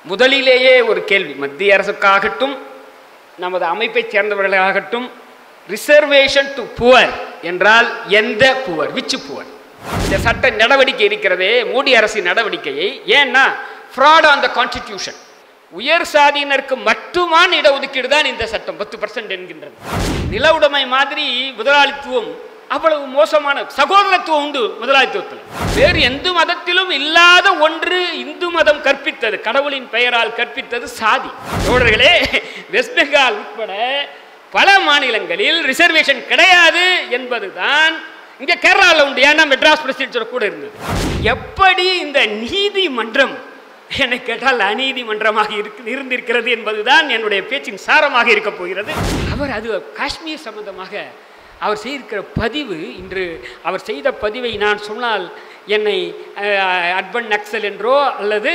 முதலிலேயே ஒரு கேள்வி மத்திய அரசுக்காகட்டும் நமது அமைப்பைச் சேர்ந்தவர்களாகட்டும் ரிசர்வேஷன் டு புவர் என்றால் எந்த புவர் விச்சு புவர் இந்த சட்ட நடவடிக்கை இருக்கிறதே மோடி அரசின் நடவடிக்கையை ஏன்னா ஃப்ராட் ஆன் த கான்ஸ்டிடியூஷன் உயர் சாதியினருக்கு மட்டுமான இடஒதுக்கீடு தான் இந்த சட்டம் பத்து பர்சன்ட் என்கின்றது நில உடைமை மாதிரி முதலாளித்துவம் அவ்வளவு மோசமான சகோதரத்துவம் உண்டு முதலாளித்துவத்தில் வேறு எந்த மதத்திலும் இல்லாத ஒன்று இந்து மதம் கற்பித்தது கடவுளின் பெயரால் கற்பித்தது சாதி தோழர்களே வெஸ்ட் பெங்கால் உட்பட பல மாநிலங்களில் ரிசர்வேஷன் கிடையாது என்பதுதான் இங்க கேரளாவில் உண்டு ஏன்னா மெட்ராஸ் பிரசிடென்சியில் கூட இருந்தது எப்படி இந்த நீதிமன்றம் என்னை கேட்டால் அநீதிமன்றமாக இருக்கு இருந்திருக்கிறது என்பதுதான் என்னுடைய பேச்சின் சாரமாக இருக்க போகிறது அவர் அது காஷ்மீர் சம்பந்தமாக அவர் செய்திருக்கிற பதிவு இன்று அவர் செய்த பதிவை நான் சொன்னால் என்னை அர்பன் நக்சல் என்றோ அல்லது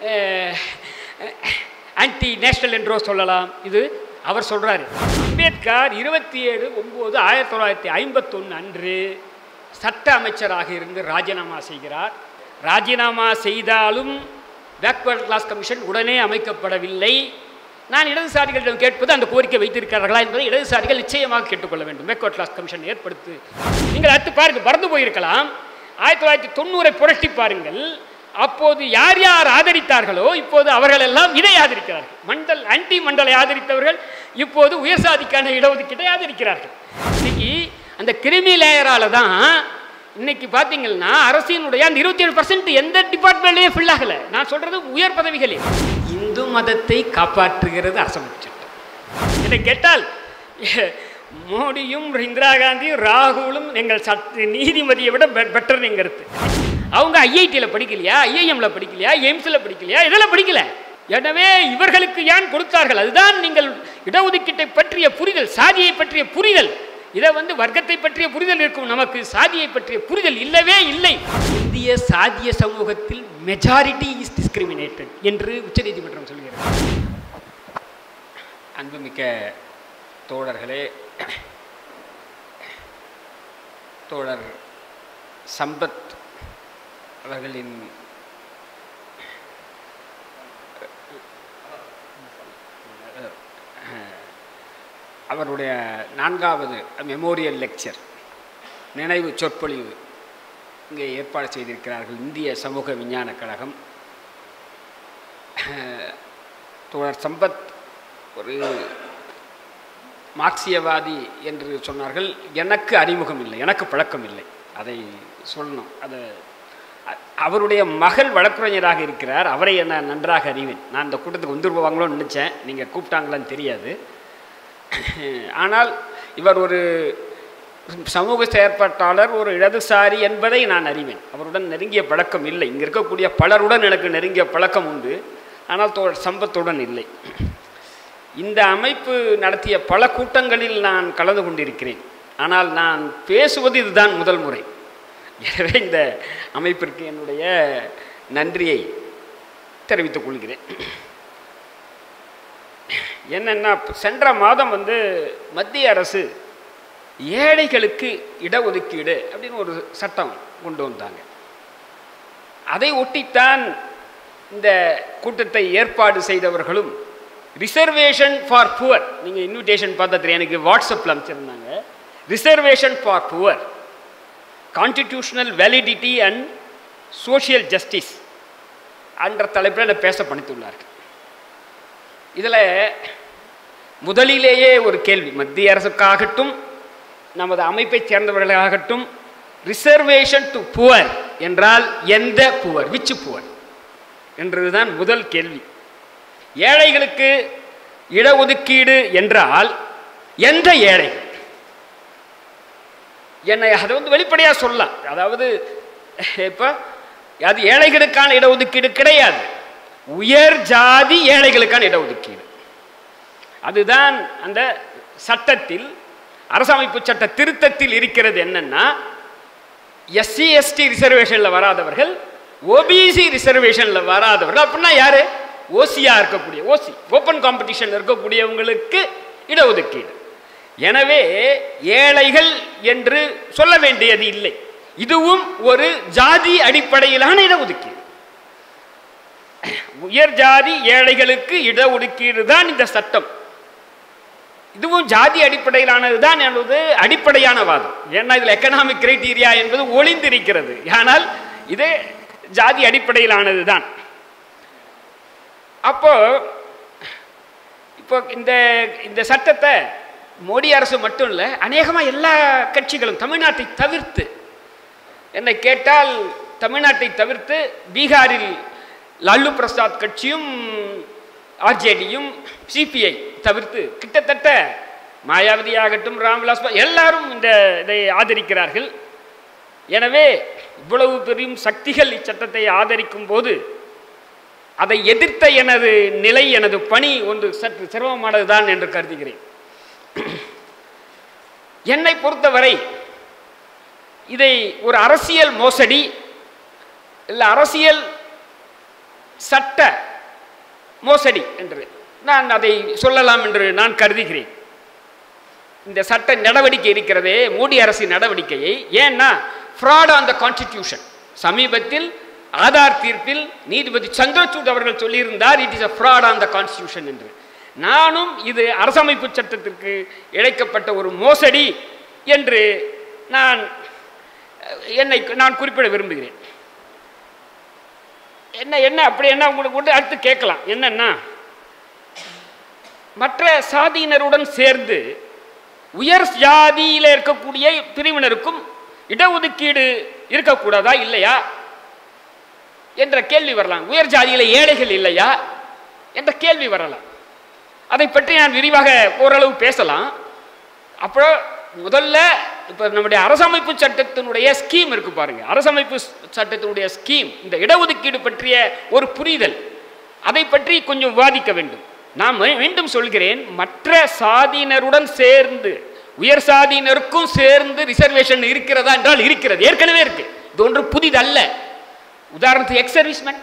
ஆன்டி நேஷனல் என்றோ சொல்லலாம் இது அவர் சொல்கிறாரு அம்பேத்கர் இருபத்தி ஏழு ஒம்பது ஆயிரத்தி தொள்ளாயிரத்தி ஐம்பத்தொன்று அன்று சட்ட அமைச்சராக இருந்து ராஜினாமா செய்கிறார் ராஜினாமா செய்தாலும் பேக்வர்ட் கிளாஸ் கமிஷன் உடனே அமைக்கப்படவில்லை நான் இடதுசாரிகளிடம் கேட்பது அந்த கோரிக்கை வைத்திருக்கிறார்களா என்பதை இடதுசாரிகள் நிச்சயமாக கேட்டுக்கொள்ள வேண்டும் பேக்வர்ட் கிளாஸ் கமிஷன் ஏற்படுத்து நீங்கள் அடுத்து பாருங்கள் மறந்து போயிருக்கலாம் ஆயிரத்தி தொள்ளாயிரத்தி தொண்ணூறை புரட்டி பாருங்கள் அப்போது யார் யார் ஆதரித்தார்களோ இப்போது அவர்கள் எல்லாம் இதை ஆதரிக்கிறார்கள் மண்டல் ஆன்டி மண்டலை ஆதரித்தவர்கள் இப்போது உயர் சாதிக்கான இடஒதுக்கீட்டை ஆதரிக்கிறார்கள் இன்னைக்கு அந்த கிருமி லேயரால தான் இன்னைக்கு பார்த்தீங்கன்னா அரசினுடைய அந்த இருபத்தி ஏழு பர்சன்ட் எந்த டிபார்ட்மெண்ட்லேயும் ஃபில் ஆகலை நான் சொல்றது உயர் பதவிகளில் இந்து மதத்தை காப்பாற்றுகிறது அரசமைப்பு சட்டம் என்னை கேட்டால் மோடியும் இந்திரா காந்தியும் ராகுலும் எங்கள் சட்ட நீதிமதியை விட பெட்டர் கருத்து அவங்க ஐஐடியில் படிக்கலையா ஐஐஎம்ல படிக்கலையா எய்ம்ஸில் படிக்கலையா இதெல்லாம் படிக்கல எனவே இவர்களுக்கு ஏன் கொடுத்தார்கள் அதுதான் நீங்கள் இடஒதுக்கீட்டை பற்றிய புரிதல் சாதியை பற்றிய புரிதல் இதை வந்து வர்க்கத்தை பற்றிய புரிதல் இருக்கும் நமக்கு சாதியை பற்றிய புரிதல் இல்லவே இல்லை இந்திய சாதிய சமூகத்தில் மெஜாரிட்டி இஸ் டிஸ்கிரிமினேட்டட் என்று உச்சநீதிமன்றம் சொல்கிறது அன்புமிக்க தோழர்களே தோழர் சம்பத் அவர்களின் அவருடைய நான்காவது மெமோரியல் லெக்சர் நினைவு சொற்பொழிவு இங்கே ஏற்பாடு செய்திருக்கிறார்கள் இந்திய சமூக விஞ்ஞான கழகம் தோழர் சம்பத் ஒரு மார்க்சியவாதி என்று சொன்னார்கள் எனக்கு அறிமுகம் இல்லை எனக்கு பழக்கம் இல்லை அதை சொல்லணும் அதை அவருடைய மகள் வழக்குரைஞராக இருக்கிறார் அவரை நான் நன்றாக அறிவேன் நான் இந்த கூட்டத்துக்கு வந்துருவாங்களோன்னு நினச்சேன் நீங்கள் கூப்பிட்டாங்களான்னு தெரியாது ஆனால் இவர் ஒரு சமூக செயற்பாட்டாளர் ஒரு இடதுசாரி என்பதை நான் அறிவேன் அவருடன் நெருங்கிய பழக்கம் இல்லை இங்கே இருக்கக்கூடிய பலருடன் எனக்கு நெருங்கிய பழக்கம் உண்டு ஆனால் தோ சம்பத்துடன் இல்லை இந்த அமைப்பு நடத்திய பல கூட்டங்களில் நான் கலந்து கொண்டிருக்கிறேன் ஆனால் நான் பேசுவது இதுதான் முதல் முறை எனவே இந்த அமைப்பிற்கு என்னுடைய நன்றியை தெரிவித்துக் கொள்கிறேன் என்னென்னா சென்ற மாதம் வந்து மத்திய அரசு ஏழைகளுக்கு இடஒதுக்கீடு அப்படின்னு ஒரு சட்டம் கொண்டு வந்தாங்க அதை ஒட்டித்தான் இந்த கூட்டத்தை ஏற்பாடு செய்தவர்களும் ரிசர்வேஷன் ஃபார் புவர் நீங்கள் இன்விடேஷன் பார்த்தா தெரியும் எனக்கு வாட்ஸ்அப்பில் அமைச்சிருந்தாங்க reservation for poor constitutional validity and social justice என்ற தலைப்பில் நான் பேச பணித்துள்ளார்கள் இதில் முதலிலேயே ஒரு கேள்வி மத்திய அரசுக்காகட்டும் நமது அமைப்பைச் சேர்ந்தவர்களாகட்டும் ரிசர்வேஷன் டு புவர் என்றால் எந்த புவர் விச்சு புவர் என்றதுதான் முதல் கேள்வி ஏழைகளுக்கு இடஒதுக்கீடு என்றால் எந்த ஏழை என்னை அதை வந்து வெளிப்படையாக சொல்லலாம் அதாவது இப்போ அது ஏழைகளுக்கான இடஒதுக்கீடு கிடையாது உயர் ஜாதி ஏழைகளுக்கான இடஒதுக்கீடு அதுதான் அந்த சட்டத்தில் அரசமைப்பு சட்ட திருத்தத்தில் இருக்கிறது என்னன்னா எஸ்சி எஸ்டி ரிசர்வேஷனில் வராதவர்கள் ஓபிசி ரிசர்வேஷனில் வராதவர்கள் அப்படின்னா யாரு ஓசியா இருக்கக்கூடிய ஓசி ஓப்பன் காம்படிஷன் இருக்கக்கூடியவங்களுக்கு இடஒதுக்கீடு எனவே ஏழைகள் என்று சொல்ல வேண்டியது இல்லை இதுவும் ஒரு ஜாதி அடிப்படையிலான இடஒதுக்கீடு உயர் ஜாதி ஏழைகளுக்கு இடஒதுக்கீடு தான் இந்த சட்டம் இதுவும் ஜாதி அடிப்படையிலானது தான் என்பது அடிப்படையான வாதம் ஏன்னா இதில் எக்கனாமிக் கிரைட்டீரியா என்பது ஒளிந்திருக்கிறது ஆனால் இது ஜாதி அடிப்படையிலானது தான் அப்போ இப்போ இந்த இந்த சட்டத்தை மோடி அரசு மட்டும் இல்லை அநேகமாக எல்லா கட்சிகளும் தமிழ்நாட்டை தவிர்த்து என்னை கேட்டால் தமிழ்நாட்டை தவிர்த்து பீகாரில் லாலு பிரசாத் கட்சியும் ஆர்ஜேடியும் சிபிஐ தவிர்த்து கிட்டத்தட்ட மாயாவதி ஆகட்டும் ராம்விலாஸ் பா- எல்லாரும் இந்த இதை ஆதரிக்கிறார்கள் எனவே இவ்வளவு பெரும் சக்திகள் இச்சட்டத்தை ஆதரிக்கும் போது அதை எதிர்த்த எனது நிலை எனது பணி ஒன்று சற்று சிரமமானதுதான் என்று கருதுகிறேன் என்னை பொறுத்தவரை இதை ஒரு அரசியல் மோசடி இல்லை அரசியல் சட்ட மோசடி என்று நான் அதை சொல்லலாம் என்று நான் கருதுகிறேன் இந்த சட்ட நடவடிக்கை இருக்கிறதே மோடி அரசின் நடவடிக்கையை ஏன்னா ஃப்ராட் ஆன் த கான்ஸ்டிடியூஷன் சமீபத்தில் ஆதார் தீர்ப்பில் நீதிபதி சந்திரசூட் அவர்கள் சொல்லியிருந்தார் it is a fraud on the constitution என்று நானும் இது அரசமைப்பு சட்டத்திற்கு இழைக்கப்பட்ட ஒரு மோசடி என்று நான் அஹ், என்னை நான் குறிப்பிட விரும்புகிறேன் என்ன என்ன அப்படி என்ன உங்களுக்கு வந்து அடுத்து கேட்கலாம் என்னன்னா மற்ற சாதியினருடன் சேர்ந்து உயர் ஜாதியில் இருக்கக்கூடிய பிரிவினருக்கும் இடஒதுக்கீடு இருக்கக்கூடாதா இல்லையா என்ற கேள்வி வரலாம் உயர் ஜாதியில ஏழைகள் இல்லையா என்ற கேள்வி வரலாம் அதை பற்றி நான் விரிவாக ஓரளவு பேசலாம் அப்புறம் முதல்ல இப்போ நம்முடைய அரசமைப்பு சட்டத்தினுடைய ஸ்கீம் இருக்கு பாருங்க அரசமைப்பு ஸ்- சட்டத்தினுடைய ஸ்கீம் இந்த இடஒதுக்கீடு பற்றிய ஒரு புரிதல் அதை பற்றி கொஞ்சம் விவாதிக்க வேண்டும் நான் மீ- மீண்டும் சொல்கிறேன் மற்ற சாதியினருடன் சேர்ந்து உயர் சாதியினருக்கும் சேர்ந்து ரிசர்வேஷன் இருக்கிறதா என்றால் இருக்கிறது ஏற்கனவே இருக்கு இது ஒன்று புதிதல்ல உதாரணத்துக்கு ex serviceman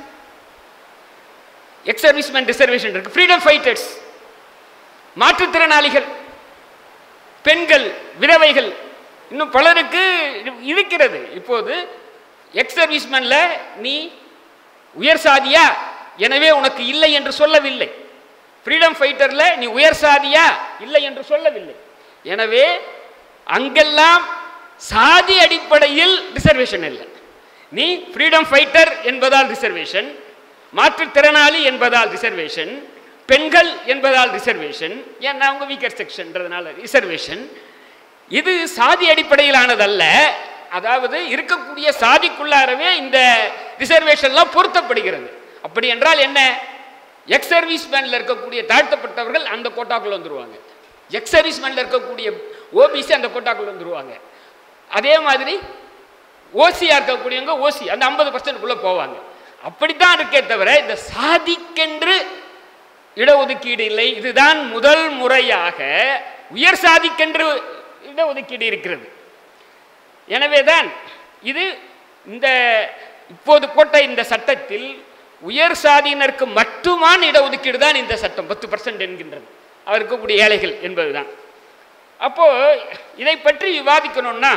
ex serviceman reservation இருக்கு ஃப்ரீடம் ஃபைட்டர்ஸ் மாற்றுத்திறனாளிகள் பெண்கள் விதவைகள் இன்னும் பலருக்கு இருக்கிறது இப்போது எக்ஸ் சர்வீஸ்மேன்ல நீ உயர் சாதியா எனவே உனக்கு இல்லை என்று சொல்லவில்லை ஃப்ரீடம் ஃபைட்டர்ல நீ உயர் சாதியா இல்லை என்று சொல்லவில்லை எனவே அங்கெல்லாம் சாதி அடிப்படையில் ரிசர்வேஷன் இல்லை நீ ஃப்ரீடம் ஃபைட்டர் என்பதால் ரிசர்வேஷன் மாற்றுத்திறனாளி என்பதால் ரிசர்வேஷன் பெண்கள் என்பதால் ரிசர்வேஷன் ஏன்னா அவங்க வீக்கர் செக்ஷன்றதுனால ரிசர்வேஷன் இது சாதி அடிப்படையிலானதல்ல அதாவது இருக்கக்கூடிய சாதிக்குள்ளாரவே இந்த ரிசர்வேஷன்லாம் பொருத்தப்படுகிறது அப்படி என்றால் என்ன எக்ஸ் சர்வீஸ்மேன்ல இருக்கக்கூடிய தாழ்த்தப்பட்டவர்கள் அந்த கோட்டாக்குள்ள வந்துருவாங்க எக்ஸ் சர்வீஸ்மேன்ல இருக்கக்கூடிய ஓபிசி அந்த கோட்டாக்குள்ள வந்துருவாங்க அதே மாதிரி ஓசியா இருக்கக்கூடியவங்க ஓசி அந்த ஐம்பது பர்சன்ட்குள்ள போவாங்க அப்படித்தான் இருக்கே தவிர இந்த சாதிக்கென்று இடஒதுக்கீடு இல்லை இதுதான் முதல் முறையாக உயர் சாதிக்கென்று இடஒதுக்கீடு இருக்கிறது எனவேதான் இது இந்த இப்போது போட்ட இந்த சட்டத்தில் உயர் சாதியினருக்கு மட்டுமான இடஒதுக்கீடு தான் இந்த சட்டம் பத்து பர்சன்ட் என்கின்றது அவர் இருக்கக்கூடிய ஏழைகள் என்பதுதான் அப்போ இதை பற்றி விவாதிக்கணும்னா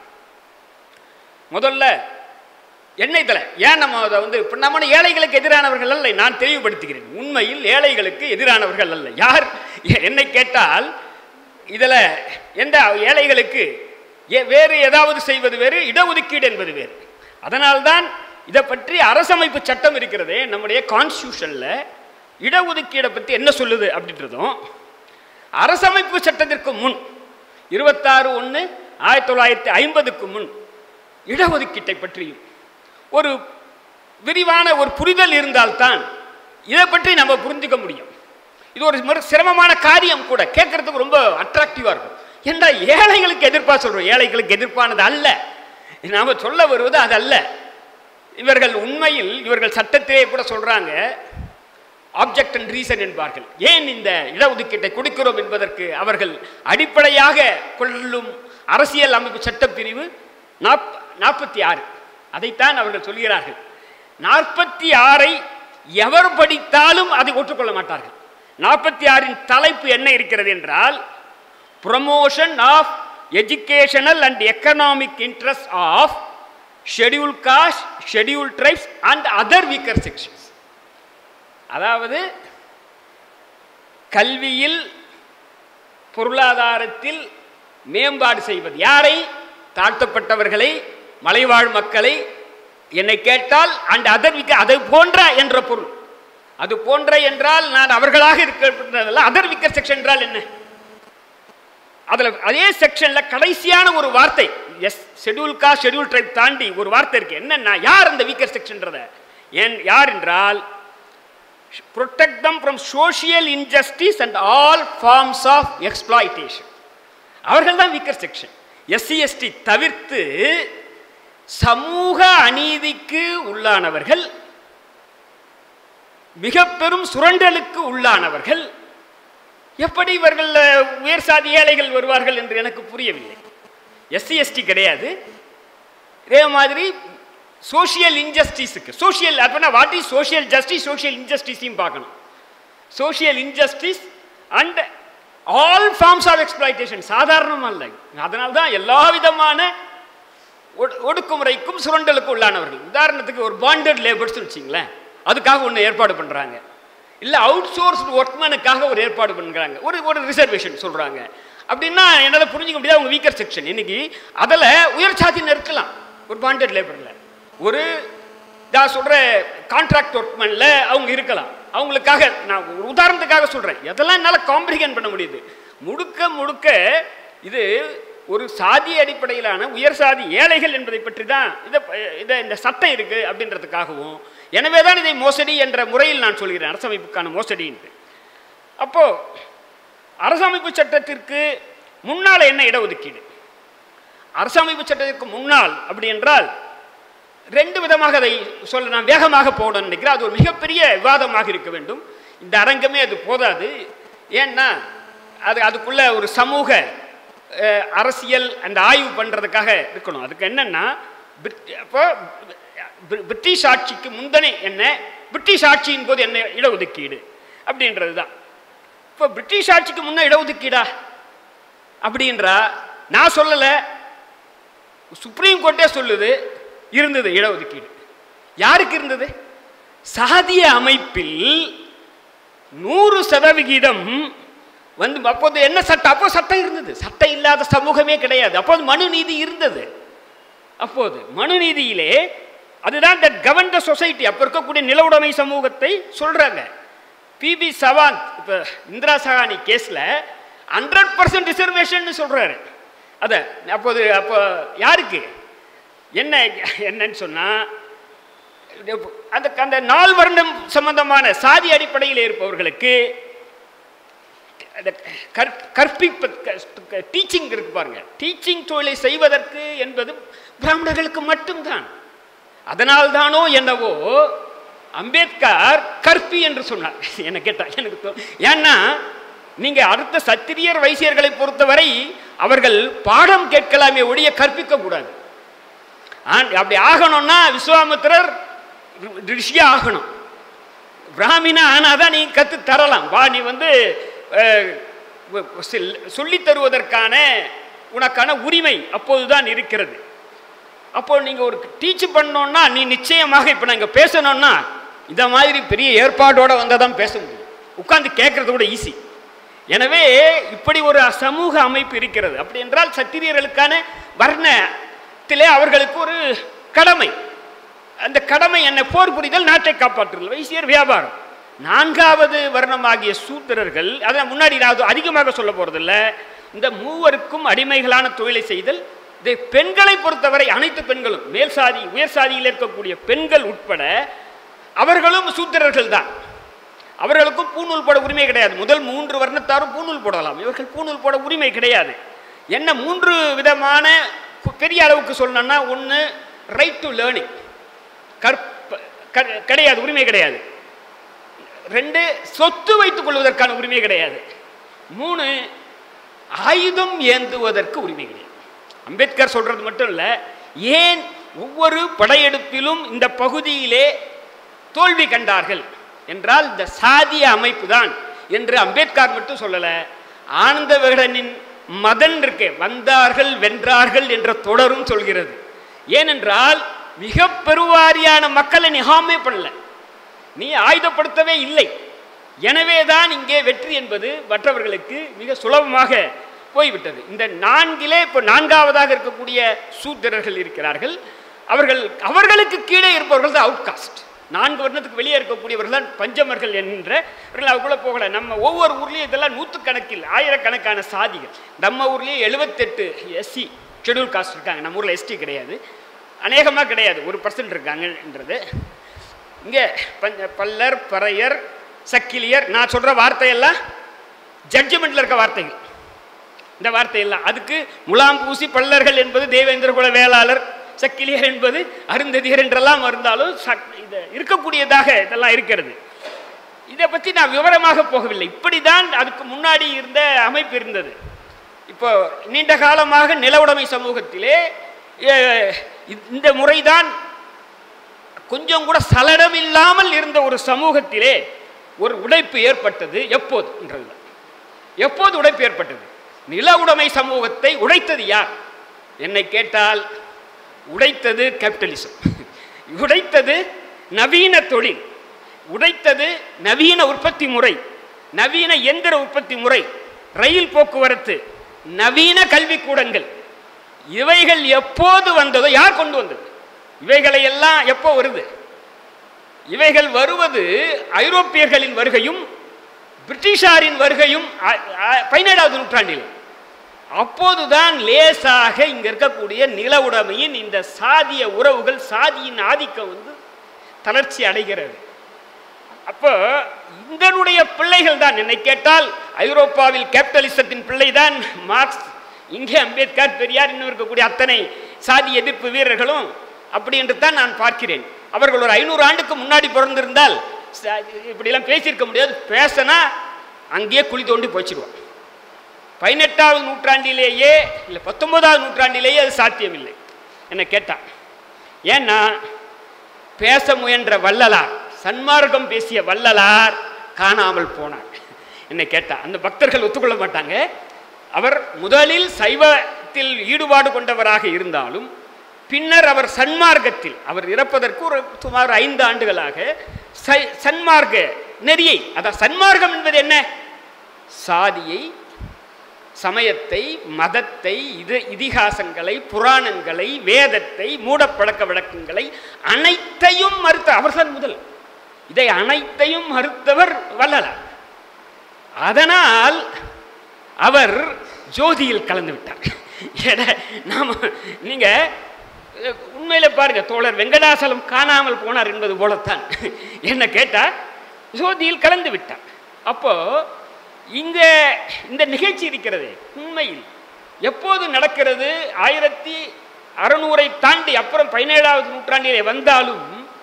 முதல்ல எண்ணெய் தலை ஏன் நம்ம அதை வந்து இப்போ நம்ம ஏழைகளுக்கு எதிரானவர்கள் அல்ல நான் தெளிவுபடுத்துகிறேன் உண்மையில் ஏழைகளுக்கு எதிரானவர்கள் அல்ல யார் எ- என்னை கேட்டால் இதில் எந்த ஏழைகளுக்கு ஏ- வேறு ஏதாவது செய்வது வேறு இடஒதுக்கீடு என்பது வேறு அதனால்தான் இதை பற்றி அரசமைப்பு சட்டம் இருக்கிறதே நம்முடைய கான்ஸ்டியூஷனில் இடஒதுக்கீடை பற்றி என்ன சொல்லுது அப்படின்றதும் அரசமைப்பு சட்டத்திற்கு முன் இருபத்தாறு ஒன்று ஆயிரத்தி தொள்ளாயிரத்தி ஐம்பதுக்கு முன் இடஒதுக்கீட்டை பற்றியும் ஒரு விரிவான ஒரு புரிதல் இருந்தால்தான் இதை பற்றி நம்ம புரிஞ்சுக்க முடியும் இது ஒரு மிக சிரமமான காரியம் கூட கேட்கறதுக்கு ரொம்ப அட்ராக்டிவாக இருக்கும் ஏண்டா ஏழைகளுக்கு எதிர்ப்பா சொல்றோம் ஏழைகளுக்கு எதிர்ப்பானது அல்ல நாம சொல்ல வருவது அது அல்ல இவர்கள் உண்மையில் இவர்கள் சட்டத்திலே கூட சொல்றாங்க ஆப்ஜெக்ட் அண்ட் ரீசன் என்பார்கள் ஏன் இந்த இடஒதுக்கீட்டை கொடுக்கிறோம் என்பதற்கு அவர்கள் அடிப்படையாக கொள்ளும் அரசியல் அமைப்பு சட்டப்பிரிவு நாப் நாற்பத்தி ஆறு அதைத்தான் அவர்கள் சொல்கிறார்கள் நாற்பத்தி ஆறை எவர் படித்தாலும் அதை ஒற்றுக்கொள்ள மாட்டார்கள் நாற்பத்தி ஆறின் தலைப்பு என்ன இருக்கிறது என்றால் promotion of educational and economic interest of schedule caste schedule tribes and other weaker sections அதாவது கல்வியில் பொருளாதாரத்தில் மேம்பாடு செய்வது யாரை தாழ்த்தப்பட்டவர்களை மலைவாழ் மக்களை என்னை கேட்டால் அண்ட் அதர் விக்க அது போன்ற என்ற பொருள் அது போன்ற என்றால் நான் அவர்களாக இருக்கின்றதில்ல அதர் விக்கர் செக்ஷன் என்றால் என்ன அதுல அதே செக்ஷன்ல கடைசியான ஒரு வார்த்தை எஸ் ஷெட்யூல் கா ஷெட்யூல் ட்ரைப் தாண்டி ஒரு வார்த்தை இருக்கு என்னன்னா யார் அந்த வீக்கர் செக்ஷன்றத ஏன் யார் என்றால் protect them from social injustice and all forms of exploitation அவர்கள் தான் வீக்கர் செக்ஷன் எஸ்சி எஸ்டி தவிர்த்து சமூக அநீதிக்கு உள்ளானவர்கள் மிக பெரும் சுரண்டலுக்கு உள்ளானவர்கள் எப்படி இவர்கள் அஹ், உயர் சாதி ஏழைகள் வருவார்கள் என்று எனக்கு புரியவில்லை எஸ்சி எஸ்டி கிடையாது இதே மாதிரி சோஷியல் இன்ஜஸ்டிஸுக்கு சோஷியல் அப்படின்னா what is social justice social இன்ஜஸ்டிஸையும் பார்க்கணும் social injustice and all forms of exploitation சாதாரணம் அல்ல அதனால தான் எல்லா விதமான ஒடு- ஒடுக்குமுறைக்கும் சுரண்டலுக்கும் உள்ளானவர்கள் உதாரணத்துக்கு ஒரு பாண்டட் லேபர்ஸ் வச்சிங்களேன் அதுக்காக ஒன்று ஏற்பாடு பண்ணுறாங்க இல்லை அவுட் சோர்ஸ் ஒர்க்மேனுக்காக ஒரு ஏற்பாடு பண்ணுறாங்க ஒரு ஒரு ரிசர்வேஷன் சொல்கிறாங்க அப்படின்னா என்னால் புரிஞ்சுக்க முடியாது அவங்க வீக்கர் செக்ஷன் இன்னைக்கு அதில் உயர் சாதியினர் இருக்கலாம் ஒரு பாண்டட் லேபரில் ஒரு நான் சொல்கிற கான்ட்ராக்ட் ஒர்க்மேனில் அவங்க இருக்கலாம் அவங்களுக்காக நான் ஒரு உதாரணத்துக்காக சொல்கிறேன் எதெல்லாம் என்னால் காம்ப்ரிகன் பண்ண முடியுது முழுக்க முழுக்க இது ஒரு சாதி அடிப்படையிலான உயர் சாதி ஏழைகள் என்பதை பற்றி தான் இதை இதை இந்த சட்டம் இருக்குது அப்படின்றதுக்காகவும் எனவே தான் இதை மோசடி என்ற முறையில் நான் சொல்கிறேன் அரசமைப்புக்கான மோசடின்ட்டு அப்போது அரசமைப்பு சட்டத்திற்கு முன்னால் என்ன இடஒதுக்கீடு அரசமைப்பு சட்டத்திற்கு முன்னால் அப்படி என்றால் ரெண்டு விதமாக அதை சொல்ல நான் வேகமாக போகணும்னு நினைக்கிறேன் அது ஒரு மிகப்பெரிய விவாதமாக இருக்க வேண்டும் இந்த அரங்கமே அது போதாது ஏன்னா அது அதுக்குள்ள ஒரு சமூக அஹ், அரசியல் அந்த ஆய்வு பண்ணுறதுக்காக இருக்கணும் அதுக்கு என்னன்னா பிரிட்- அப்போ பிரி- பிரிட்டிஷ் ஆட்சிக்கு முந்தனை என்ன பிரிட்டிஷ் ஆட்சியின் போது என்ன இடஒதுக்கீடு அப்படின்றது தான் இப்போ பிரிட்டிஷ் ஆட்சிக்கு முன்ன இடஒதுக்கீடா அப்படின்றா நான் சொல்லலை சுப்ரீம் கோர்ட்டே சொல்லுது இருந்தது இடஒதுக்கீடு யாருக்கு இருந்தது சாதிய அமைப்பில் நூறு சதவிகிதம் வந்து அப்போது என்ன சட்டம் அப்போ சட்டம் இருந்தது சட்டம் இல்லாத சமூகமே கிடையாது அப்போது மனு நீதி இருந்தது அப்போது மனு நீதியிலே அதுதான் தட் கவர்ன் த சொசைட்டி அப்போ இருக்கக்கூடிய நிலவுடைமை சமூகத்தை சொல்றாங்க பிபி சவாந்த் இப்போ இந்திரா சகானி கேஸில் ஹண்ட்ரட் பர்சன்ட் ரிசர்வேஷன் சொல்றாரு அதை அப்போது அப்போ யாருக்கு என்ன என்னன்னு சொன்னால் அந்த அந்த நால் வருடம் சம்பந்தமான சாதி அடிப்படையில் இருப்பவர்களுக்கு அந்த கற்- கற்பிப்ப டீச்சிங் இருக்கு பாருங்க டீச்சிங் தொழிலை செய்வதற்கு என்பது பிராமணர்களுக்கு மட்டும்தான் அதனால்தானோ என்னவோ அம்பேத்கர் கற்பி என்று சொன்னார் என்ன கேட்டா எனக்கு தோ- ஏன்னா நீங்க அடுத்த சத்திரியர் வைசியர்களை பொறுத்தவரை அவர்கள் பாடம் கேட்கலாமே ஒழிய கற்பிக்க கூடாது ஆன்- அப்படி ஆகணும்னா விஸ்வாமித்திரர் ரி- ரிஷியா ஆகணும் பிராமினா ஆனாதான் நீ கற்று தரலாம் வா நீ வந்து அஹ், வ- சில்- சொல்லித் தருவதற்கான உனக்கான உரிமை அப்போதுதான் இருக்கிறது அப்போ நீங்கள் ஒரு டீச் பண்ணோன்னா நீ நிச்சயமாக இப்போ நாங்கள் பேசணும்னா இந்த மாதிரி பெரிய ஏற்பாடோட வந்தால் தான் பேச முடியும் உட்கார்ந்து கேட்கறது கூட ஈஸி எனவே இப்படி ஒரு சமூக அமைப்பு இருக்கிறது அப்படி என்றால் சத்திரியர்களுக்கான வர்ணத்திலே அவர்களுக்கு ஒரு கடமை அந்த கடமை என்ன போர் புரிதல் நாட்டை காப்பாற்றுதல் வைசியர் வியாபாரம் நான்காவது வர்ணமாகிய சூத்திரர்கள் அதை முன்னாடி நான் அது அதிகமாக சொல்ல போறதில்ல இந்த மூவருக்கும் அடிமைகளான தொழிலை செய்தல் இதை பெண்களை பொறுத்தவரை அனைத்து பெண்களும் மேல் சாதி உயர் சாதியில் இருக்கக்கூடிய பெண்கள் உட்பட அவர்களும் சூத்திரர்கள் தான் அவர்களுக்கும் பூணூல் போட உரிமை கிடையாது முதல் மூன்று வர்ணத்தாரும் பூணூல் போடலாம் இவர்கள் பூணூல் போட உரிமை கிடையாது என்ன மூன்று விதமான கு- பெரிய அளவுக்கு சொல்லணும்னா ஒன்று ரைட் டு லேர்னிங் கற்ப க- கிடையாது உரிமை கிடையாது ரெண்டு சொத்து வைத்துக் கொள்வதற்கான உரிமை கிடையாது மூணு ஆயுதம் ஏந்துவதற்கு உரிமை கிடையாது அம்பேத்கர் சொல்றது மட்டும் இல்ல ஏன் ஒவ்வொரு படையெடுப்பிலும் இந்த பகுதியிலே தோல்வி கண்டார்கள் என்றால் இந்த சாதிய அமைப்பு தான் என்று அம்பேத்கர் மட்டும் சொல்லல ஆனந்த விகடனின் மதன் இருக்கே வந்தார்கள் வென்றார்கள் என்ற தொடரும் சொல்கிறது ஏனென்றால் மிக பெருவாரியான மக்களை நிகாமே பண்ணல நீ ஆயுதப்படுத்தவே இல்லை எனவே தான் இங்கே வெற்றி என்பது மற்றவர்களுக்கு மிக சுலபமாக போய்விட்டது இந்த நான்கிலே இப்போ நான்காவதாக இருக்கக்கூடிய சூத்திரர்கள் இருக்கிறார்கள் அவர்கள் அவர்களுக்கு கீழே இருப்பவர்கள் தான் அவுட்காஸ்ட் நான்கு வருடத்துக்கு வெளியே இருக்கக்கூடியவர்கள் தான் பஞ்சமர்கள் என்கின்ற அவர்கள் அதுக்குள்ளே போகல நம்ம ஒவ்வொரு ஊர்லேயும் இதெல்லாம் நூற்றுக்கணக்கில் ஆயிரக்கணக்கான சாதிகள் நம்ம ஊர்லேயே எழுபத்தெட்டு எஸ்சி ஷெடியூல் காஸ்ட் இருக்காங்க நம்ம ஊரில் எஸ்டி கிடையாது அநேகமாக கிடையாது ஒரு பர்சன்ட் இருக்காங்கன்றது இங்கே பஞ்ச பல்லர் பறையர் சக்கிலியர் நான் சொல்கிற வார்த்தையெல்லாம் ஜட்ஜ்மெண்ட்டில் இருக்க வார்த்தைகள் இந்த வார்த்தையெல்லாம் அதுக்கு முலாம் பூசி பல்லர்கள் என்பது தேவேந்திர குல வேளாளர் சக்கிலியர் என்பது அருந்ததியர் என்றெல்லாம் இருந்தாலும் சக் இது இருக்கக்கூடியதாக இதெல்லாம் இருக்கிறது இதை பற்றி நான் விவரமாக போகவில்லை இப்படி தான் அதுக்கு முன்னாடி இருந்த அமைப்பு இருந்தது இப்போ நீண்ட காலமாக நிலவுடைமை சமூகத்திலே அஹ், இந்த முறைதான் கொஞ்சம் கூட சலனம் இல்லாமல் இருந்த ஒரு சமூகத்திலே ஒரு உடைப்பு ஏற்பட்டது எப்போது எப்போது உடைப்பு ஏற்பட்டது நில உடைமை சமூகத்தை உடைத்தது யார் என்னை கேட்டால் உடைத்தது கேபிட்டலிசம் உடைத்தது நவீன தொழில் உடைத்தது நவீன உற்பத்தி முறை நவீன எந்திர உற்பத்தி முறை ரயில் போக்குவரத்து நவீன கல்விக்கூடங்கள் இவைகள் எப்போது வந்ததோ யார் கொண்டு வந்தது இவைகளை எல்லாம் எப்போ வருது இவைகள் வருவது ஐரோப்பியர்களின் வருகையும் பிரிட்டிஷாரின் வருகையும் அ- அ- பதினேழாவது நூற்றாண்டில் அப்போதுதான் லேசாக இங்க இருக்கக்கூடிய நில உடைமையின் இந்த சாதிய உறவுகள் சாதியின் ஆதிக்கம் வந்து தளர்ச்சி அடைகிறது அப்போ இதனுடைய பிள்ளைகள் தான் என்னை கேட்டால் ஐரோப்பாவில் கேபிட்டலிசத்தின் பிள்ளைதான் மார்க்ஸ் இங்கே அம்பேத்கர் பெரியார் இன்னும் இருக்கக்கூடிய அத்தனை சாதி எதிர்ப்பு வீரர்களும் அப்படி என்று தான் நான் பார்க்கிறேன் அவர்கள் ஒரு ஐநூறு ஆண்டுக்கு முன்னாடி பிறந்திருந்தால் ச- இப்படியெல்லாம் பேசியிருக்க முடியாது பேசினா அங்கேயே குழி தோண்டி போச்சிருவான் பதினெட்டாவது நூற்றாண்டிலேயே இல்லை பத்தொன்பதாவது நூற்றாண்டிலேயே அது சாத்தியமில்லை என்னை கேட்டான் ஏன்னா பேச முயன்ற வள்ளலார் சன்மார்க்கம் பேசிய வள்ளலார் காணாமல் போனார் என்னை கேட்டா அந்த பக்தர்கள் ஒத்துக்கொள்ள மாட்டாங்க அவர் முதலில் சைவத்தில் ஈடுபாடு கொண்டவராக இருந்தாலும் பின்னர் அவர் சன்மார்க்கத்தில் அவர் இறப்பதற்கு ஒரு சுமார் ஐந்து ஆண்டுகளாக சை- சன்மார்க்க நெறியை அதான் சன்மார்க்கம் என்பது என்ன சாதியை சமயத்தை மதத்தை இது இதிகாசங்களை புராணங்களை வேதத்தை மூடப்பழக்க வழக்கங்களை அனைத்தையும் மறுத்த அவர்தான் முதல் இதை அனைத்தையும் மறுத்தவர் வள்ளலார் அதனால் அவர் ஜோதியில் கலந்து விட்டார் என நாம நீங்க அஹ், உண்மையில பாருங்க தோழர் வெங்கடாசலம் காணாமல் போனார் என்பது போலத்தான் என்ன கேட்டா ஜோதியில் கலந்து விட்டார் அப்போ இங்க இந்த நிகழ்ச்சி இருக்கிறது உண்மையில் எப்போது நடக்கிறது ஆயிரத்தி அறுநூறை தாண்டி அப்புறம் பதினேழாவது நூற்றாண்டிலே வந்தாலும்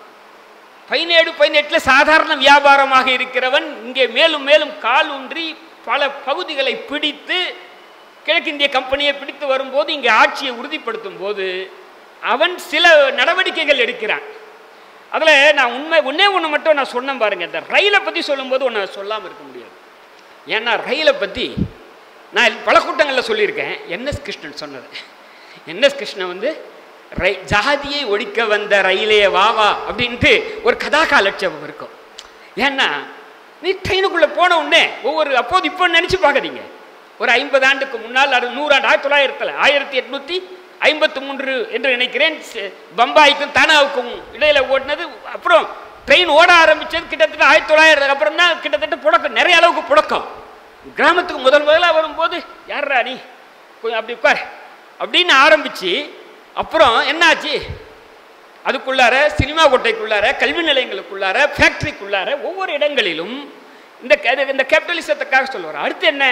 பதினேழு பதினெட்டில் சாதாரண வியாபாரமாக இருக்கிறவன் இங்கே மேலும் மேலும் கால் ஊன்றி பல பகுதிகளை பிடித்து கிழக்கிந்திய கம்பெனியை பிடித்து வரும்போது இங்கே ஆட்சியை உறுதிப்படுத்தும் போது அவன் சில நடவடிக்கைகள் எடுக்கிறான் அதில் நான் உண்மை ஒன்றே ஒன்று மட்டும் நான் சொன்னேன் பாருங்க இந்த ரயிலை பற்றி சொல்லும்போது ஒன்று சொல்லாமல் இருக்க முடியாது ஏன்னா ரயிலை பற்றி நான் பல கூட்டங்களில் சொல்லியிருக்கேன் என்எஸ் கிருஷ்ணன் சொன்னது என்எஸ் கிருஷ்ணன் வந்து ரை ஜாதியை ஒழிக்க வந்த ரயிலே வா வா அப்படின்ட்டு ஒரு கதா காலட்சேபம் இருக்கும் ஏன்னா நீ ட்ரெயினுக்குள்ளே போன உடனே ஒவ்வொரு அப்போது இப்போ நினச்சி பார்க்காதீங்க ஒரு ஐம்பது ஆண்டுக்கு முன்னால் அது நூறாண்டு ஆயிரத்தி தொள்ளாயிரத்தில் ஆயிரத்தி எட்நூற்றி ஐம்பத்தி மூன்று என்று நினைக்கிறேன் ஸ்- பம்பாய்க்கும் தானாவுக்கும் இடையில ஓடினது அப்புறம் ட்ரெயின் ஓட ஆரம்பிச்சது கிட்டத்தட்ட ஆயிரத்தி தொள்ளாயிரத்துக்கு அப்புறம் தான் கிட்டத்தட்ட புழக்கம் நிறைய அளவுக்கு புழக்கம் கிராமத்துக்கு முதல் முதலாக வரும்போது யார்ரா நீ கொஞ்சம் அப்படி உட்கார் அப்படின்னு ஆரம்பிச்சு அப்புறம் என்னாச்சு அதுக்குள்ளார சினிமா கொட்டைக்குள்ளார கல்வி நிலையங்களுக்குள்ளார ஃபேக்டரிக்குள்ளார ஒவ்வொரு இடங்களிலும் இந்த க- இந்த கேபிட்டலிசத்துக்காக சொல்லுவார் அடுத்து என்ன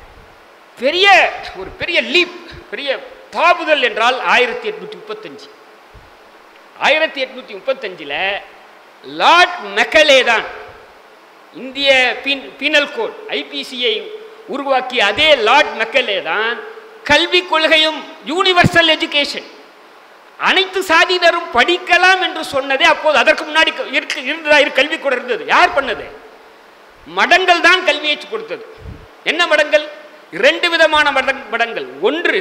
பெரிய ஒரு பெரிய லீப் பெரிய தாவுதல் என்றால் ஆயிரத்தி எட்நூற்றி முப்பத்தஞ்சு ஆயிரத்தி எட்நூற்றி முப்பத்தஞ்சில் லார்ட் மெக்கலே தான் இந்திய பீன் பீனல் கோட் ஐபிசியை உருவாக்கிய அதே லார்ட் மெக்கலே தான் கல்விக் கொள்கையும் யூனிவர்சல் எஜுகேஷன் அனைத்து சாதியினரும் படிக்கலாம் என்று சொன்னதே அப்போது அதற்கு முன்னாடி க- இருக்கு இருந்ததா இரு கல்விக்கூடம் இருந்தது யார் பண்ணது மடங்கள் தான் கல்வியை கொடுத்தது என்ன மடங்கள் இரண்டு விதமான மடங் மடங்கள் ஒன்று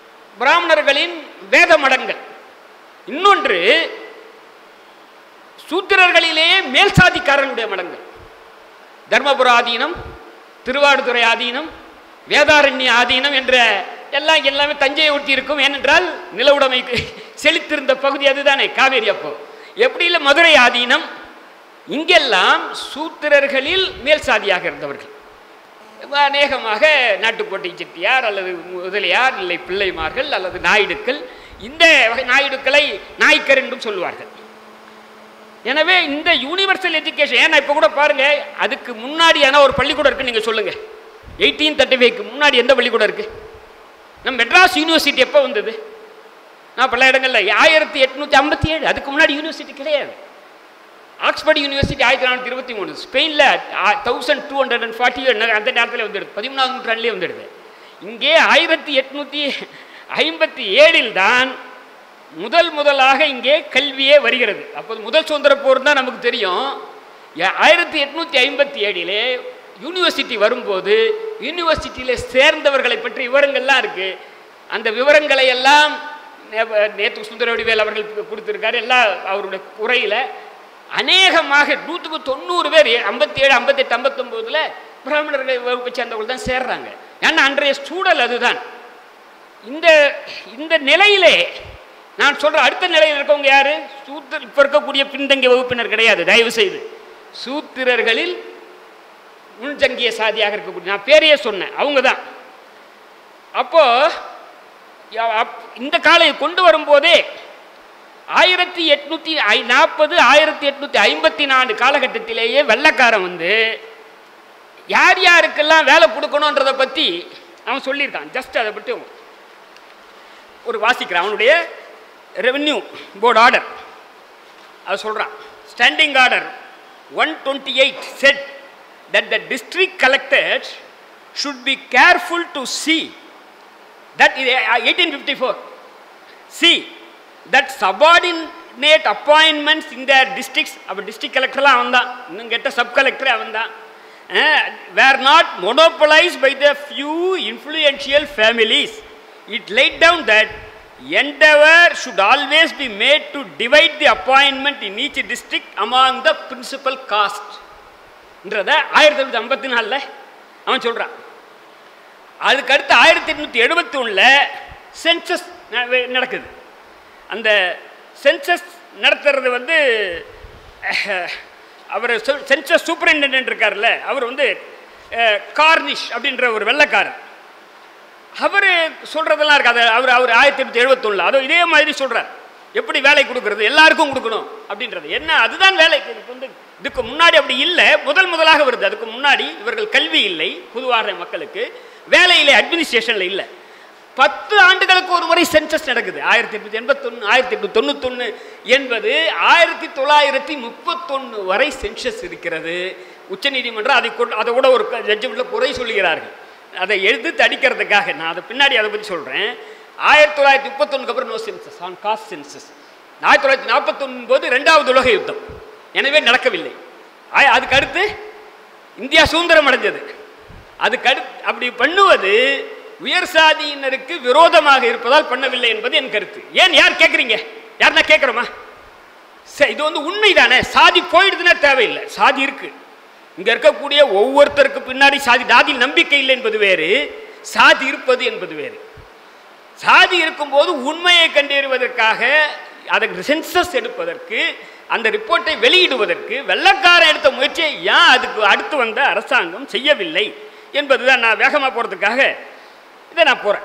பிராமணர்களின் வேத மடங்கள் இன்னொன்று சூத்திரர்களிலேயே மேல் சாதிக்காரனுடைய மடங்கள் தர்மபுர ஆதீனம் திருவாடுதுறை ஆதீனம் வேதாரண்ய ஆதீனம் என்ற எல்லாம் எல்லாமே தஞ்சையை ஒட்டி இருக்கும் ஏனென்றால் நிலவுடைமைக்கு செழித்திருந்த பகுதி அதுதானே காவேரி அப்போ எப்படி இல்லை மதுரை ஆதீனம் இங்கெல்லாம் சூத்திரர்களில் மேல் சாதியாக இருந்தவர்கள் அநேகமாக நாட்டுக்கோட்டை செட்டியார் அல்லது முதலியார் இல்லை பிள்ளைமார்கள் அல்லது நாயுடுக்கள் இந்த வகை நாயுடுக்களை நாய்க்கர் என்றும் சொல்லுவார்கள் எனவே இந்த யூனிவர்சல் எஜுகேஷன் ஏன்னா இப்போ கூட பாருங்க அதுக்கு முன்னாடியான ஒரு பள்ளிக்கூடம் இருக்குன்னு நீங்கள் சொல்லுங்க எயிட்டீன் தேர்ட்டி ஃபைவ்க்கு முன்னாடி எந்த பள்ளிக்கூடம் இருக்கு நம்ம மெட்ராஸ் யூனிவர்சிட்டி எப்போ வந்தது நான் பல இடங்களில் ஆயிரத்தி எட்நூற்றி ஐம்பத்தி ஏழு அதுக்கு முன்னாடி யூனிவர்சிட்டி கிடையாது ஆக்ஸ்போர்ட் யூனிவர்சிட்டி ஆயிரத்தி நானூற்றி இருபத்தி மூணு ஸ்பெயினில் thousand two hundred and forty அந்த நேரத்தில் வந்துடுது பதிமூணாவது நூற்றாண்டுலேயே வந்துடுது இங்கே ஆயிரத்தி எட்நூற்றி ஐம்பத்தி ஏழில் தான் முதல் முதலாக இங்கே கல்வியே வருகிறது அப்போது முதல் சுதந்திர போர் தான் நமக்கு தெரியும் ஏ- ஆயிரத்தி எட்நூற்றி ஐம்பத்தி ஏழிலே யூனிவர்சிட்டி வரும்போது யூனிவர்சிட்டியில் சேர்ந்தவர்களை பற்றி விவரங்கள்லாம் இருக்குது அந்த விவரங்களை எல்லாம் நே- நேத்து சுந்தரவடிவேல் அவர்கள் கொடுத்துருக்காரு எல்லாம் அவருடைய உரையில் அநேகமாக நூற்றுக்கு தொண்ணூறு பேர் ஐம்பத்தி ஏழு ஐம்பத்தெட்டு ஐம்பத்தொம்போதில் பிராமணர்கள் வகுப்பை சேர்ந்தவர்கள் தான் சேர்றாங்க ஏன்னா அன்றைய சூழல் அதுதான் இந்த இந்த நிலையிலே நான் சொல்ற அடுத்த நிலையில் இருக்கவங்க யாரு சூத்திர இப்ப இருக்கக்கூடிய பின்தங்கிய வகுப்பினர் கிடையாது தயவு செய்து சூத்திரர்களில் முன்தங்கிய சாதியாக இருக்கக்கூடிய நான் பேரையே சொன்னேன் அவங்க தான் அப்போ யா- அப்- இந்த காலை கொண்டு வரும்போதே ஆயிரத்தி எட்நூத்தி ஐ- நாற்பது ஆயிரத்தி எட்நூத்தி ஐம்பத்தி நாலு காலகட்டத்திலேயே வெள்ளைக்காரன் வந்து யார் யாருக்கெல்லாம் வேலை கொடுக்கணுன்றதை பற்றி அவன் சொல்லியிருக்கான் ஜஸ்ட் அதை பற்றி ஒரு வாசிக்கிறான் அவனுடைய ரெவென்யூ போர்டு ஆர்டர் அது சொல்கிறான் standing order one twenty eight set that the district collector should be careful to see that இது eighteen fifty four see that subordinate appointments in their districts அப்போ டிஸ்ட்ரிக்ட் கலெக்டர்லாம் அவன் தான் இன்னும் கெட்ட சப் கலெக்டரே அவன் தான் were not monopolise by the few influential families it laid down that endeavour should always be made to divide the appointment in each district among the principal காஸ்ட்ன்றத ஆயிரத்தி தொள்ளாயிரத்தி ஐம்பத்தி நாலில் அவன் சொல்கிறான் அதுக்கு அடுத்து ஆயிரத்தி எட்நூற்றி எழுபத்தி ஒன்றில் சென்சஸ் நடக்குது அந்த சென்சஸ் நடத்துறது வந்து அஹ், அவர் சென்சஸ் சூப்பரிண்டென்டென்ட் இருக்கார்ல அவர் வந்து அஹ், கார்னிஷ் அப்படின்ற ஒரு வெள்ளைக்காரர் அவர் சொல்கிறதெல்லாம் இருக்கு அதை அவர் அவர் ஆயிரத்தி எட்நூற்றி எழுபத்தொன்னில் அதோ இதே மாதிரி சொல்கிறார் எப்படி வேலை கொடுக்கறது எல்லாருக்கும் கொடுக்கணும் அப்படின்றது என்ன அதுதான் வேலை இதுக்கு வந்து இதுக்கு முன்னாடி அப்படி இல்லை முதல் முதலாக வருது அதுக்கு முன்னாடி இவர்கள் கல்வி இல்லை புதுவாக மக்களுக்கு வேலை இல்லை அட்மினிஸ்ட்ரேஷனில் இல்லை பத்து ஆண்டுகளுக்கு ஒரு முறை சென்சஸ் நடக்குது ஆயிரத்தி எட்நூத்தி எண்பத்தொன்று ஆயிரத்தி எட்நூத்தி தொண்ணூத்தொன்று என்பது ஆயிரத்தி தொள்ளாயிரத்தி முப்பத்தொன்று வரை சென்சஸ் இருக்கிறது உச்சநீதிமன்றம் அதை கொண்டு அதை கூட ஒரு ஜட்ஜ்மெண்ட்டில் குறை சொல்லுகிறார்கள் அதை எதிர்த்து அடிக்கிறதுக்காக நான் அதை பின்னாடி அதை பற்றி சொல்கிறேன் ஆயிரத்தி தொள்ளாயிரத்தி முப்பத்தொன்னுக்கு அப்புறம் no census on caste census ஆயிரத்தி தொள்ளாயிரத்தி நாற்பத்தொன்னு போது ரெண்டாவது உலக யுத்தம் எனவே நடக்கவில்லை ஆய- அதுக்கு அடுத்து இந்தியா சுதந்திரம் அடைஞ்சது அதுக்கு அடுத்து அப்படி பண்ணுவது உயர் சாதியினருக்கு விரோதமாக இருப்பதால் பண்ணவில்லை என்பது என் கருத்து ஏன் யார் கேட்குறீங்க யாருன்னா கேட்குறோமா சரி இது வந்து உண்மைதானே சாதி போயிடுதுன்னா தேவையில்லை சாதி இருக்கு இங்க இருக்கக்கூடிய ஒவ்வொருத்தருக்கு பின்னாடி சாதி சாதியில் நம்பிக்கை இல்லை என்பது வேறு சாதி இருப்பது என்பது வேறு சாதி இருக்கும்போது உண்மையை கண்டறிவதற்காக அதற்கு சென்சஸ் எடுப்பதற்கு அந்த ரிப்போர்ட்டை வெளியிடுவதற்கு வெள்ளக்காரன் எடுத்த முயற்சியை ஏன் அதுக்கு அடுத்து வந்த அரசாங்கம் செய்யவில்லை என்பதுதான் நான் வேகமாக போகிறதுக்காக இதை நான் போகிறேன்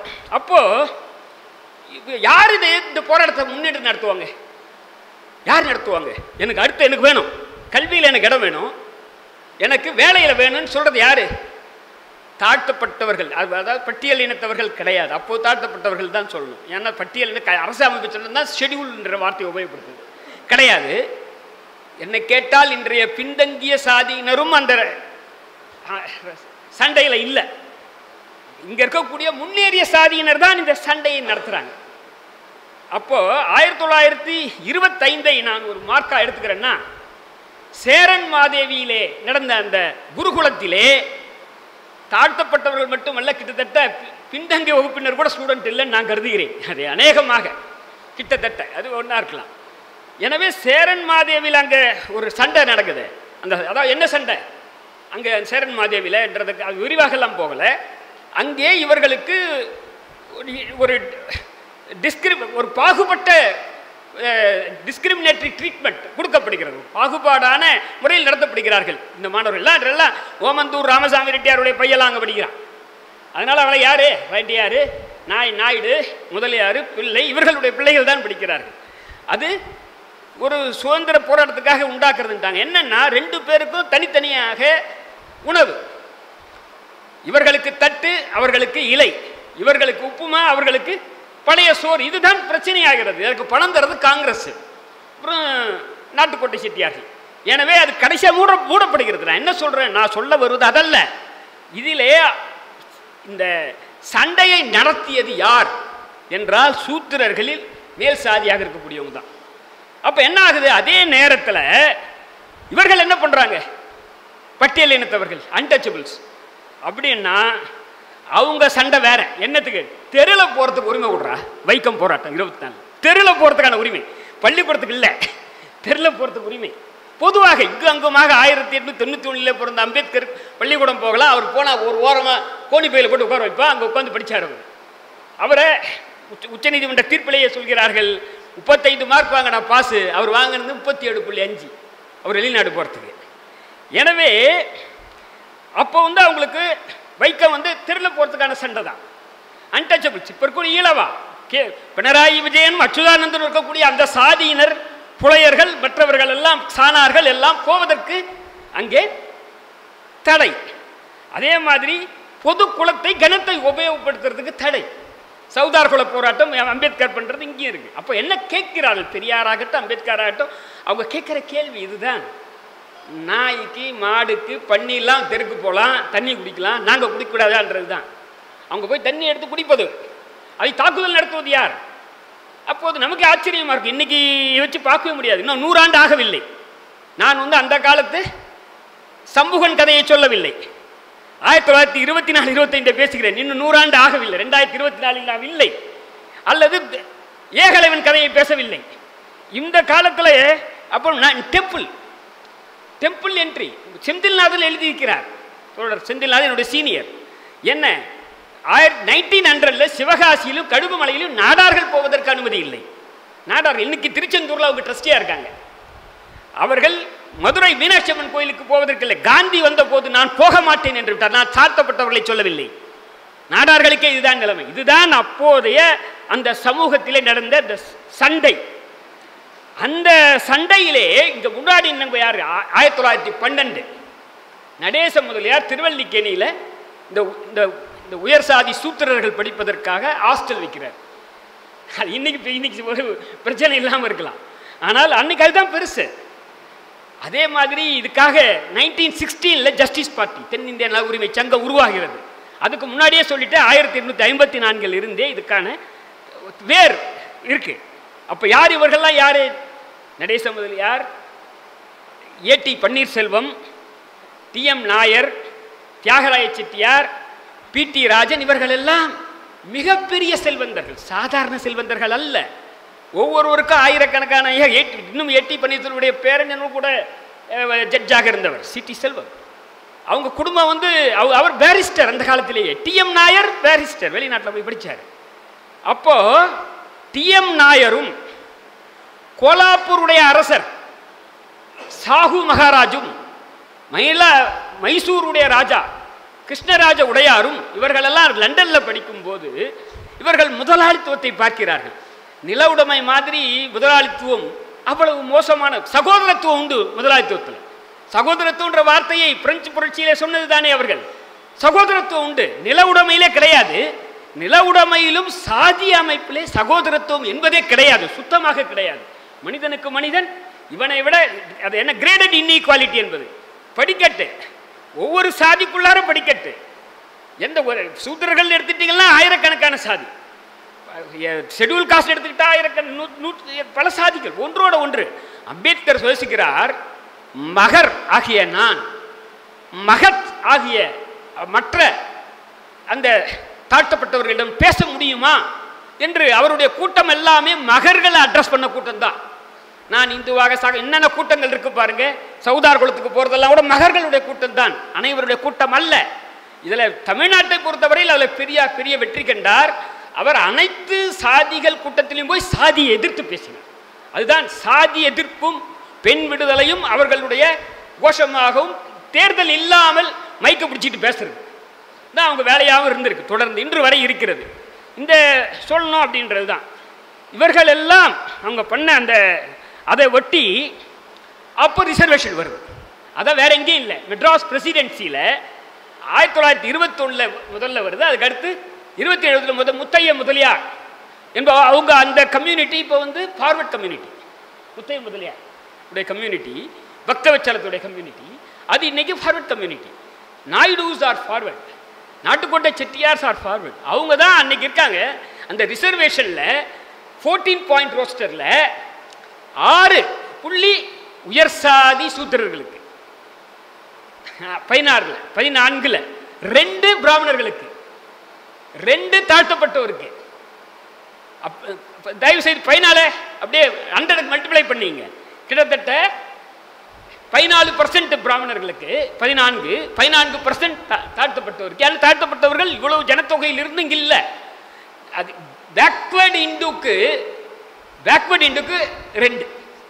அப்போது யார் இதை இந்த போராட்டத்தை முன்னெடுத்து நடத்துவாங்க யார் நடத்துவாங்க எனக்கு அடுத்து எனக்கு வேணும் கல்வியில் எனக்கு இடம் வேணும் எனக்கு வேலையில் வேணும்னு சொல்கிறது யாரு தாழ்த்தப்பட்டவர்கள் அது- அதாவது பட்டியல் இனத்தவர்கள் கிடையாது அப்போது தாழ்த்தப்பட்டவர்கள் தான் சொல்லணும் ஏன்னா பட்டியல் இன க- அரசு அமைப்பு சொன்னது தான் ஷெடியூல்ன்ற வார்த்தையை உபயோகப்படுத்துது கிடையாது என்னை கேட்டால் இன்றைய பின்தங்கிய சாதியினரும் அந்த சண்டையில் இல்லை இங்க இருக்கக்கூடிய முன்னேறிய சாதியினர் தான் இந்த சண்டையை நடத்துறாங்க அப்போ ஆயிரத்தி தொள்ளாயிரத்தி இருபத்தைந்தை நான் ஒரு மார்க்கா எடுத்துக்கிறேன்னா சேரன் மாதேவியிலே நடந்த அந்த குருகுலத்திலே தாழ்த்தப்பட்டவர்கள் மட்டுமல்ல கிட்டத்தட்ட பி- பின்தங்கிய வகுப்பினர் கூட ஸ்டூடெண்ட் இல்லைன்னு நான் கருதுகிறேன் அது அநேகமாக கிட்டத்தட்ட அது ஒன்றா இருக்கலாம் எனவே சேரன் மாதேவியில் அங்கே ஒரு சண்டை நடக்குது அந்த அதாவது என்ன சண்டை அங்கே சேரன் மாதேவியில்ன்றதுக்கு அது விரிவாகலாம் போகலை அங்கே இவர்களுக்கு ஒரு- ஒரு டிஸ்கிரி ஒரு பாகுபட்ட டிஸ்கிரிமினேட்டரி ட்ரீட்மெண்ட் கொடுக்கப்படுகிறது பாகுபாடான முறையில் நடத்தப்படுகிறார்கள் இந்த மாணவர்கள் எல்லாம் எல்லாம் ஓமந்தூர் ராமசாமி ரெட்டியாருடைய பையெல்லாம் அங்கே படிக்கிறான் அதனால் அவளை யாரு ரெட்டியாரு நாய் நாயுடு முதலியார் பிள்ளை இவர்களுடைய பிள்ளைகள் தான் படிக்கிறார்கள் அது ஒரு சுதந்திர போராட்டத்துக்காக உண்டாக்குறதுட்டாங்க என்னன்னா ரெண்டு பேருக்கும் தனித்தனியாக உணவு இவர்களுக்கு தட்டு அவர்களுக்கு இலை இவர்களுக்கு உப்புமா அவர்களுக்கு பழைய சோறு இதுதான் பிரச்சனையாகிறது அதற்கு பணம் தரது காங்கிரஸ் அப்புறம் நாட்டுக்கோட்டை செட்டியார்கள் எனவே அது கடைசியாக மூட மூடப்படுகிறது நான் என்ன சொல்றேன் நான் சொல்ல வருவது அதல்ல இதிலே இந்த சண்டையை நடத்தியது யார் என்றால் சூத்திரர்களில் மேல் சாதியாக இருக்கக்கூடியவங்க தான் அப்போ என்ன ஆகுது அதே நேரத்தில் இவர்கள் என்ன பண்ணுறாங்க பட்டியல் இனத்தவர்கள் அன்டச்சபிள்ஸ் அப்படின்னா அவங்க சண்டை வேற என்னத்துக்கு தெருவில் போகிறதுக்கு உரிமை விடுறா வைக்கம் போராட்டம் இருபத்தி நாலு தெருவில் போகிறதுக்கான உரிமை பள்ளிக்கூடத்துக்கு இல்லை தெருவில் போகிறதுக்கு உரிமை பொதுவாக இங்கு அங்குமாக ஆயிரத்தி எட்நூத்தி தொண்ணூற்றி ஒன்றில் பிறந்த அம்பேத்கர் பள்ளிக்கூடம் போகலாம் அவர் போனால் ஒரு ஓரமாக கோணி பையில் போட்டு உட்கார வைப்பா அங்கே உட்காந்து படிச்சார் அவர் அவரை உச்ச உச்சநீதிமன்ற தீர்ப்பிலேயே சொல்கிறார்கள் முப்பத்தைந்து மார்க் வாங்கினா பாஸு அவர் வாங்கினது முப்பத்தி ஏழு புள்ளி அஞ்சு அவர் வெளிநாடு போகிறதுக்கு எனவே அப்போ வந்து அவங்களுக்கு வைக்கம் வந்து தெருல போகிறதுக்கான சண்டை தான் அன்டச்சபிள்ஸ் இப்போ இருக்கக்கூடிய ஈழவா கே பினராயி விஜயன் அச்சுதானந்தன் இருக்கக்கூடிய அந்த சாதியினர் புலையர்கள் மற்றவர்கள் எல்லாம் சாணார்கள் எல்லாம் போவதற்கு அங்கே தடை அதே மாதிரி பொது குலத்தை கனத்தை உபயோகப்படுத்துறதுக்கு தடை சவுதார் குல போராட்டம் அம்பேத்கர் பண்றது இங்கேயும் இருக்கு அப்போ என்ன கேட்கிறார்கள் பெரியாராகட்டும் அம்பேத்கர் ஆகட்டும் அவங்க கேட்குற கேள்வி இதுதான் நாய்க்கு மாடுக்கு பன்னிலாம் தெருக்கு போகலாம் தண்ணி குடிக்கலாம் நாங்கள் குடிக்கக்கூடாதான்றது தான் அவங்க போய் தண்ணி எடுத்து குடிப்பது அதை தாக்குதல் நடத்துவது யார் அப்போது நமக்கு ஆச்சரியமா இருக்கு இன்னைக்கு வச்சு பார்க்கவே முடியாது இன்னும் நூறாண்டு ஆகவில்லை நான் வந்து அந்த காலத்து சம்புகன் கதையை சொல்லவில்லை ஆயிரத்தி தொள்ளாயிரத்தி இருபத்தி நாலு இருபத்தைந்து பேசுகிறேன் இன்னும் நூறாண்டு ஆகவில்லை ரெண்டாயிரத்தி இருபத்தி நாலில் நான் இல்லை அல்லது ஏகலைவன் கதையை பேசவில்லை இந்த காலத்தில் அப்போ நான் டெம்பிள் டெம்பிள் என்ட்ரி செந்தில்நாதன் எழுதியிருக்கிறார் தோழர் செந்தில்நாதன் என்னுடைய சீனியர் என்ன ஆயிரத்தி நைன்டீன் ஹண்ட்ரடில் சிவகாசியிலும் கடுகுமலையிலும் நாடார்கள் போவதற்கு அனுமதி இல்லை நாடார்கள் இன்னைக்கு திருச்செந்தூரில் அவங்க ட்ரஸ்டியாக இருக்காங்க அவர்கள் மதுரை மீனாட்சி அம்மன் கோயிலுக்கு போவதற்கு இல்லை காந்தி வந்த போது நான் போக மாட்டேன் என்று விட்டார் நான் சாத்தப்பட்டவர்களை சொல்லவில்லை நாடார்களுக்கே இதுதான் நிலைமை இதுதான் அப்போதைய அந்த சமூகத்திலே நடந்த அந்த சண்டை அந்த சண்டையிலே இங்க முன்னாடி நம்ம யார் ஆ- ஆயிரத்தி தொள்ளாயிரத்தி பன்னெண்டு நடேச முதலியார் திருவல்லிக்கேணியில் இந்த உ- இந்த இந்த உயர் சாதி சூத்திரர்கள் படிப்பதற்காக ஹாஸ்டல் வைக்கிறார் அது இன்னைக்கு இப்ப இன்னைக்கு ஒரு பிரச்சனை இல்லாமல் இருக்கலாம் ஆனால் அன்னைக்கு அதுதான் பெருசு அதே மாதிரி இதுக்காக நைன்டீன் சிக்ஸ்டீனில் ஜஸ்டிஸ் பார்ட்டி தென்னிந்திய நல உரிமை சங்கம் உருவாகிறது அதுக்கு முன்னாடியே சொல்லிட்டு ஆயிரத்தி எண்ணூற்றி ஐம்பத்தி நான்கில் இருந்தே இதுக்கான வேர் இருக்கு அப்போ யார் இவர்கள்லாம் யார் Natesa Mudaliar AT Panneerselvam TM Nair Thiagaraya Chettiar PT Rajan இவர்கள் எல்லாம் மிகப்பெரிய செல்வந்தர்கள் சாதாரண செல்வந்தர்கள் அல்ல ஒவ்வொருவருக்கும் ஆயிரக்கணக்கான ஏ- ஏட்டி- இன்னும் எட்டி பன்னீர்செல்வனுடைய பேரன் கூட ஜட்ஜாக இருந்தவர் சிட்டி செல்வம் அவங்க குடும்பம் வந்து அவ- அவர் பேரிஸ்டர் அந்த காலத்திலேயே டிஎம் நாயர் பேரிஸ்டர் வெளிநாட்டில் போய் படிச்சார் அப்போ டிஎம் நாயரும் கோலாப்பூருடைய அரசர் சாகு மகாராஜும் மயில மைசூருடைய ராஜா கிருஷ்ணராஜ உடையாரும் இவர்களெல்லாம் லண்டனில் படிக்கும்போது இவர்கள் முதலாளித்துவத்தை பார்க்கிறார்கள் நில உடைமை மாதிரி முதலாளித்துவம் அவ்வளவு மோசமான சகோதரத்துவம் உண்டு முதலாளித்துவத்தில் சகோதரத்துவன்ற வார்த்தையை பிரெஞ்சு புரட்சியிலே சொன்னது தானே அவர்கள் சகோதரத்துவம் உண்டு நில உடைமையிலே கிடையாது நில உடைமையிலும் சாதி அமைப்பிலே சகோதரத்துவம் என்பதே கிடையாது சுத்தமாக கிடையாது மனிதனுக்கு மனிதன் இவனை விட அது என்ன கிரேடட் இன்இக்வாலிட்டி என்பது படிக்கட்டு ஒவ்வொரு சாதிக்குள்ளார படிக்கட்டு எந்த ஒரு சூத்திரர்கள் எடுத்துட்டீங்கன்னா ஆயிரக்கணக்கான சாதி ஷெட்யூல் காஸ்ட் எடுத்துக்கிட்டா ஆயிரக்கண நூ நூற்று பல சாதிகள் ஒன்றோட ஒன்று அம்பேத்கர் யோசிக்கிறார் மகர் ஆகிய நான் மகத் ஆகிய மற்ற அந்த தாழ்த்தப்பட்டவர்களிடம் பேச முடியுமா என்று அவருடைய கூட்டம் எல்லாமே மகர்களை அட்ரஸ் பண்ண கூட்டம் தான் நான் இந்துவாக சாக என்னென்ன கூட்டங்கள் இருக்கு பாருங்க சவுதார் குளத்துக்கு போறதெல்லாம் கூட மகர்களுடைய கூட்டம் தான் அனைவருடைய கூட்டம் அல்ல இதுல தமிழ்நாட்டை பொறுத்தவரையில் அதுல பெரியார் பெரிய வெற்றி கண்டார் அவர் அனைத்து சாதிகள் கூட்டத்திலும் போய் சாதியை எதிர்த்து பேசினார் அதுதான் சாதி எதிர்ப்பும் பெண் விடுதலையும் அவர்களுடைய கோஷமாகவும் தேர்தல் இல்லாமல் மைக்க பிடிச்சிட்டு பேசுறது தான் அவங்க வேலையாகவும் இருந்திருக்கு தொடர்ந்து இன்று வரை இருக்கிறது இந்த சொல்லணும் அப்படின்றது தான் இவர்கள் எல்லாம் அவங்க பண்ண அந்த அதை ஒட்டி அப்போ ரிசர்வேஷன் வருது அதான் வேற எங்கேயும் இல்லை மெட்ராஸ் பிரசிடென்சியில் ஆயிரத்தி தொள்ளாயிரத்தி இருபத்தொன்னில் முதல்ல வருது அதுக்கு அடுத்து இருபத்தி எழுபதுல முதல் முத்தைய முதலியார் என்ப அவங்க அந்த கம்யூனிட்டி இப்போ வந்து ஃபார்வர்ட் கம்யூனிட்டி முத்தைய முதலியார் உடைய கம்யூனிட்டி பக்தவச்சலத்துடைய கம்யூனிட்டி அது இன்னைக்கு forward community Naidus are forward Nattukottai Chettiars are forward அவங்க தான் அன்னைக்கு இருக்காங்க அந்த ரிசர்வேஷனில் ஃபோர்டீன் பாயிண்ட் ரோஸ்டரில் ஆறு புள்ளி உயர் சாதி சூத்திரர்களுக்கு பதினாறுல பதினான்குல ரெண்டு பிராமணர்களுக்கு ரெண்டு தாழ்த்தப்பட்டவருக்கு அப்ப அப்ப தயவு செய்து பதினால அப்படியே ஹண்ட்ரடுக்கு மல்டிப்ளை பண்ணீங்க கிட்டத்தட்ட பதினாலு பர்சன்ட் பிராமணர்களுக்கு பதினான்கு பதினான்கு பர்சன்ட் தாழ்த்தப்பட்டவருக்கு ஏன்னா தாழ்த்தப்பட்டவர்கள் இவ்வளவு ஜனத்தொகையில் இருந்து இங்கே இல்லை அது பேக்வேர்டு இந்துக்கு பேக்வேர்டு இந்துக்கு ரெண்டு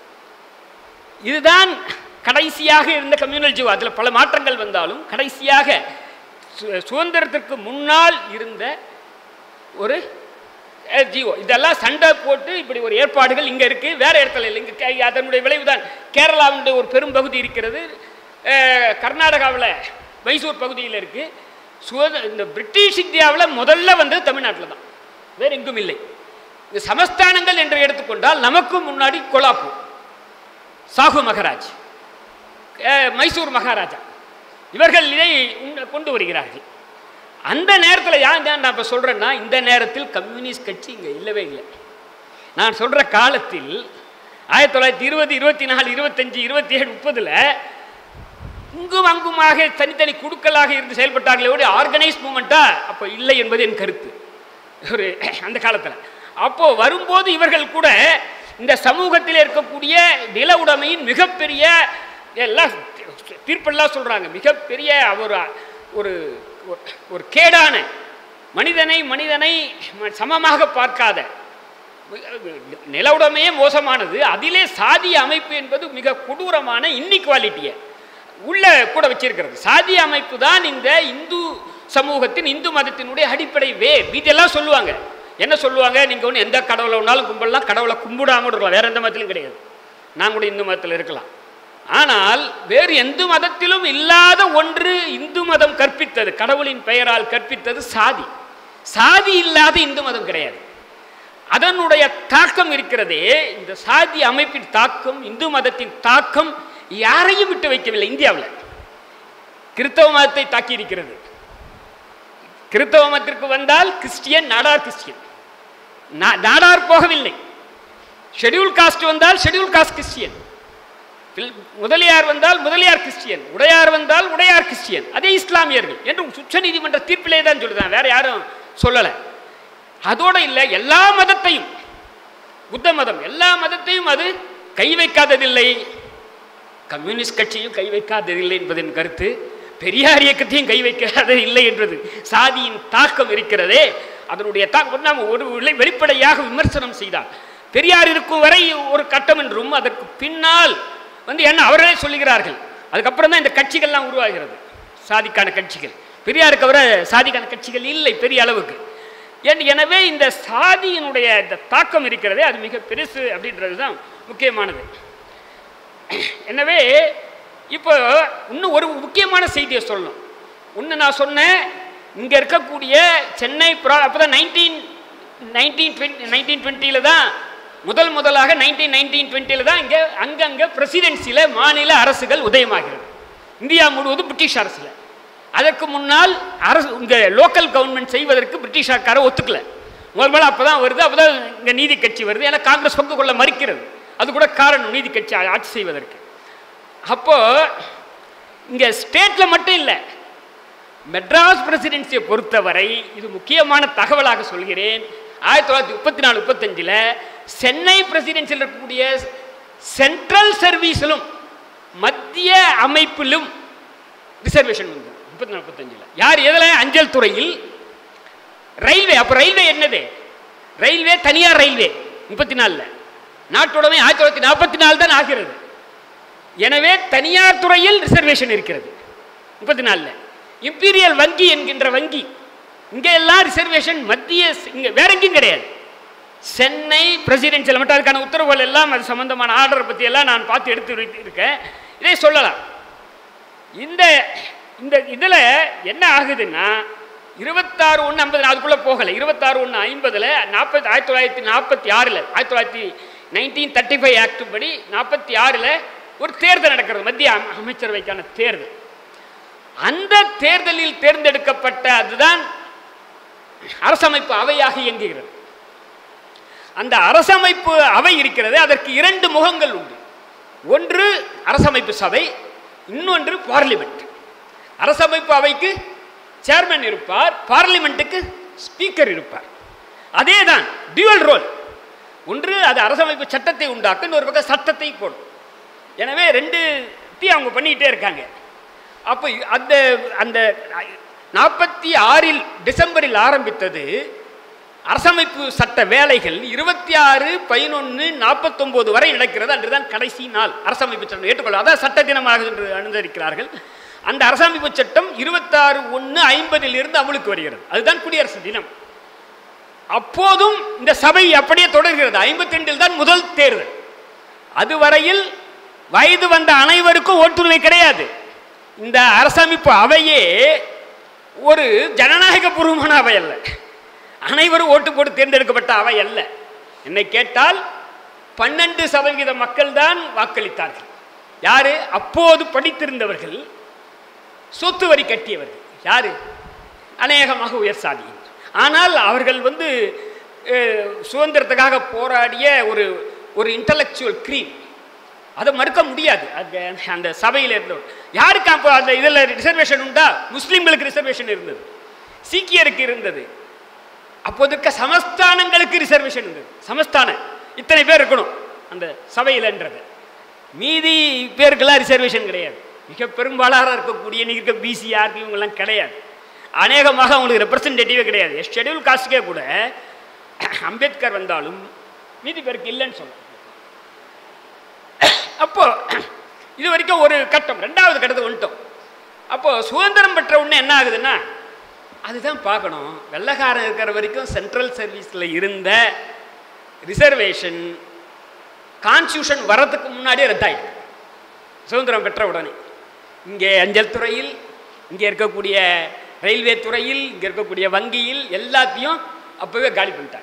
இதுதான் கடைசியாக இருந்த கம்யூனல் ஜீவோ அதில் பல மாற்றங்கள் வந்தாலும் கடைசியாக சு- சுதந்திரத்திற்கு முன்னால் இருந்த ஒரு அஹ், ஜீவோ இதெல்லாம் சண்டை போட்டு இப்படி ஒரு ஏற்பாடுகள் இங்கே இருக்கு வேற இடத்துல இல்லை இங்கே அதனுடைய விளைவு தான் கேரளாவுடைய ஒரு பெரும் பகுதி இருக்கிறது அஹ், கர்நாடகாவில் மைசூர் பகுதியில் இருக்கு சுத இந்த பிரிட்டிஷ் இந்தியாவில் முதல்ல வந்தது தமிழ்நாட்டில் தான் வேற எங்கும் இல்லை இந்த சமஸ்தானங்கள் என்று எடுத்துக்கொண்டால் நமக்கு முன்னாடி கொலாப்பூர் சாகு மகாராஜ் அஹ், மைசூர் மகாராஜா இவர்கள் இதை உண்ட- கொண்டு வருகிறார்கள் அந்த நேரத்தில் ஏன் தான் நான் இப்போ சொல்கிறேன்னா இந்த நேரத்தில் கம்யூனிஸ்ட் கட்சி இங்கே இல்லவே இல்லை நான் சொல்கிற காலத்தில் ஆயிரத்தி தொள்ளாயிரத்தி இருபது இருபத்தி நாலு இருபத்தஞ்சி இருபத்தி ஏழு முப்பதில் இங்கும் அங்குமாக தனித்தனி குழுக்களாக இருந்து செயல்பட்டார்களே ஒழிய ஆர்கனைஸ் மூமெண்ட்டாக அப்போ இல்லை என்பது என் கருத்து ஒரு அந்த காலத்தில் அப்போ வரும்போது இவர்கள் கூட இந்த சமூகத்தில் இருக்கக்கூடிய நில உடைமையின் மிகப்பெரிய எல்லாம் தீர்ப்பெல்லாம் சொல்றாங்க மிகப்பெரிய ஒரு ஒரு ஒரு- ஒரு கேடான மனிதனை மனிதனை சமமாக பார்க்காத நில உடைமையே மோசமானது அதிலே சாதிய அமைப்பு என்பது மிக கொடூரமான இன்இக்வாலிட்டியை உள்ள கூட வச்சிருக்கிறது சாதிய அமைப்பு தான் இந்த இந்து சமூகத்தின் இந்து மதத்தினுடைய அடிப்படை வேர் இதெல்லாம் சொல்லுவாங்க என்ன சொல்லுவாங்க நீங்க ஒன்று எந்த கடவுளை வேணாலும் கும்பிடலாம் கடவுளை கும்பிடாம கூட இருக்கலாம் வேற எந்த மதத்திலும் கிடையாது நான் கூட இந்து மதத்தில் இருக்கலாம் ஆனால் வேறு எந்த மதத்திலும் இல்லாத ஒன்று இந்து மதம் கற்பித்தது கடவுளின் பெயரால் கற்பித்தது சாதி சாதி இல்லாத இந்து மதம் கிடையாது அதனுடைய தாக்கம் இருக்கிறதே இந்த சாதி அமைப்பின் தாக்கம் இந்து மதத்தின் தாக்கம் யாரையும் விட்டு வைக்கவில்லை இந்தியாவில் கிறிஸ்தவ மதத்தை தாக்கி இருக்கிறது கிறிஸ்தவ மதத்திற்கு வந்தால் கிறிஸ்டியன் நாடார் கிறிஸ்டியன் நா- நாடார் போகவில்லை ஷெட்யூல் காஸ்ட் வந்தால் ஷெட்யூல் காஸ்ட் கிறிஸ்டியன் பில்- முதலியார் வந்தால் முதலியார் கிறிஸ்டியன் உடையார் வந்தால் உடையார் கிறிஸ்டியன் அதே இஸ்லாமியர்கள் என்று உச்ச நீதிமன்ற தீர்ப்பிலே தான் சொல்லுதான் வேற யாரும் சொல்லலை அதோட இல்லை எல்லா மதத்தையும் புத்த மதம் எல்லா மதத்தையும் அது கை வைக்காததில்லை கம்யூனிஸ்ட் கட்சியும் கை வைக்காததில்லை என்பதன் கருத்து பெரியார் இயக்கத்தையும் கை வைக்காத இல்லை என்றது சாதியின் தாக்கம் இருக்கிறதே அதனுடைய தாக்கம் நாம் ஒரு வெளி- வெளிப்படையாக விமர்சனம் செய்தார் பெரியார் இருக்கும் வரை ஒரு கட்டம் என்றும் அதற்கு பின்னால் வந்து என்ன அவர்களே சொல்லுகிறார்கள் அதுக்கப்புறம் தான் இந்த கட்சிகள்லாம் உருவாகிறது சாதிக்கான கட்சிகள் பெரியாருக்கு அவர சாதிக்கான கட்சிகள் இல்லை பெரிய அளவுக்கு ஏன் எனவே இந்த சாதியினுடைய இந்த தாக்கம் இருக்கிறதே அது மிக பெருசு அப்படின்றது தான் முக்கியமானது எனவே இப்போ இன்னும் ஒரு முக்கியமான செய்தியை சொல்லணும் ஒன்று நான் சொன்னேன் இங்கே இருக்கக்கூடிய சென்னை ப்ரா அப்போ தான் நைன்டீன் நைன்டீன் டுவெண்ட்டி நைன்டீன் டுவெண்ட்டியில் தான் முதல் முதலாக நைன்டீன் நைன்டீன் டுவெண்ட்டியில் தான் இங்கே அங்கங்கே பிரசிடென்சியில் மாநில அரசுகள் உதயமாகிறது இந்தியா முழுவதும் பிரிட்டிஷ் அரசில் அதற்கு முன்னால் அரசு இங்கே லோக்கல் கவர்மெண்ட் செய்வதற்கு பிரிட்டிஷார்கார ஒத்துக்கல முதல் முதல்ல அப்போ தான் வருது அப்போ தான் இங்கே நீதி கட்சி வருது ஏன்னா காங்கிரஸ் பங்கு கொள்ள மறுக்கிறது அது கூட காரணம் நீதி கட்சி ஆ- ஆட்சி செய்வதற்கு அப்போ இங்கே ஸ்டேட்டில் மட்டும் இல்லை மெட்ராஸ் பிரசிடென்சியை பொறுத்தவரை இது முக்கியமான தகவலாக சொல்கிறேன் ஆயிரத்தி தொள்ளாயிரத்தி முப்பத்தி நாலு முப்பத்தஞ்சில் சென்னை பிரசிடென்சியில் இருக்கக்கூடிய சென்ட்ரல் சர்வீஸிலும் மத்திய அமைப்பிலும் ரிசர்வேஷன் வந்து முப்பத்தி நாற்பத்தஞ்சில் யார் எதில் அஞ்சல் துறையில் ரயில்வே அப்போ ரயில்வே என்னது ரயில்வே தனியார் ரயில்வே முப்பத்தி நாலில் நாட்டுடைமை ஆயிரத்தி தொள்ளாயிரத்தி நாற்பத்தி நாலு தான் ஆகிறது எனவே தனியார் துறையில் ரிசர்வேஷன் இருக்கிறது முப்பத்தி நாலில் இம்பீரியல் வங்கி என்கின்ற வங்கி இங்கே எல்லாம் ரிசர்வேஷன் மத்திய இங்கே வேற எங்கேயும் கிடையாது சென்னை பிரசிடென்சியல் மட்டும் அதுக்கான உத்தரவுகள் எல்லாம் அது சம்பந்தமான ஆர்டர் பற்றி எல்லாம் நான் பார்த்து எடுத்து வைத்து இருக்கேன் இதை சொல்லலாம் இந்த இந்த இதில் என்ன ஆகுதுன்னா இருபத்தாறு ஒன்று ஐம்பது அதுக்குள்ளே போகலை இருபத்தாறு ஒன்று ஐம்பதில் நாற்பத்தி ஆயிரத்தி தொள்ளாயிரத்தி நாற்பத்தி ஆறில் ஆயிரத்தி தொள்ளாயிரத்தி நைன்டீன் தேர்ட்டி ஃபைவ் ஆக்ட் படி நாற்பத்தி ஆறில் ஒரு தேர்தல் நடக்கிறது மத்திய அம- அமைச்சரவைக்கான தேர்தல் அந்த தேர்தலில் தேர்ந்தெடுக்கப்பட்ட அதுதான் அரசமைப்பு அவையாக இயங்குகிறது அந்த அரசமைப்பு அவை இருக்கிறது அதற்கு இரண்டு முகங்கள் உண்டு ஒன்று அரசமைப்பு சபை இன்னொன்று பார்லிமெண்ட் அரசமைப்பு அவைக்கு சேர்மன் இருப்பார் பார்லிமெண்ட்டுக்கு ஸ்பீக்கர் இருப்பார் அதே தான் டியூவல் ரோல் ஒன்று அது அரசமைப்பு சட்டத்தை உண்டாக்கும் இன்னொரு பக்கம் சட்டத்தை போடும் எனவே ரெண்டு தீ அவங்க பண்ணிக்கிட்டே இருக்காங்க அப்போ அந்த அந்த நாற்பத்தி ஆறில் டிசம்பரில் ஆரம்பித்தது அரசமைப்பு சட்ட வேலைகள் இருபத்தி ஆறு பதினொன்று நாற்பத்தொம்போது வரை நடக்கிறது அன்றுதான் கடைசி நாள் அரசமைப்பு சட்டம் ஏற்றுக்கொள்ள அதான் சட்ட தினமாக என்று அனுசரிக்கிறார்கள் அந்த அரசமைப்பு சட்டம் இருபத்தாறு ஒன்று ஐம்பதில் இருந்து அமலுக்கு வருகிறது அதுதான் குடியரசு தினம் அப்போதும் இந்த சபை அப்படியே தொடர்கிறது ஐம்பத்தி ரெண்டில் தான் முதல் தேர்தல் அதுவரையில் வயது வந்த அனைவருக்கும் ஓட்டுரிமை கிடையாது இந்த அரசமைப்பு அவையே ஒரு ஜனநாயக பூர்வமான அவை அல்ல அனைவரும் ஓட்டு போட்டு தேர்ந்தெடுக்கப்பட்ட அவை அல்ல என்னை கேட்டால் பன்னெண்டு சதவிகித மக்கள் தான் வாக்களித்தார்கள் யாரு அப்போது படித்திருந்தவர்கள் சொத்து வரி கட்டியவர்கள் யாரு அநேகமாக உயர் சாதி ஆனால் அவர்கள் வந்து அஹ், சுதந்திரத்துக்காக போராடிய ஒரு ஒரு இன்டலெக்சுவல் க்ரீம் அதை மறுக்க முடியாது அந்த அந்த சபையில் இருந்தவர் யாருக்கு அப்போ அந்த இதில் ரிசர்வேஷன் உண்டா முஸ்லீம்களுக்கு ரிசர்வேஷன் இருந்தது சீக்கியருக்கு இருந்தது அப்போது இருக்க சமஸ்தானங்களுக்கு ரிசர்வேஷன் இருந்தது சமஸ்தான இத்தனை பேர் இருக்கணும் அந்த சபையில்ன்றது மீதி பேருக்கெல்லாம் ரிசர்வேஷன் கிடையாது மிக பெரும்பாலாக இருக்கக்கூடிய இன்னைக்கு இருக்க பிசிஆர் இவங்கெல்லாம் கிடையாது அநேகமாக அவங்களுக்கு ரெப்ரசன்டேட்டிவே கிடையாது ஷெட்யூல் காஸ்ட்டுக்கே கூட அம்பேத்கர் வந்தாலும் மீதி பேருக்கு இல்லைன்னு சொல்ல அப்போ இது வரைக்கும் ஒரு கட்டம் ரெண்டாவது கட்டத்துக்கு வந்துட்டோம் அப்போ சுதந்திரம் பெற்ற உடனே என்ன ஆகுதுன்னா அதுதான் பார்க்கணும் வெள்ளக்காரன் இருக்கிற வரைக்கும் சென்ட்ரல் சர்வீஸில் இருந்த ரிசர்வேஷன் கான்ஸ்டியூஷன் வரதுக்கு முன்னாடியே ரத்தாயிடுது சுதந்திரம் பெற்ற உடனே இங்கே அஞ்சல் துறையில் இங்கே இருக்கக்கூடிய ரயில்வே துறையில் இங்கே இருக்கக்கூடிய வங்கியில் எல்லாத்தையும் அப்போவே காலி பண்ணிட்டாங்க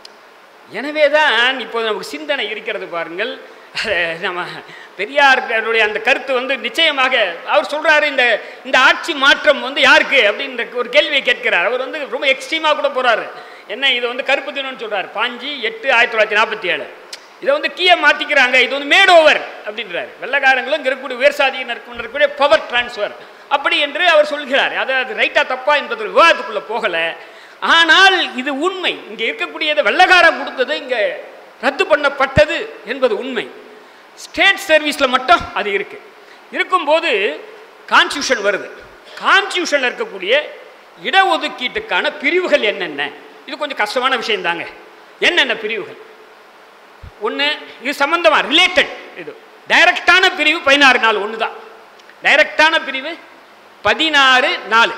எனவே தான் இப்போது நமக்கு சிந்தனை இருக்கிறது பாருங்கள் அஹ் நம்ம பெரியாருடைய அந்த கருத்து வந்து நிச்சயமாக அவர் சொல்றாரு இந்த இந்த ஆட்சி மாற்றம் வந்து யாருக்கு அப்படின்ற ஒரு கேள்வியை கேட்கிறார் அவர் வந்து ரொம்ப எக்ஸ்ட்ரீமாக கூட போறாரு என்ன இது வந்து கருப்பு தினம்னு சொல்றாரு பாஞ்சு எட்டு ஆயிரத்தி தொள்ளாயிரத்தி நாற்பத்தி ஏழு இதை வந்து கீழே மாற்றிக்கிறாங்க இது வந்து மேட் ஓவர் அப்படின்றாரு வெள்ளக்காரங்களும் இங்கே இருக்கக்கூடிய உயர்சாதியினருக்கு இருக்கக்கூடிய பவர் டிரான்ஸ்ஃபர் அப்படி என்று அவர் சொல்கிறார் அது அது ரைட்டா தப்பா என்பது ஒரு விவாதத்துக்குள்ளே போகலை ஆனால் இது உண்மை இங்கே இருக்கக்கூடியதை வெள்ளக்காரன் கொடுத்தது இங்கே ரத்து பண்ணப்பட்டது என்பது உண்மை ஸ்டேட் சர்வீஸில் மட்டும் அது இருக்கு இருக்கும்போது கான்ஸ்டியூஷன் வருது கான்ஸ்டியூஷனில் இருக்கக்கூடிய இடஒதுக்கீட்டுக்கான பிரிவுகள் என்னென்ன இது கொஞ்சம் கஷ்டமான விஷயம் தாங்க என்னென்ன பிரிவுகள் ஒன்று இது சம்பந்தமாக ரிலேட்டட் இது டைரக்டான பிரிவு பதினாறு நாள் ஒன்று தான் டைரக்டான பிரிவு பதினாறு நாலு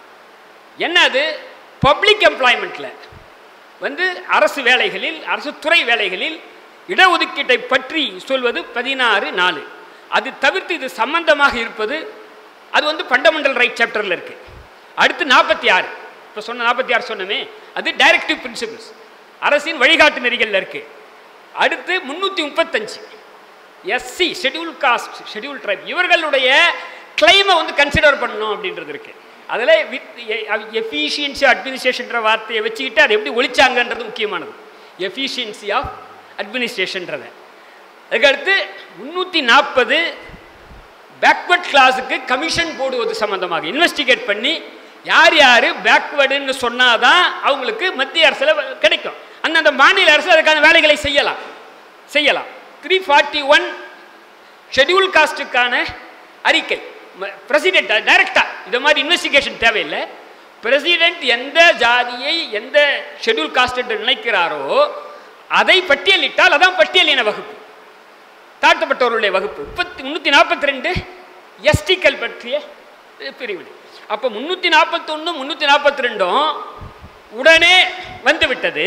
என்ன அது பப்ளிக் எம்ப்ளாய்மெண்ட்டில் வந்து அரசு வேலைகளில் அரசு துறை வேலைகளில் இடஒதுக்கீட்டை பற்றி சொல்வது பதினாறு நாலு அது தவிர்த்து இது சம்பந்தமாக இருப்பது அது வந்து ஃபண்டமெண்டல் ரைட் சாப்டரில் இருக்கு அடுத்து நாற்பத்தி ஆறு இப்போ சொன்ன நாற்பத்தி ஆறு சொன்னமே அது டைரக்டிவ் பிரின்சிபிள்ஸ் அரசின் வழிகாட்டு நெறிகளில் இருக்கு அடுத்து முந்நூற்றி முப்பத்தஞ்சு SC schedule caste schedule tribe இவர்களுடைய கிளைமை வந்து கன்சிடர் பண்ணணும் அப்படின்றது இருக்கு அதில் வித் எஃபிஷியன்சி அட்மினிஸ்ட்ரேஷன்ற வார்த்தையை வச்சுக்கிட்டு அதை எப்படி ஒழிச்சாங்கன்றது முக்கியமானது எஃபிஷியன்சி ஆஃப் அட்மினிஸ்ட்ரேஷன்றதை அதுக்கடுத்து முந்நூற்றி நாற்பது பேக்வர்ட் கிளாஸுக்கு கமிஷன் போடுவது சம்பந்தமாக இன்வெஸ்டிகேட் பண்ணி யார் யார் பேக்வேர்டுன்னு சொன்னாதான் அவங்களுக்கு மத்திய அரசில் கிடைக்கும் அந்தந்த மாநில அரசு அதுக்கான வேலைகளை செய்யலாம் செய்யலாம் த்ரீ ஃபார்ட்டி ஒன் ஷெட்யூல் காஸ்ட்டுக்கான அறிக்கை பிரசிடென்ட் டைரக்டா இது மாதிரி இன்வெஸ்டிகேஷன் தேவையில்லை பிரசிடென்ட் எந்த ஜாதியை எந்த ஷெட்யூல் காஸ்ட் என்று நினைக்கிறாரோ அதை பட்டியலிட்டால் அதான் பட்டியலின வகுப்பு தாழ்த்தப்பட்டவர்களுடைய வகுப்பு முப்பத்தி முந்நூற்றி நாற்பத்தி ரெண்டு எஸ்டிக்கள் பற்றிய பிரிவு அப்போ முந்நூற்றி நாற்பத்தொன்று முந்நூற்றி நாற்பத்தி ரெண்டும் உடனே வந்துவிட்டது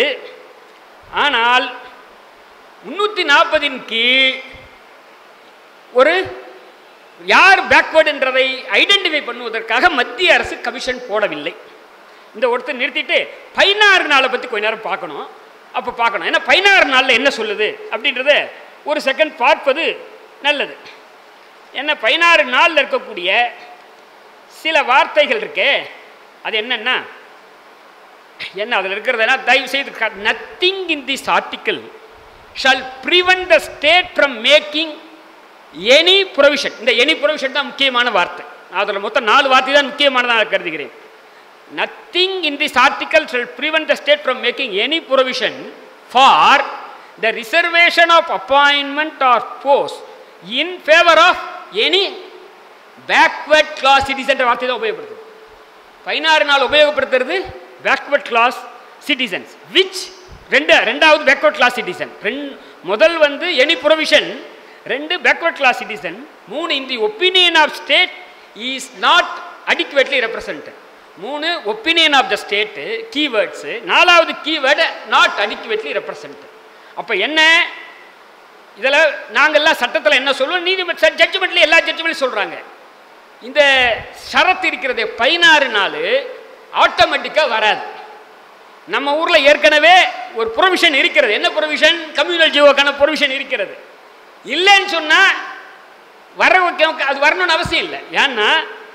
ஆனால் முந்நூற்றி நாற்பதின் கீழ் ஒரு யார் பேக்வேர்டு என்றதை ஐடென்டிஃபை பண்ணுவதற்காக மத்திய அரசு கமிஷன் போடவில்லை இந்த ஒருத்தர் நிறுத்திட்டு பதினாறு நாளை பற்றி கொஞ்ச நேரம் பார்க்கணும் அப்போ பார்க்கணும் ஏன்னா பதினாறு நாளில் என்ன சொல்லுது அப்படின்றத ஒரு செகண்ட் பார்ப்பது நல்லது என்ன பதினாறு நாளில் இருக்கக்கூடிய சில வார்த்தைகள் இருக்கே அது என்னன்னா என்ன அதில் இருக்கிறதுனா தயவு செய்து nothing in this article shall prevent the state from making any provision இந்த எனி ப்ரொவிஷன் தான் முக்கியமான வார்த்தை அதில் மொத்தம் நாலு வார்த்தை தான் முக்கியமானதாக கருதுகிறேன் nothing in this article shall prevent the state from making any provision for the reservation of appointment or post in favour of any backward class citizen வார்த்தை தான் உபயோகப்படுத்துது பதினாறு நாள் உபயோகப்படுத்துறது பேக்வர்ட் கிளாஸ் சிட்டிசன்ஸ் விச் ரெண்டு ரெண்டாவது பேக்வர்ட் கிளாஸ் சிட்டிசன் ரெண்டு முதல் வந்து எனி ப்ரொவிஷன் ரெண்டு பேக்வர்ட் கிளாஸ் சிட்டிசன் மூணு in the opinion of state is not adequately represented மூணு opinion of the state keywords நாலாவது கீவேர்டு நாட் அடிக்குவேட்லி ரெப்ரசன்டட் அப்போ என்ன இதில் நாங்கள்லாம் சட்டத்தில் என்ன சொல்லுவோம் நீதிமன்ற ஜட்ஜ்மெண்ட்ல எல்லா ஜட்ஜ்மெண்ட்லையும் சொல்கிறாங்க இந்த ஷரத்து இருக்கிறதே பதினாறு நாள் ஆட்டோமேட்டிக்காக வராது நம்ம ஊரில் ஏற்கனவே ஒரு ப்ரொவிஷன் இருக்கிறது என்ன ப்ரொவிஷன் கம்யூனல் ஜீவோக்கான ப்ரொவிஷன் இருக்கிறது இல்லைன்னு சொன்னால் வர வைக்க அது வரணும்னு அவசியம் இல்லை ஏன்னா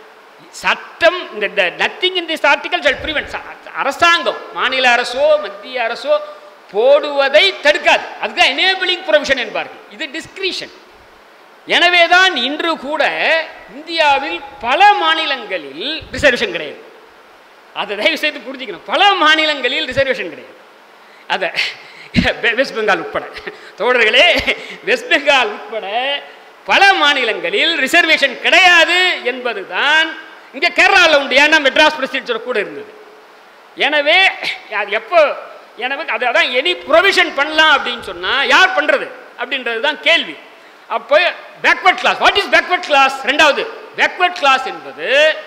சட்டம் இந்த nothing in this article shall prevent அரசாங்கம் மாநில அரசோ மத்திய அரசோ போடுவதை தடுக்காது அதுதான் எனேபிளிங் ப்ரொவிஷன் என்பார்கள் இது டிஸ்கிரிஷன் எனவே தான் இன்று கூட இந்தியாவில் பல மாநிலங்களில் ரிசர்வேஷன் கிடையாது அதை தயவு செய்து புரிஞ்சுக்கணும் பல மாநிலங்களில் ரிசர்வேஷன் கிடையாது அதை வெஸ்ட் பெங்கால் உட்பட தோழர்களே வெஸ்ட் பெங்கால் உட்பட பல மாநிலங்களில் ரிசர்வேஷன் கிடையாது என்பது தான் இங்கே கேரளாவில் உண்டு ஏன்னா மெட்ராஸ் பிரசிடென்சியோட கூட இருந்தது எனவே அது எப்போ எனவே அதை தான் எனி ப்ரொவிஷன் பண்ணலாம் அப்படின்னு சொன்னால் யார் பண்ணுறது அப்படின்றது தான் கேள்வி அப்போ backward class what is backward class ரெண்டாவது பேக்வர்ட் கிளாஸ் என்பது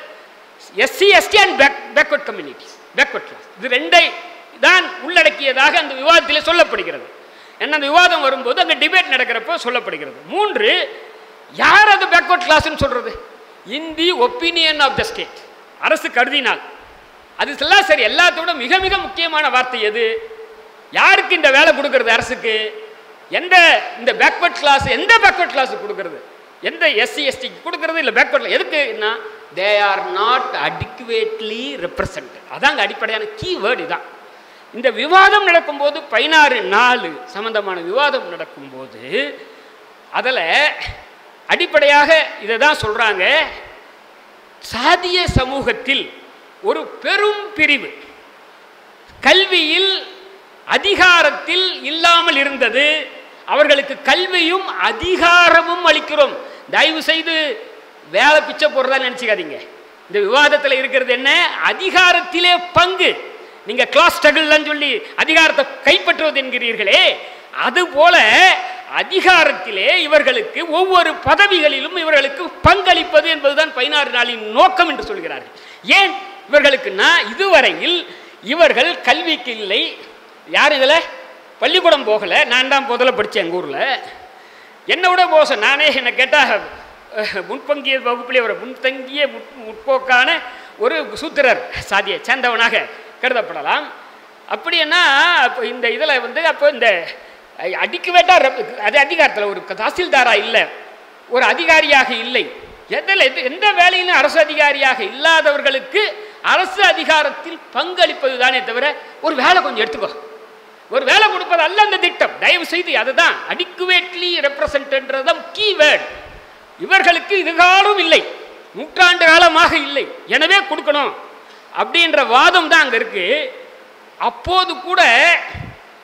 SC ST and back backward communities backward class இது ரெண்டை தான் உள்ளடக்கியதாக அந்த விவாதத்தில் சொல்லப்படுகிறது என்ன அந்த விவாதம் வரும்போது அங்கே டிபேட் நடக்கிறப்போ சொல்லப்படுகிறது மூன்று யார் அது பேக்வர்ட் கிளாஸ்ன்னு சொல்கிறது in the opinion of the state அரசு கருதினால் அது எல்லாம் சரி எல்லாத்தோட மிக மிக முக்கியமான வார்த்தை எது யாருக்கு இந்த வேலை கொடுக்கறது அரசுக்கு எந்த இந்த பேக்வர்ட் கிளாஸ் எந்த பேக்வர்ட் கிளாஸ் கொடுக்கறது எந்த எஸ்சி எஸ்டிக்கு கொடுக்கறது இல்லை பேக்வர்ட் எதுக்குன்னா they are not adequately represent அதாங்க அடிப்படையான கீவேர்டு இதான் இந்த விவாதம் நடக்கும்போது பதினாறு நாலு சம்பந்தமான விவாதம் நடக்கும்போது அதில் அடிப்படையாக இதை தான் சொல்கிறாங்க சாதிய சமூகத்தில் ஒரு பெரும் பிரிவு கல்வியில் அதிகாரத்தில் இல்லாமல் இருந்தது அவர்களுக்கு கல்வியும் அதிகாரமும் அளிக்கிறோம் தயவு செய்து வேலை பிச்சை போடுறதா நினச்சிக்காதீங்க இந்த விவாதத்தில் இருக்கிறது என்ன அதிகாரத்திலே பங்கு நீங்க கிளாஸ் ஸ்ட்ரகிள்லாம் சொல்லி அதிகாரத்தை கைப்பற்றுவது என்கிறீர்களே அதுபோல அதிகாரத்திலே இவர்களுக்கு ஒவ்வொரு பதவிகளிலும் இவர்களுக்கு பங்களிப்பது என்பதுதான் பதினாறு நாளின் நோக்கம் என்று சொல்கிறார்கள் ஏன் இவர்களுக்குன்னா இதுவரையில் இவர்கள் கல்விக்கு இல்லை யார் இதில் பள்ளிக்கூடம் போகலை நான் தான் முதல்ல படித்தேன் எங்கள் ஊரில் என்னை விட மோசம் நானே என்னை கேட்டால் முன்பங்கிய வகுப்பிலே ஒரு முன்தங்கிய முற்போக்கான ஒரு சூத்திரர் சாதியை சேர்ந்தவனாக கருதப்படலாம் அப்படின்னா அப்போ இந்த இதில் வந்து அப்போ இந்த அடிக்குவேட்டா அது அதிகாரத்தில் ஒரு தாசில்தாரா இல்லை ஒரு அதிகாரியாக இல்லை எதில் எது எந்த வேலையிலும் அரசு அதிகாரியாக இல்லாதவர்களுக்கு அரசு அதிகாரத்தில் பங்களிப்பது தானே தவிர ஒரு வேலை கொஞ்சம் எடுத்துக்கோ ஒரு வேலை கொடுப்பது அல்ல அந்த திட்டம் தயவு செய்து அதுதான் அடிக்குவேட்லி ரெப்ரசன்ட்ன்றது தான் கீவேர்டு இவர்களுக்கு இதுகாலம் இல்லை நூற்றாண்டு காலமாக இல்லை எனவே கொடுக்கணும் அப்படின்ற வாதம் தான் அங்கே இருக்கு அப்போது கூட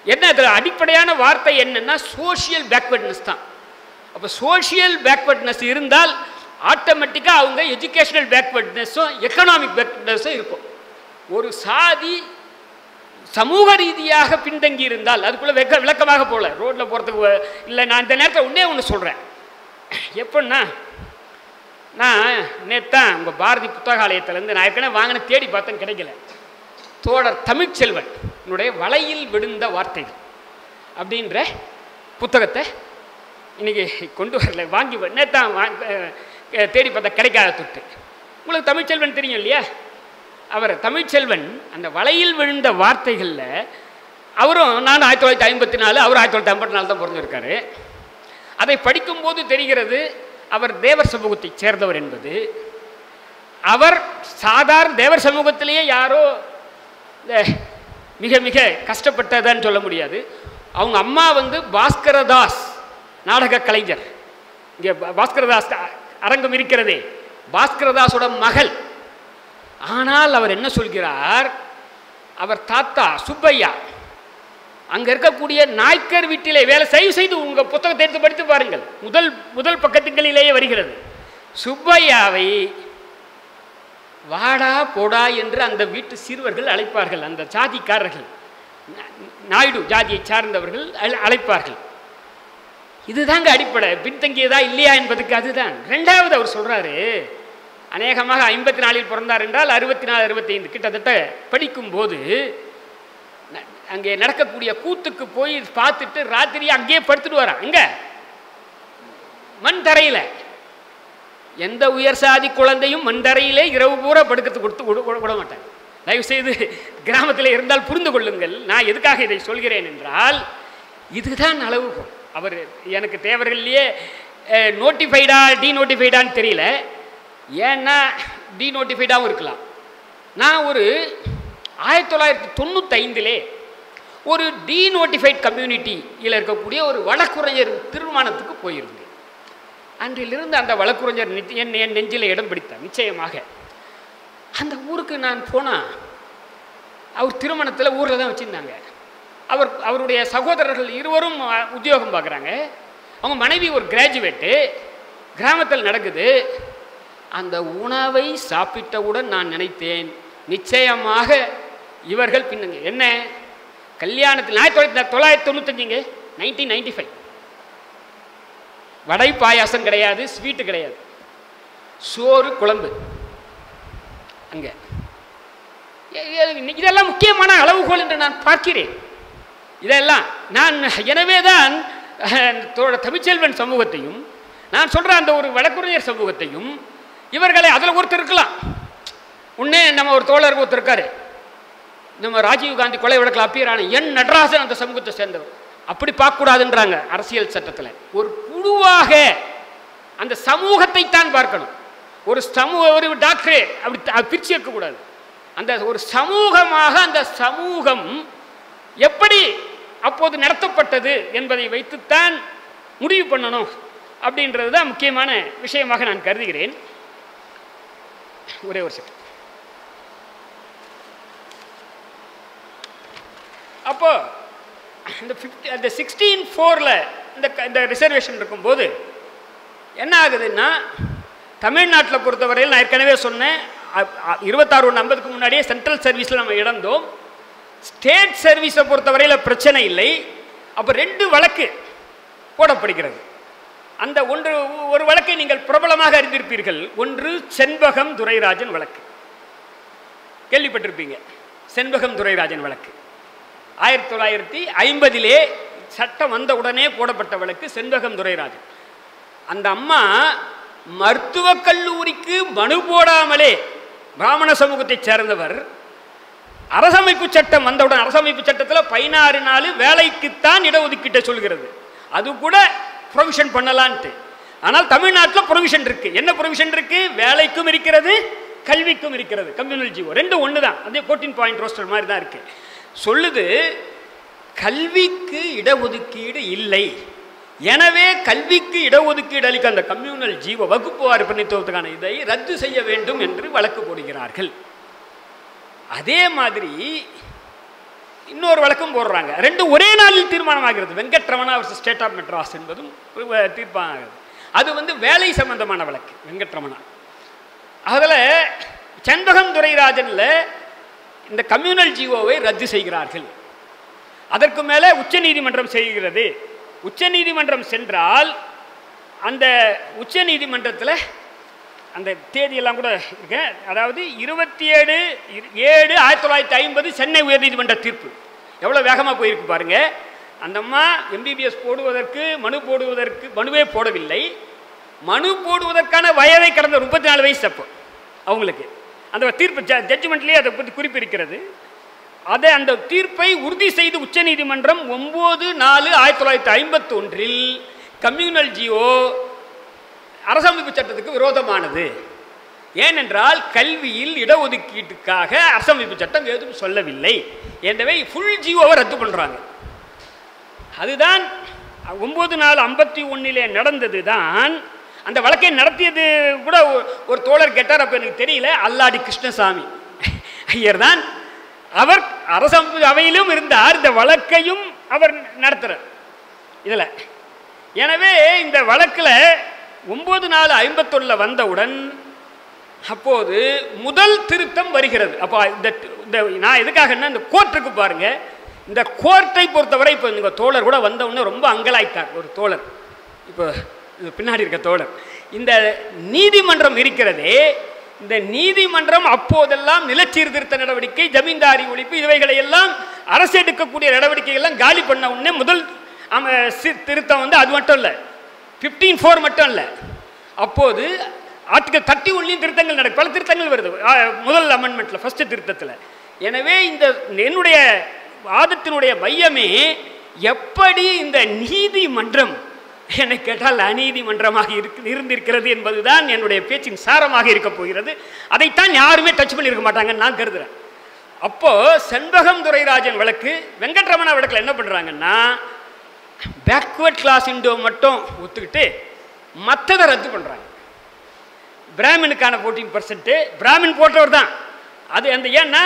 என்ன அதில் அடிப்படையான வார்த்தை என்னன்னா சோஷியல் பேக்வர்ட்னஸ் தான் அப்போ சோஷியல் பேக்வர்ட்னஸ் இருந்தால் ஆட்டோமேட்டிக்காக அவங்க எஜுகேஷனல் பேக்வர்ட்னஸும் எக்கனாமிக் பேக்வர்ட்னஸும் இருக்கும் ஒரு சாதி சமூக ரீதியாக பின்தங்கி இருந்தால் அதுக்குள்ளே வெக்க விளக்கமாக போகல ரோட்டில் போகிறதுக்கு வ- இல்லை நான் இந்த நேரத்தில் ஒன்றே ஒன்று சொல்கிறேன் எப்படின்னா நான் நேத்தான் உங்கள் பாரதி புத்தகாலயத்திலேருந்து நான் ஏற்கனவே வாங்கின தேடி பார்த்தேன் கிடைக்கல தோழர் தமிழ்ச்செல்வன் என்னுடைய வலையில் விழுந்த வார்த்தைகள் அப்படின்ற புத்தகத்தை இன்னைக்கு கொண்டு வரல வாங்கி வ- நேத்தான் வாங்க அஹ், தேடி பார்த்தா கிடைக்காத துட்டு உங்களுக்கு தமிழ்ச்செல்வன் தெரியும் இல்லையா அவர் தமிழ்ச்செல்வன் அந்த வலையில் விழுந்த வார்த்தைகளில் அவரும் நான் ஆயிரத்தி தொள்ளாயிரத்தி ஐம்பத்தி நாலு அவர் ஆயிரத்தி தொள்ளாயிரத்தி ஐம்பத்தி நாலு தான் பிறந்திருக்காரு அதை படிக்கும்போது தெரிகிறது அவர் தேவர் சமூகத்தைச் சேர்ந்தவர் என்பது அவர் சாதாரண தேவர் சமூகத்திலேயே யாரோ இந்த மிக மிக கஷ்டப்பட்டதான்னு சொல்ல முடியாது அவங்க அம்மா வந்து பாஸ்கரதாஸ் நாடக கலைஞர் இங்கே பா- பாஸ்கரதாஸ் அ- அரங்கம் இருக்கிறதே பாஸ்கரதாஸோட மகள் ஆனால் அவர் என்ன சொல்கிறார் அவர் தாத்தா சுப்பையா அங்க இருக்கக்கூடிய நாய்க்கர் வீட்டிலே வேலை செய்து செய்து உங்க புத்தகத்தை எடுத்து படித்து பாருங்கள் முதல் முதல் பக்கத்துகளிலேயே வருகிறது சுப்பையாவை வாடா போடா என்று அந்த வீட்டு சிறுவர்கள் அழைப்பார்கள் அந்த ஜாதிக்காரர்கள் நா- நாயுடு ஜாதியை சார்ந்தவர்கள் அழ- அழைப்பார்கள் இதுதாங்க அடிப்படை பின்தங்கியதா இல்லையா என்பதுக்கு அதுதான் ரெண்டாவது அவர் சொல்றாரு அநேகமாக ஐம்பத்தி நாலில் பிறந்தார் என்றால் அறுபத்தி நாலு அறுபத்தைந்து கிட்டத்தட்ட படிக்கும்போது ந- அங்கே நடக்கக்கூடிய கூத்துக்கு போய் பார்த்துட்டு ராத்திரி அங்கேயே படுத்துட்டு வரான் எங்க மண் தரையில் எந்த உயர் சாதி குழந்தையும் மண் தரையிலே இரவு பூரா படுக்கிறது கொடுத்து விட விட- விட மாட்டாங்க தயவு செய்து கிராமத்தில் இருந்தால் புரிந்து கொள்ளுங்கள் நான் எதுக்காக இதை சொல்கிறேன் என்றால் இதுதான் அளவுகோல் அவர் எனக்கு தேவர்கள்லேயே நோட்டிஃபைடா டீநோட்டிஃபைடான்னு தெரியல ஏன்னா டீநோட்டிஃபைடாகவும் இருக்கலாம் நான் ஒரு ஆயிரத்தி தொள்ளாயிரத்தி தொண்ணூத்தைந்திலே ஒரு டீநோட்டிஃபைட் கம்யூனிட்டியில் இருக்கக்கூடிய ஒரு வழக்குரைஞர் திருமணத்துக்கு போயிருந்தேன் அன்றிலிருந்து அந்த வழக்குரைஞர் நிச்ச- என் என் நெஞ்சில் இடம் பிடித்தார் நிச்சயமாக அந்த ஊருக்கு நான் போனால் அவர் திருமணத்தில் ஊரில் தான் வச்சுருந்தாங்க அவர் அவருடைய சகோதரர்கள் இருவரும் அ, உத்தியோகம் பார்க்குறாங்க அவங்க மனைவி ஒரு கிராஜுவேட்டு கிராமத்தில் நடக்குது அந்த உணவை சாப்பிட்டவுடன் நான் நினைத்தேன் நிச்சயமாக இவர்கள் பின்னுங்க என்ன கல்யாணத்தில் ஆயிரத்தி தொள்ளாயிரத்தி தொள்ளாயிரத்தி தொண்ணூத்தஞ்சுங்க nineteen ninety five vada payasam கிடையாது ஸ்வீட்டு கிடையாது சோறு குழம்பு அங்கே இதெல்லாம் முக்கியமான அளவுகோல் என்று நான் பார்க்கிறேன் இதெல்லாம் நான் எனவே தான் அஹ், தோழர் தமிழ்ச்செல்வன் சமூகத்தையும் நான் சொல்ற அந்த ஒரு வழக்குரைஞர் சமூகத்தையும் இவர்களை அதில் ஒருத்தர் இருக்கலாம் உடனே நம்ம ஒரு தோழர் ஒருத்தர் இருக்காரு நம்ம ராஜீவ் காந்தி கொலை வழக்கில் அப்பியரான என் நடராஜன் அந்த சமூகத்தை சேர்ந்தவர் அப்படி பார்க்கக்கூடாதுன்றாங்க அரசியல் சட்டத்தில் ஒரு குழுவாக அந்த சமூகத்தை தான் பார்க்கணும் ஒரு சமூக ஒரு டாக்டரே அப்படி த- பிரிச்சு இருக்கக்கூடாது அந்த ஒரு சமூகமாக அந்த சமூகம் எப்படி அப்போது நடத்தப்பட்டது என்பதை வைத்துத்தான் முடிவு பண்ணணும் அப்படின்றது தான் முக்கியமான விஷயமாக நான் கருதுகிறேன் ஒரே ஒரு செகண்ட் அப்போ இந்த ஃபிஃப்டி அந்த சிக்ஸ்டீன் ஃபோரில் இந்த க- இந்த ரிசர்வேஷன் இருக்கும்போது என்ன ஆகுதுன்னா தமிழ்நாட்டில் பொறுத்தவரையில் நான் ஏற்கனவே சொன்னேன் அ- அ- இருபத்தாறு ஒன்று ஐம்பதுக்கு முன்னாடியே சென்ட்ரல் சர்வீஸில் நம்ம இழந்தோம் ஸ்டேட் சர்வீஸை பொறுத்தவரையில் பிரச்சனை இல்லை அப்போ ரெண்டு வழக்கு போடப்படுகிறது அந்த ஒன்று ஒரு வழக்கை நீங்கள் பிரபலமாக அறிந்திருப்பீர்கள் ஒன்று செண்பகம் துரைராஜன் வழக்கு கேள்விப்பட்டிருப்பீங்க செண்பகம் துரைராஜன் வழக்கு ஆயிரத்தி தொள்ளாயிரத்தி ஐம்பதிலே சட்டம் வந்த உடனே போடப்பட்ட வழக்கு செண்பகம் துரைராஜன் அந்த அம்மா மருத்துவக் கல்லூரிக்கு மனு போடாமலே பிராமண சமூகத்தைச் சேர்ந்தவர் அரசமைப்பு சட்டம் வந்தவுடன் அரசமைப்பு சட்டத்தில் பதினாறு நாள் வேலைக்குத்தான் இடஒதுக்கீட்டை சொல்கிறது அது கூட ப்ரொவிஷன் பண்ணலான்ட்டு ஆனால் தமிழ்நாட்டில் ப்ரொவிஷன் இருக்கு என்ன ப்ரொவிஷன் இருக்கு வேலைக்கும் இருக்கிறது கல்விக்கும் இருக்கிறது கம்யூனல் ஜீவோ ரெண்டும் ஒன்று தான் அதே ஃபோர்டீன் பாயிண்ட் ரோஸ்டர் மாதிரி தான் இருக்கு சொல்லுது கல்விக்கு இடஒதுக்கீடு இல்லை எனவே கல்விக்கு இடஒதுக்கீடு அளிக்க அந்த கம்யூனல் ஜீவ வகுப்பு வாரி பிரதித்துவத்துக்கான இதை ரத்து செய்ய வேண்டும் என்று வழக்கு போடுகிறார்கள் அதே மாதிரி இன்னொரு வழக்கும் போடுறாங்க ரெண்டும் ஒரே நாளில் தீர்மானமாகிறது Venkataramana versus state of Madras என்பதும் ஒரு தீர்ப்பாகிறது அது வந்து வேலை சம்பந்தமான வழக்கு வெங்கட்ரமணா அதில் செண்பகம் துரைராஜனில் இந்த கம்யூனல் ஜிஓவை ரத்து செய்கிறார்கள் அதற்கு மேலே உச்சநீதிமன்றம் செய்கிறது உச்சநீதிமன்றம் சென்றால் அந்த உச்சநீதிமன்றத்தில் அந்த தேதியெல்லாம் கூட இருக்கு அதாவது இருபத்தி ஏழு ஏழு ஆயிரத்தி தொள்ளாயிரத்தி ஐம்பது சென்னை உயர்நீதிமன்ற தீர்ப்பு எவ்வளோ வேகமாக போயிருக்கு பாருங்க அந்த அம்மா எம்பிபிஎஸ் போடுவதற்கு மனு போடுவதற்கு மனுவே போடவில்லை மனு போடுவதற்கான வயதை கடந்த முப்பத்தி நாலு வயசு அப்போ அவங்களுக்கு அந்த தீர்ப்பு ஜட்ஜ்மெண்ட்லேயே அதை பற்றி குறிப்பு இருக்கிறது அதை அந்த தீர்ப்பை உறுதி செய்து உச்சநீதிமன்றம் ஒம்பது நாலு ஆயிரத்தி தொள்ளாயிரத்தி ஐம்பத்தி ஒன்றில் கம்யூனல் ஜிஓ அரசமைப்பு சட்டத்துக்கு விரோதமானது ஏனென்றால் கல்வியில் இடஒதுக்கீட்டுக்காக அரசமைப்பு சட்டம் எதுவும் சொல்லவில்லை எனவே ஃபுல் ஜியோவை ரத்து பண்ணுறாங்க அதுதான் ஒம்பது நாலு ஐம்பத்தி ஒன்றிலே நடந்தது தான் அந்த வழக்கை நடத்தியது கூட ஒ- ஒரு தோழர் கேட்டார் அப்போ எனக்கு தெரியல அல்லாடி கிருஷ்ணசாமி ஐயர் தான் அவர் அரசமைப்பு அவையிலும் இருந்தார் இந்த வழக்கையும் அவர் நடத்துகிறார் இதில் எனவே இந்த வழக்கில் ஒம்பது நாலு ஐம்பத்தொன்னில் வந்தவுடன் அப்போது முதல் திருத்தம் வருகிறது அப்போ இந்த இந்த நான் எதுக்காகன்னா இந்த கோர்ட்டுக்கு பாருங்க இந்த கோர்ட்டை பொறுத்தவரை இப்போ இந்த தோழர் கூட வந்த உடனே ரொம்ப அங்கலாய்த்தார் ஒரு தோழர் இப்போ இது பின்னாடி இருக்க தோழர் இந்த நீதிமன்றம் இருக்கிறதே இந்த நீதிமன்றம் அப்போதெல்லாம் நிலச்சீர்திருத்த நடவடிக்கை ஜமீன்தாரி ஒழிப்பு இவைகளை எல்லாம் அரசு எடுக்கக்கூடிய நடவடிக்கைகள்லாம் காலி பண்ண உடனே முதல் ஆம, சி- திருத்தம் வந்து அது மட்டும் இல்லை ஃபிஃப்டீன் ஃபோர் மட்டும் இல்லை அப்போது ஆர்டிகல் தேர்ட்டி ஒன்லையும் திருத்தங்கள் நடக்கும் பல திருத்தங்கள் வருது ஆ, முதல் அமெண்ட்மெண்ட்டில் ஃபஸ்ட்டு திருத்தத்தில் எனவே இந்த என்னுடைய வாதத்தினுடைய மையமே எப்படி இந்த நீதிமன்றம் என்னை கேட்டால் அநீதிமன்றமாக இருக்கு இருந்திருக்கிறது என்பதுதான் என்னுடைய பேச்சின் சாரமாக இருக்க போகிறது அதைத்தான் யாருமே டச் பண்ணியிருக்க மாட்டாங்கன்னு நான் கருதுறேன் அப்போ செண்பகம் துரைராஜன் வழக்கு வெங்கட்ரமணா வழக்கில் என்ன பண்ணுறாங்கன்னா பேக்வேர்ட் கிளாஸ் இண்டோ மட்டும் ஒத்துக்கிட்டு மற்றதை ரத்து பண்ணுறாங்க பிராமினுக்கான ஃபோர்டீன் பர்சன்ட்டு பிராமின் போட்டவர் தான் அது அந்த ஏன்னா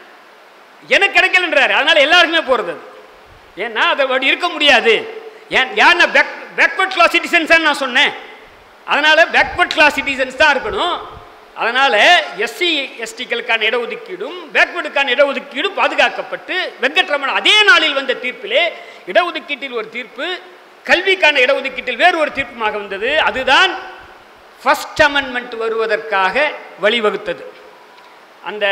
எனக்கு கிடைக்கலன்றாரு அதனால எல்லாருக்குமே போகிறது அது ஏன்னா அதை அப்படி இருக்க முடியாது ஏன் யாருன்னா பேக் பேக்வர்ட் கிளாஸ் சிட்டிசன்ஸ் நான் சொன்னேன் அதனால் பேக்வர்ட் கிளாஸ் சிட்டிசன்ஸ் தான் இருக்கணும் அதனால் எஸ்சி எஸ்டிக்களுக்கான இடஒதுக்கீடும் பேக்வர்டுக்கான இடஒதுக்கீடும் பாதுகாக்கப்பட்டு வெங்கட்ரமணன் அதே நாளில் வந்த தீர்ப்பிலே இடஒதுக்கீட்டில் ஒரு தீர்ப்பு கல்விக்கான இடஒதுக்கீட்டில் வேறு ஒரு தீர்ப்புமாக வந்தது அதுதான் ஃபர்ஸ்ட் அமெண்ட்மெண்ட் வருவதற்காக வழிவகுத்தது அந்த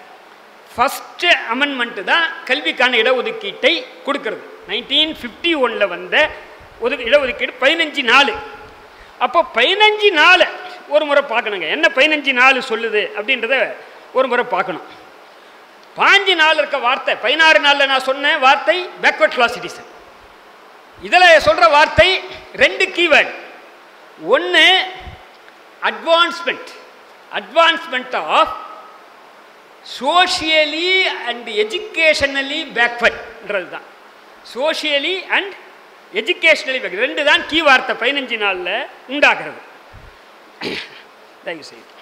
ஃபஸ்ட்டு அமெண்ட்மெண்ட்டு தான் கல்விக்கான இடஒதுக்கீட்டை கொடுக்கறது நைன்டீன் ஃபிஃப்டி ஒனில் வந்த ஒதுக்கு இடஒதுக்கீடு பதினஞ்சு நாலு அப்போ பதினஞ்சு நாலு ஒரு முறை பார்க்கணுங்க என்ன பதினஞ்சு நாலு சொல்லுது அப்படின்றத ஒரு முறை பார்க்கணும் பாஞ்சு நாள் இருக்க வார்த்தை பதினாறு நாளில் நான் சொன்ன வார்த்தை பேக்வர்ட் கிளாஸ் சிட்டிசன் இதில் சொல்கிற வார்த்தை ரெண்டு கீவேர்டு ஒன்று advancement advancement of socially and educationally பேக்வர்ட்ன்றது தான் சோஷியலி அண்ட் எஜுகேஷனலி பேக் ரெண்டு தான் கீ வார்த்தை பதினஞ்சு நாளில் உண்டாகிறது தயவு செய்து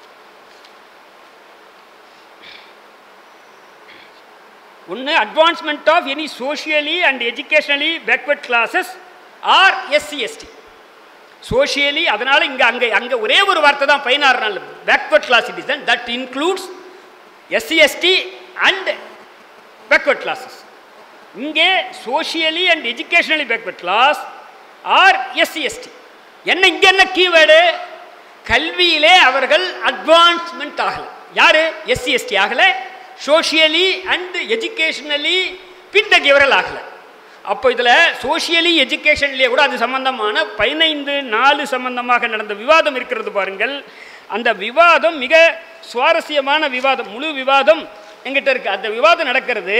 ஒன்று advancement of any socially and educationally backward classes or SC ST socially அதனால் இங்கே அங்கே அங்கே ஒரே ஒரு வார்த்தை தான் பதினாறு நாள் backward class citizen that includes SC ST and backward classes இங்கே socially and educationally backward class are SC ST என்ன இங்கே என்ன கீவேர்டு கல்வியிலே அவர்கள் அட்வான்ஸ்மெண்ட் ஆகலை யார் எஸ்சி எஸ்டி ஆகலை சோஷியலி அண்ட் எஜுகேஷனலி பின்தங்கியவர்கள் ஆகலை அப்போ இதில் சோஷியலி எஜுகேஷன்லேயே கூட அது சம்பந்தமான பதினைந்து நாலு சம்பந்தமாக நடந்த விவாதம் இருக்கிறது பாருங்கள் அந்த விவாதம் மிக சுவாரஸ்யமான விவாதம் முழு விவாதம் எங்கிட்ட இருக்கு அந்த விவாதம் நடக்கிறது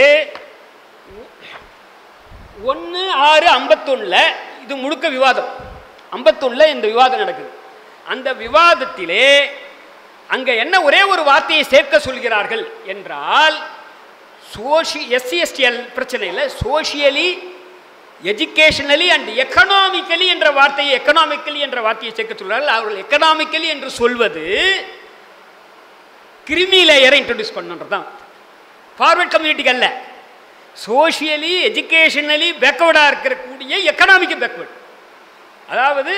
ஒன்று ஆறு ஐம்பத்தொன்னில் இது முழுக்க விவாதம் ஐம்பத்தொன்னில் இந்த விவாதம் நடக்குது அந்த விவாதத்திலே அங்கே என்ன ஒரே ஒரு வார்த்தையை சேர்க்க சொல்கிறார்கள் என்றால் சோஷி எஸ்சி எஸ்டிஎல் பிரச்சனை இல்லை சோஷியலி எஜுகேஷனலி அண்ட் எக்கனாமிக்கலி என்ற வார்த்தையை எக்கனாமிக்கலி என்ற வார்த்தையை சேர்க்க சொல்கிறார்கள் அவர்கள் எக்கனாமிக்கலி என்று சொல்வது கிரிமி லேயரை இன்ட்ரடியூஸ் பண்ணுன்றது தான் ஃபார்வர்ட் கம்யூனிட்டிக்கு அல்ல சோஷியலி எஜுகேஷனலி பேக்வேர்டாக இருக்கக்கூடிய எக்கனாமிக்கு பேக்வேர்டு அதாவது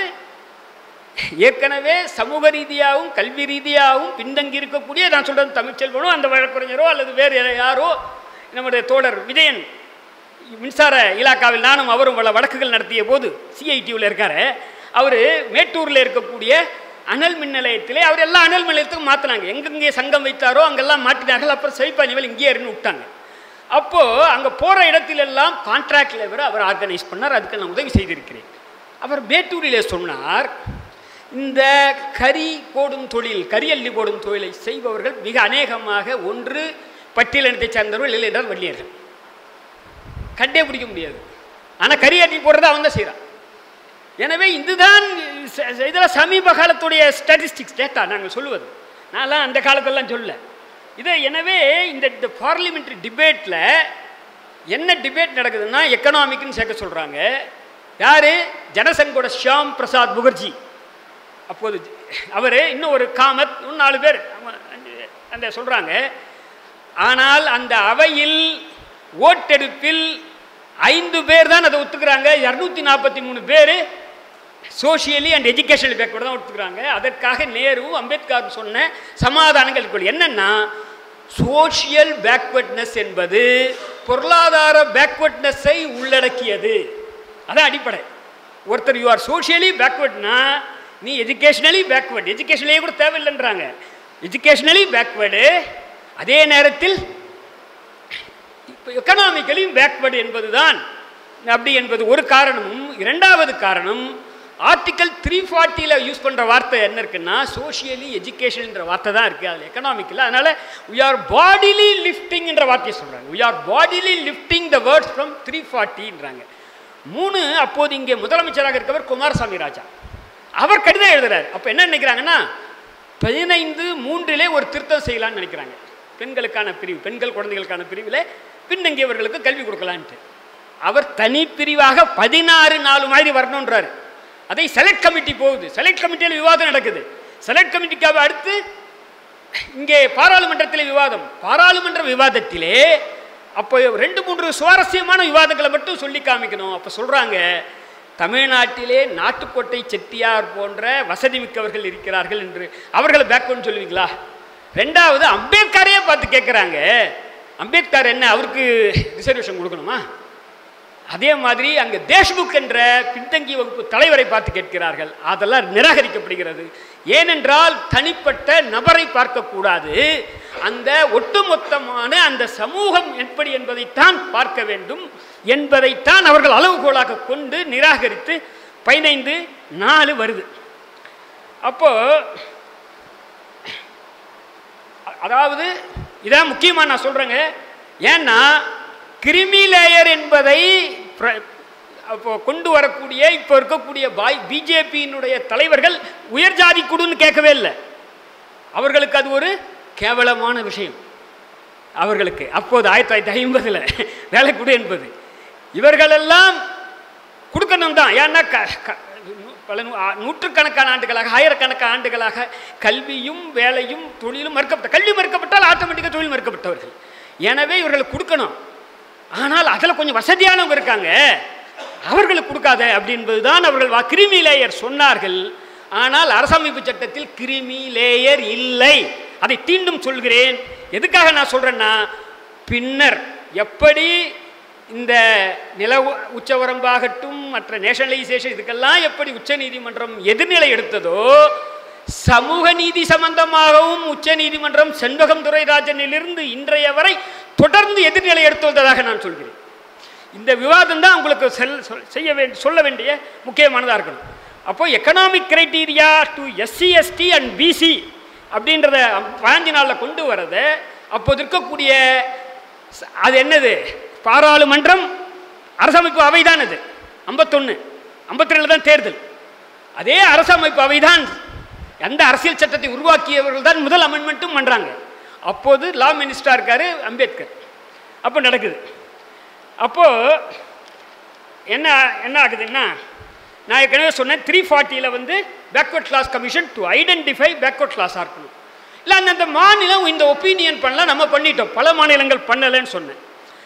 ஏற்கனவே சமூக ரீதியாகவும் கல்வி ரீதியாகவும் பின்தங்கி இருக்கக்கூடிய நான் சொல்கிறது தமிழ்ச்செல்வனோ அந்த வழக்கறிஞரோ அல்லது வேறு யாரோ நம்முடைய தோழர் விஜயன் மின்சார இலாக்காவில் நானும் அவரும் பல வழக்குகள் நடத்திய போது சிஐடியூவில் இருக்காரு அவர் மேட்டூரில் இருக்கக்கூடிய அனல் மின் நிலையத்திலே அவர் எல்லா அனல் மின் நிலையத்துக்கும் மாற்றினாங்க எங்கெங்கே சங்கம் வைத்தாரோ அங்கெல்லாம் மாற்றினார்கள் அப்புறம் செழிப்பானிவல் இங்கேயே இருந்து விட்டாங்க அப்போது அங்கே போகிற இடத்திலெல்லாம் கான்ட்ராக்ட் லேபர் அவர் ஆர்கனைஸ் பண்ணார் அதுக்கு நான் உதவி செய்திருக்கிறேன் அவர் மேட்டூரிலே சொன்னார் இந்த கரி போடும் தொழில் கரி அள்ளி போடும் தொழிலை செய்பவர்கள் மிக அநேகமாக ஒன்று பட்டியலினத்தை சார்ந்தவர்கள் இல்லை என்றால் வள்ளியர்கள் கண்டே பிடிக்க முடியாது ஆனால் கரி அள்ளி போடுறதை அவன் தான் செய்கிறான் எனவே இதுதான் ச- ச- இதெல்லாம் சமீப காலத்துடைய ஸ்டாட்டிஸ்டிக்ஸ் டேட்டா நாங்கள் சொல்லுவது நான்லாம் அந்த காலத்தெல்லாம் சொல்ல இதை எனவே இந்த இந்த பார்லிமெண்ட்ரி டிபேட்டில் என்ன டிபேட் நடக்குதுன்னா எக்கனாமிக்னு சேர்க்க சொல்கிறாங்க யார் ஜனசங்கோட ஷியாம் பிரசாத் முகர்ஜி அப்போது அவர் இன்னும் ஒரு காமத் இன்னும் நாலு பேர் அவன் அஞ்சு- அந்த சொல்கிறாங்க ஆனால் அந்த அவையில் ஓட்டெடுப்பில் ஐந்து பேர் தான் அதை ஒத்துக்கிறாங்க இரநூத்தி நாற்பத்தி மூணு பேர் சோஷியலி அண்ட் எஜுகேஷனல் பேக்வர்டு தான் ஒத்துக்கிறாங்க அதற்காக நேரு அம்பேத்கர் சொன்ன சமாதானங்கள் கொள் என்னன்னா சோஷியல் பேக்வர்ட்னஸ் என்பது பொருளாதார பேக்வர்ட்னஸை உள்ளடக்கியது அதான் அடிப்படை ஒருத்தர் யூ ஆர் சோஷியலி பேக்வர்ட்னா நீ எஜுகேஷனலி பேக்வர்டு எஜுகேஷனலே கூட தேவையில்லைன்றாங்க எஜுகேஷனலி பேக்வேர்டு அதே நேரத்தில் இப்போ எக்கனாமிக்கலியும் பேக்வேர்டு என்பதுதான் அப்படி என்பது ஒரு காரணமும் இரண்டாவது காரணம் ஆர்டிக்கல் த்ரீ ஃபார்ட்டியில் யூஸ் பண்ணுற வார்த்தை என்ன இருக்குன்னா சோஷியலி எஜுகேஷன்ன்ற வார்த்தை தான் இருக்குது அதில் எக்கனாமிக்கில் அதனால் we are bodily lifting என்ற வார்த்தையை சொல்கிறாங்க we are bodily lifting the words from three ஃபார்ட்டின்றாங்க மூணு அப்போது இங்கே முதலமைச்சராக இருக்கவர் குமாரசாமி ராஜா அவர் கடிதம் எழுதுறாரு அப்போ என்ன நினைக்கிறாங்கன்னா பதினைந்து மூன்றிலே ஒரு திருத்தம் செய்யலாம்னு நினைக்கிறாங்க பெண்களுக்கான பிரிவு பெண்கள் குழந்தைகளுக்கான பிரிவில் பின்தங்கியவர்களுக்கு கல்வி கொடுக்கலான்ட்டு அவர் தனிப்பிரிவாக பதினாறு நாலு மாதிரி வரணுன்றாரு அதை செலக்ட் கமிட்டி போகுது செலக்ட் கமிட்டியில் விவாதம் நடக்குது செலக்ட் கமிட்டிக்காக அடுத்து இங்கே பாராளுமன்றத்தில் விவாதம் பாராளுமன்ற விவாதத்திலே அப்போ ரெண்டு மூன்று சுவாரஸ்யமான விவாதங்களை மட்டும் சொல்லி காமிக்கணும் அப்போ சொல்கிறாங்க தமிழ்நாட்டிலே நாட்டுக்கோட்டை செட்டியார் போன்ற வசதி மிக்கவர்கள் இருக்கிறார்கள் என்று அவர்களை பேக்வர்டு சொல்லுவீங்களா ரெண்டாவது அம்பேத்கரையே பார்த்து கேட்குறாங்க அம்பேத்கர் என்ன அவருக்கு ரிசர்வேஷன் கொடுக்கணுமா அதே மாதிரி அங்கே தேஷ்முக் என்ற பின்தங்கிய வகுப்பு தலைவரை பார்த்து கேட்கிறார்கள் அதெல்லாம் நிராகரிக்கப்படுகிறது ஏனென்றால் தனிப்பட்ட நபரை பார்க்கக்கூடாது அந்த ஒட்டுமொத்தமான அந்த சமூகம் எப்படி என்பதைத்தான் பார்க்க வேண்டும் என்பதைத்தான் அவர்கள் அளவுகோலாக கொண்டு நிராகரித்து பதினைந்து நாலு வருது அப்போ அ- அதாவது இதான் முக்கியமாக நான் சொல்கிறேங்க ஏன்னா கிரிமி லேயர் என்பதை பிர- அப்போ கொண்டு வரக்கூடிய இப்போ இருக்கக்கூடிய பாய் பிஜேபியினுடைய தலைவர்கள் உயர் ஜாதி குடுன்னு கேட்கவே இல்லை அவர்களுக்கு அது ஒரு கேவலமான விஷயம் அவர்களுக்கு அப்போது ஆயிரத்தி தொள்ளாயிரத்தி ஐம்பதில் வேலை கொடு என்பது இவர்களெல்லாம் கொடுக்கணும் தான் ஏன்னா க க- நூ- பல நூ- ஆ- நூற்றுக்கணக்கான ஆண்டுகளாக ஆயிரக்கணக்கான ஆண்டுகளாக கல்வியும் வேலையும் தொழிலும் மறுக்கப்பட்ட கல்வி மறுக்கப்பட்டால் ஆட்டோமேட்டிக்காக தொழில் மறுக்கப்பட்டவர்கள் எனவே இவர்களுக்கு கொடுக்கணும் ஆனால் அதில் கொஞ்சம் வசதியானவங்க இருக்காங்க அவர்களுக்கு கொடுக்காத அப்படின்பது தான் அவர்கள் வா- கிருமி லேயர் சொன்னார்கள் ஆனால் அரசமைப்பு சட்டத்தில் கிருமி லேயர் இல்லை அதை தீண்டும் சொல்கிறேன் எதுக்காக நான் சொல்றேன்னா பின்னர் எப்படி இந்த நில உ- உச்சவரம்பாகட்டும் மற்ற நேஷனலைசேஷன் இதுக்கெல்லாம் எப்படி உச்சநீதிமன்றம் எதிர்நிலை எடுத்ததோ சமூக நீதி சம்பந்தமாகவும் உச்சநீதிமன்றம் செண்பகம் துரைராஜனிலிருந்து இன்றைய வரை தொடர்ந்து எதிர்நிலை எடுத்து வந்ததாக நான் சொல்கிறேன் இந்த விவாதம் தான் உங்களுக்கு செல் சொல்- செய்ய வேண்டிய சொல்ல வேண்டிய முக்கியமானதாக இருக்கணும் அப்போ economic criteria to SC ST and BC அப்படின்றத பாஞ்சு நாளில் கொண்டு வரத அப்போது இருக்கக்கூடிய ச- அது என்னது பாராளுமன்றம் அரசமைப்பு அவை தான் அது ஐம்பத்தொன்று ஐம்பத்தி ரெண்டு தான் தேர்தல் அதே அரசமைப்பு அவைதான் அந்த அரசியல் சட்டத்தை உருவாக்கியவர்கள் தான் முதல் அமெண்ட்மெண்ட்டும் பண்ணுறாங்க அப்போது லா மினிஸ்டராக இருக்கார் அம்பேத்கர் அப்போ நடக்குது அப்போது என்ன என்ன ஆகுதுன்னா நான் ஏற்கனவே சொன்னேன் த்ரீ ஃபார்ட்டியில் வந்து backward class commission to identify backward கிளாஸாக இருக்கணும் இல்லை அந்த அந்த மாநிலம் இந்த ஒப்பீனியன் பண்ணலாம் நம்ம பண்ணிட்டோம் பல மாநிலங்கள் பண்ணலைன்னு சொன்னேன்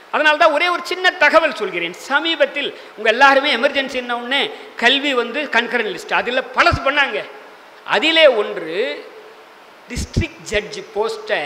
அதனால தான் ஒரே ஒரு சின்ன தகவல் சொல்கிறேன் சமீபத்தில் உங்கள் எல்லாருமே எமர்ஜென்சி உடனே கல்வி வந்து கன்கரன் லிஸ்ட் அதில் பழசு பண்ணாங்க அதிலே ஒன்று டிஸ்ட்ரிக்ட் ஜட்ஜ் போஸ்ட்டை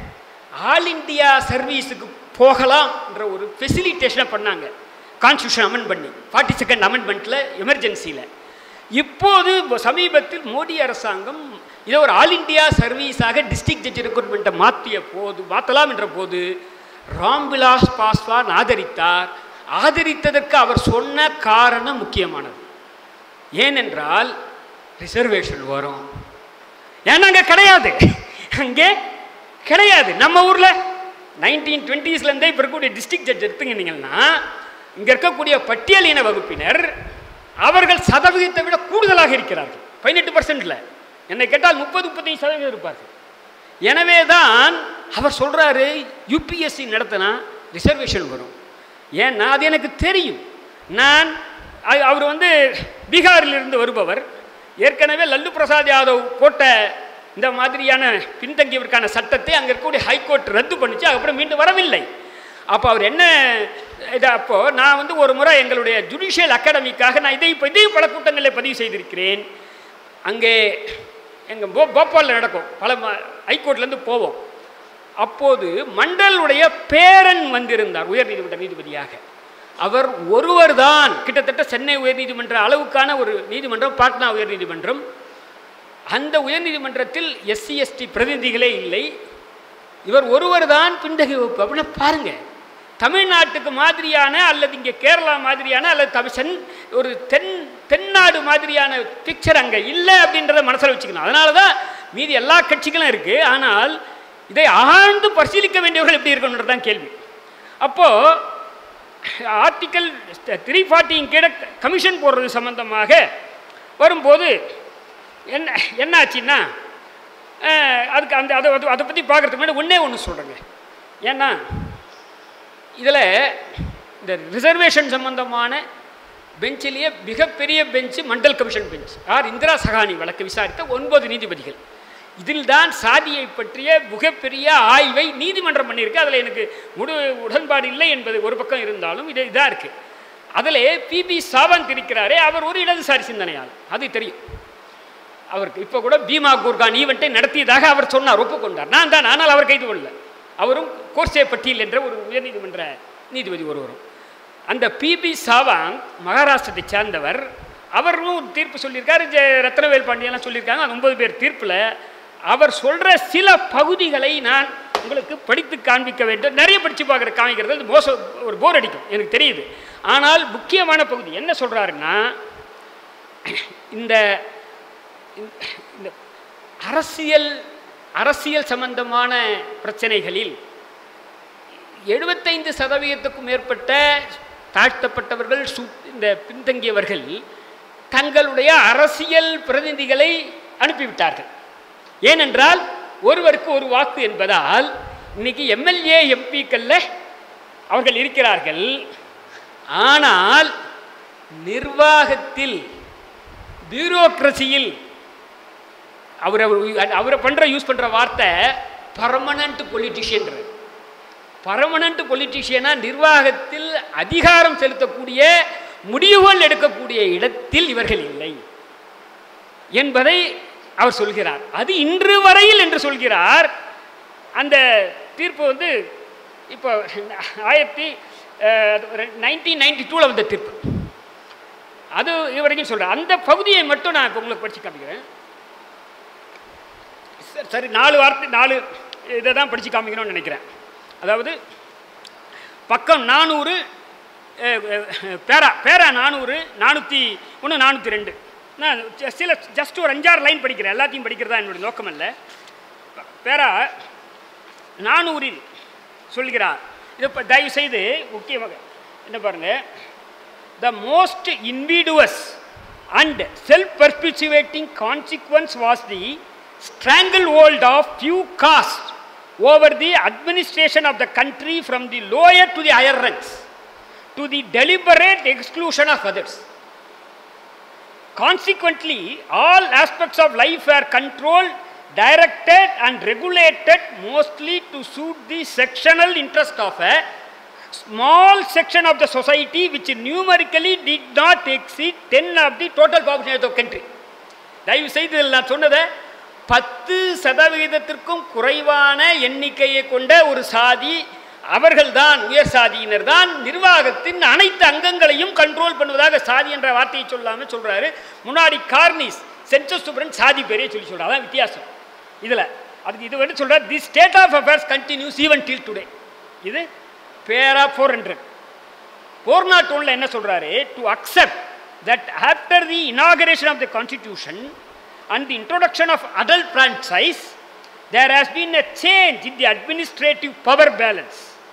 ஆல் இந்தியா சர்வீஸுக்கு போகலாம்ன்ற ஒரு ஃபெசிலிட்டேஷனை பண்ணாங்க கான்ஸ்டியூஷன் அமெண்ட் பண்ணி ஃபார்ட்டி செகண்ட் அமெண்ட்மெண்ட்டில் எமர்ஜென்சியில் இப்போது சமீபத்தில் மோடி அரசாங்கம் இதை ஒரு ஆல் இந்தியா சர்வீஸாக டிஸ்ட்ரிக்ட் ஜட்ஜ் ரெக்ரூட்மெண்ட்டை மாற்றிய போது மாற்றலாம் என்ற போது ராம்விலாஸ் பாஸ்வான் ஆதரித்தார் ஆதரித்ததற்கு அவர் சொன்ன காரணம் முக்கியமானது ஏனென்றால் ரிசர்வேஷன் வரும் ஏன்னா அங்கே கிடையாது அங்கே கிடையாது நம்ம ஊரில் நைன்டீன் டுவெண்ட்டீஸ்லேருந்தே இப்போ இருக்கக்கூடிய டிஸ்ட்ரிக்ட் ஜட்ஜ் எடுத்துக்கிட்டீங்கன்னா இங்கே இருக்கக்கூடிய பட்டியலின வகுப்பினர் அவர்கள் சதவிகிதத்தை விட கூடுதலாக இருக்கிறார்கள் பதினெட்டு பர்சன்டில் என்னை கேட்டால் முப்பது முப்பத்தஞ்சு சதவீதம் இருப்பார்கள் எனவே தான் அவர் சொல்கிறாரு யூபிஎஸ்சி நடத்தினா ரிசர்வேஷன் வரும் ஏன்னா அது எனக்கு தெரியும் நான் அ- அவர் வந்து பீகாரிலிருந்து வருபவர் ஏற்கனவே லல்லு பிரசாத் யாதவ் போட்ட இந்த மாதிரியான பின்தங்கியவருக்கான சட்டத்தை அங்கே இருக்கக்கூடிய ஹைகோர்ட் ரத்து பண்ணிச்சு அதுக்கப்புறம் மீண்டும் வரவில்லை அப்போ அவர் என்ன இது அப்போது நான் வந்து ஒரு முறை எங்களுடைய ஜுடிஷியல் அகாடமிக்காக நான் இதை இப்போ இதையும் பல கூட்டங்களில் பதிவு செய்திருக்கிறேன் அங்கே எங்கள் போ போபாலில் நடக்கும் பல ம- ஹைகோர்ட்லேருந்து போவோம் அப்போது மண்டலுடைய பேரன் வந்திருந்தார் உயர்நீதிமன்ற நீதிபதியாக அவர் ஒருவர் தான் கிட்டத்தட்ட சென்னை உயர்நீதிமன்ற அளவுக்கான ஒரு நீதிமன்றம் பாட்னா உயர்நீதிமன்றம் அந்த உயர்நீதிமன்றத்தில் எஸ்சி எஸ்டி பிரதிநிதிகளே இல்லை இவர் ஒருவர் தான் பின்தகி வகுப்பு அப்படின்னா பாருங்க தமிழ்நாட்டுக்கு மாதிரியான அல்லது இங்கே கேரளா மாதிரியான அல்லது தமிழ் சென் ஒரு தென் தென்னாடு மாதிரியான பிக்சர் அங்கே இல்லை அப்படின்றத மனசில் வச்சுக்கணும் அதனால தான் மீதி எல்லா கட்சிகளும் இருக்குது ஆனால் இதை ஆழ்ந்து பரிசீலிக்க வேண்டியவர்கள் எப்படி இருக்கணுன்றது தான் கேள்வி அப்போது ஆர்டிக்கல் த்ரீ ஃபார்ட்டியின் கீழே கமிஷன் போடுறது சம்பந்தமாக வரும்போது என்ன என்ன ஆச்சுன்னா அஹ், அதுக்கு அந்த அதை அதை- அதை பற்றி பார்க்குறதுக்கு முன்னாடி ஒன்றே ஒன்று சொல்கிறேங்க ஏன்னா இதில் இந்த ரிசர்வேஷன் சம்பந்தமான பெஞ்சிலேயே மிகப்பெரிய bench Mandal commission bench or Indra Sawhney வழக்கு விசாரித்த ஒன்பது நீதிபதிகள் இதில் தான் சாதியை பற்றிய மிகப்பெரிய ஆய்வை நீதிமன்றம் பண்ணியிருக்கு அதில் எனக்கு முழு உடன்பாடு இல்லை என்பது ஒரு பக்கம் இருந்தாலும் இது இதாக இருக்குது அதில் பிபி சாவந்த் இருக்கிறாரே அவர் ஒரு இடதுசாரி சிந்தனையால் அது தெரியும் அவருக்கு இப்போ கூட பீமா குர்கான் ஈவெண்ட்டை நடத்தியதாக அவர் சொன்னார் ஒப்புக்கொண்டார் நான் தான் ஆனால் அவர் கைது கொள்ளல அவரும் கோர்சே பட்டியல் என்ற ஒரு உயர்நீதிமன்ற நீதிபதி ஒருவரும் அந்த பிபி சாவாங் மகாராஷ்டிரத்தை சேர்ந்தவர் அவரும் ஒரு தீர்ப்பு சொல்லியிருக்காரு ஜெ- ரத்னவேல் பாண்டியெல்லாம் சொல்லியிருக்காங்க அந்த ஒன்பது பேர் தீர்ப்பில் அவர் சொல்கிற சில பகுதிகளை நான் உங்களுக்கு படித்து காண்பிக்க வேண்டும் நிறைய படித்து பார்க்குற காமிக்கிறது அது மோசம் ஒரு போர் அடிக்கும் எனக்கு தெரியுது ஆனால் முக்கியமான பகுதி என்ன சொல்கிறாருன்னா இந்த இந்த அரசியல் அரசியல் சம்பந்தமான பிரச்சனைகளில் எழுபத்தைந்து சதவீதத்துக்கும் மேற்பட்ட தாழ்த்தப்பட்டவர்கள் சு இந்த பின்தங்கியவர்கள் தங்களுடைய அரசியல் பிரதிநிதிகளை அனுப்பிவிட்டார்கள் ஏனென்றால் ஒருவருக்கு ஒரு வாக்கு என்பதால் இன்னைக்கு எம்எல்ஏ எம்பிக்கள்ல அவர்கள் இருக்கிறார்கள் ஆனால் நிர்வாகத்தில் பியூரோக்ரசியில் அவர் அவர் அவரை பண்ணுற யூஸ் பண்ணுற வார்த்தை பர்மனண்ட் பொலிட்டிஷியன்ற பர்மனண்ட் பொலிட்டிஷியனா நிர்வாகத்தில் அதிகாரம் செலுத்தக்கூடிய முடிவுகள் எடுக்கக்கூடிய இடத்தில் இவர்கள் இல்லை என்பதை அவர் சொல்கிறார் அது இன்று வரையில் என்று சொல்கிறார் அந்த தீர்ப்பு வந்து இப்போ ஆயிரத்தி நைன்டீன் நைன்டி டூவில் வந்த தீர்ப்பு அது இதுவரைக்கும் சொல்கிறேன் அந்த பகுதியை மட்டும் நான் இப்போ உங்களுக்கு படித்து காமிக்கிறேன் சரி, சரி நாலு வார்த்தை நாலு இதை தான் படித்து காமிக்கணும்னு நினைக்கிறேன் அதாவது பக்கம் நானூறு அஹ், அஹ், பேரா பேரா நானூறு நானூற்றி ஒன்று நானூற்றி ரெண்டு நான் ஜ- சில ஜஸ்ட் ஒரு அஞ்சாறு லைன் படிக்கிறேன் எல்லாத்தையும் படிக்கிறதா என்னுடைய நோக்கம் அல்ல பேரா நானூறில் சொல்கிறார் இதை இப்போ தயவு செய்து முக்கியமாக என்ன பாருங்க the most invidious and self perpetuating consequence was the stranglehold of few caste over the administration of the country from the lower to the higher rungs to the deliberate exclusion of others Consequently, all aspects of life are controlled, directed, and regulated mostly to suit the sectional interest of a small section of the society which numerically did not exceed ten of the total population of country தயவு செய்து இதில் நான் சொன்னதை பத்து சதவிகிதத்திற்கும் குறைவான எண்ணிக்கையை கொண்ட ஒரு சாதி அவர்கள்தான் உயர் சாதியினர் தான் நிர்வாகத்தின் அனைத்து அங்கங்களையும் கண்ட்ரோல் பண்ணுவதாக சாதி என்ற வார்த்தையை சொல்லாமல் சொல்றாரு முன்னாடி கார்னிஸ் சென்சஸ் சூப்பரன் சாதி பேரே சொல்லி சொல்றாரு அதான் வித்தியாசம் இதில் அதுக்கு இது வந்து சொல்றாரு the state of affairs continues even till today இது para four hundred four not ஒன்ல என்ன சொல்றாரு to accept that after the inauguration of the constitution and the introduction of adult franchise there has been a change in the administrative power balance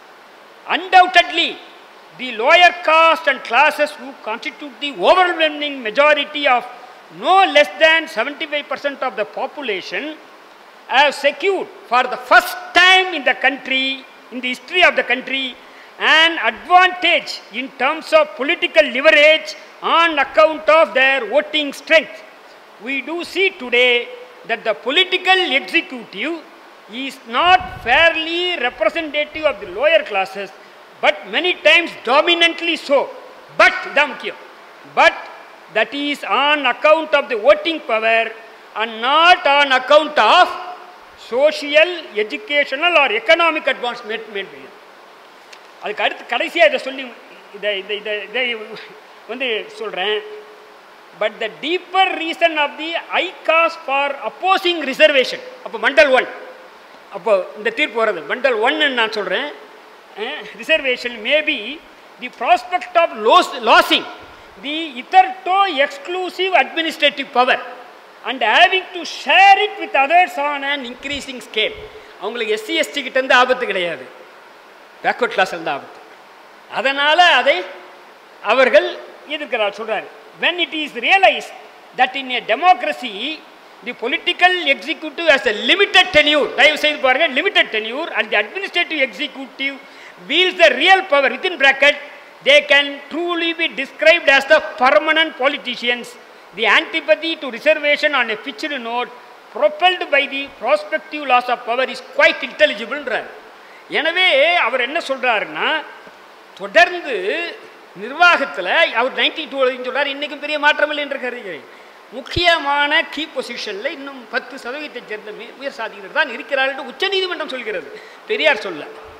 undoubtedly the lower caste and classes who constitute the overwhelming majority of no less than 75% of the population have secured for the first time in the country in the history of the country an advantage in terms of political leverage on account of their voting strength we do see today that the political executive is not fairly representative of the lower classes but many times dominantly so but இதான் முக்கியம் but that is on account of the voting power and not on account of social educational or economic advancement made by it. அதுக்கு அடுத்து கடைசியாக இதை சொல்லி இதை இதை இதை இதை வந்து சொல்கிறேன் but the deeper reason of the high caste for opposing reservation அப்போ மண்டல் ஒன் அப்போ இந்த தீர்ப்பு வர்றது மண்டல் ஒன்னு நான் சொல்கிறேன் reservation maybe the prospect of lose losing the hitherto exclusive administrative power and having to share it with others on an increasing scale அவங்களுக்கு SC ST கிட்டேருந்து ஆபத்து கிடையாது பேக்வர்ட் கிளாஸ் இருந்து ஆபத்து அதனால் அதை அவர்கள் எதிர்க்கிறார் சொல்கிறார் when it is realized that in a democracy the political executive has a limited tenure தயவு செய்து பாருங்க limited tenure and the administrative executive wields the real power within bracket they can truly be described as the permanent politicians the antipathy to reservation on a fixed note propelled by the prospective loss of power is quite intelligible ன்றார். எனவே அவர் என்ன சொல்றாருன்னா தொடர்ந்து நிர்வாகத்தில் அவர் ninety two சொல்றார் இன்றைக்கும் பெரிய மாற்றம் இல்லை என்று கருதுகிறேன் முக்கியமான கீ பொசிஷனில் இன்னும் பத்து சதவீதத்தை சேர்ந்த மே- உயர் சாதியினர் தான் இருக்கிறார்கள் என்று உச்சநீதிமன்றம் சொல்கிறது பெரியார் சொல்ல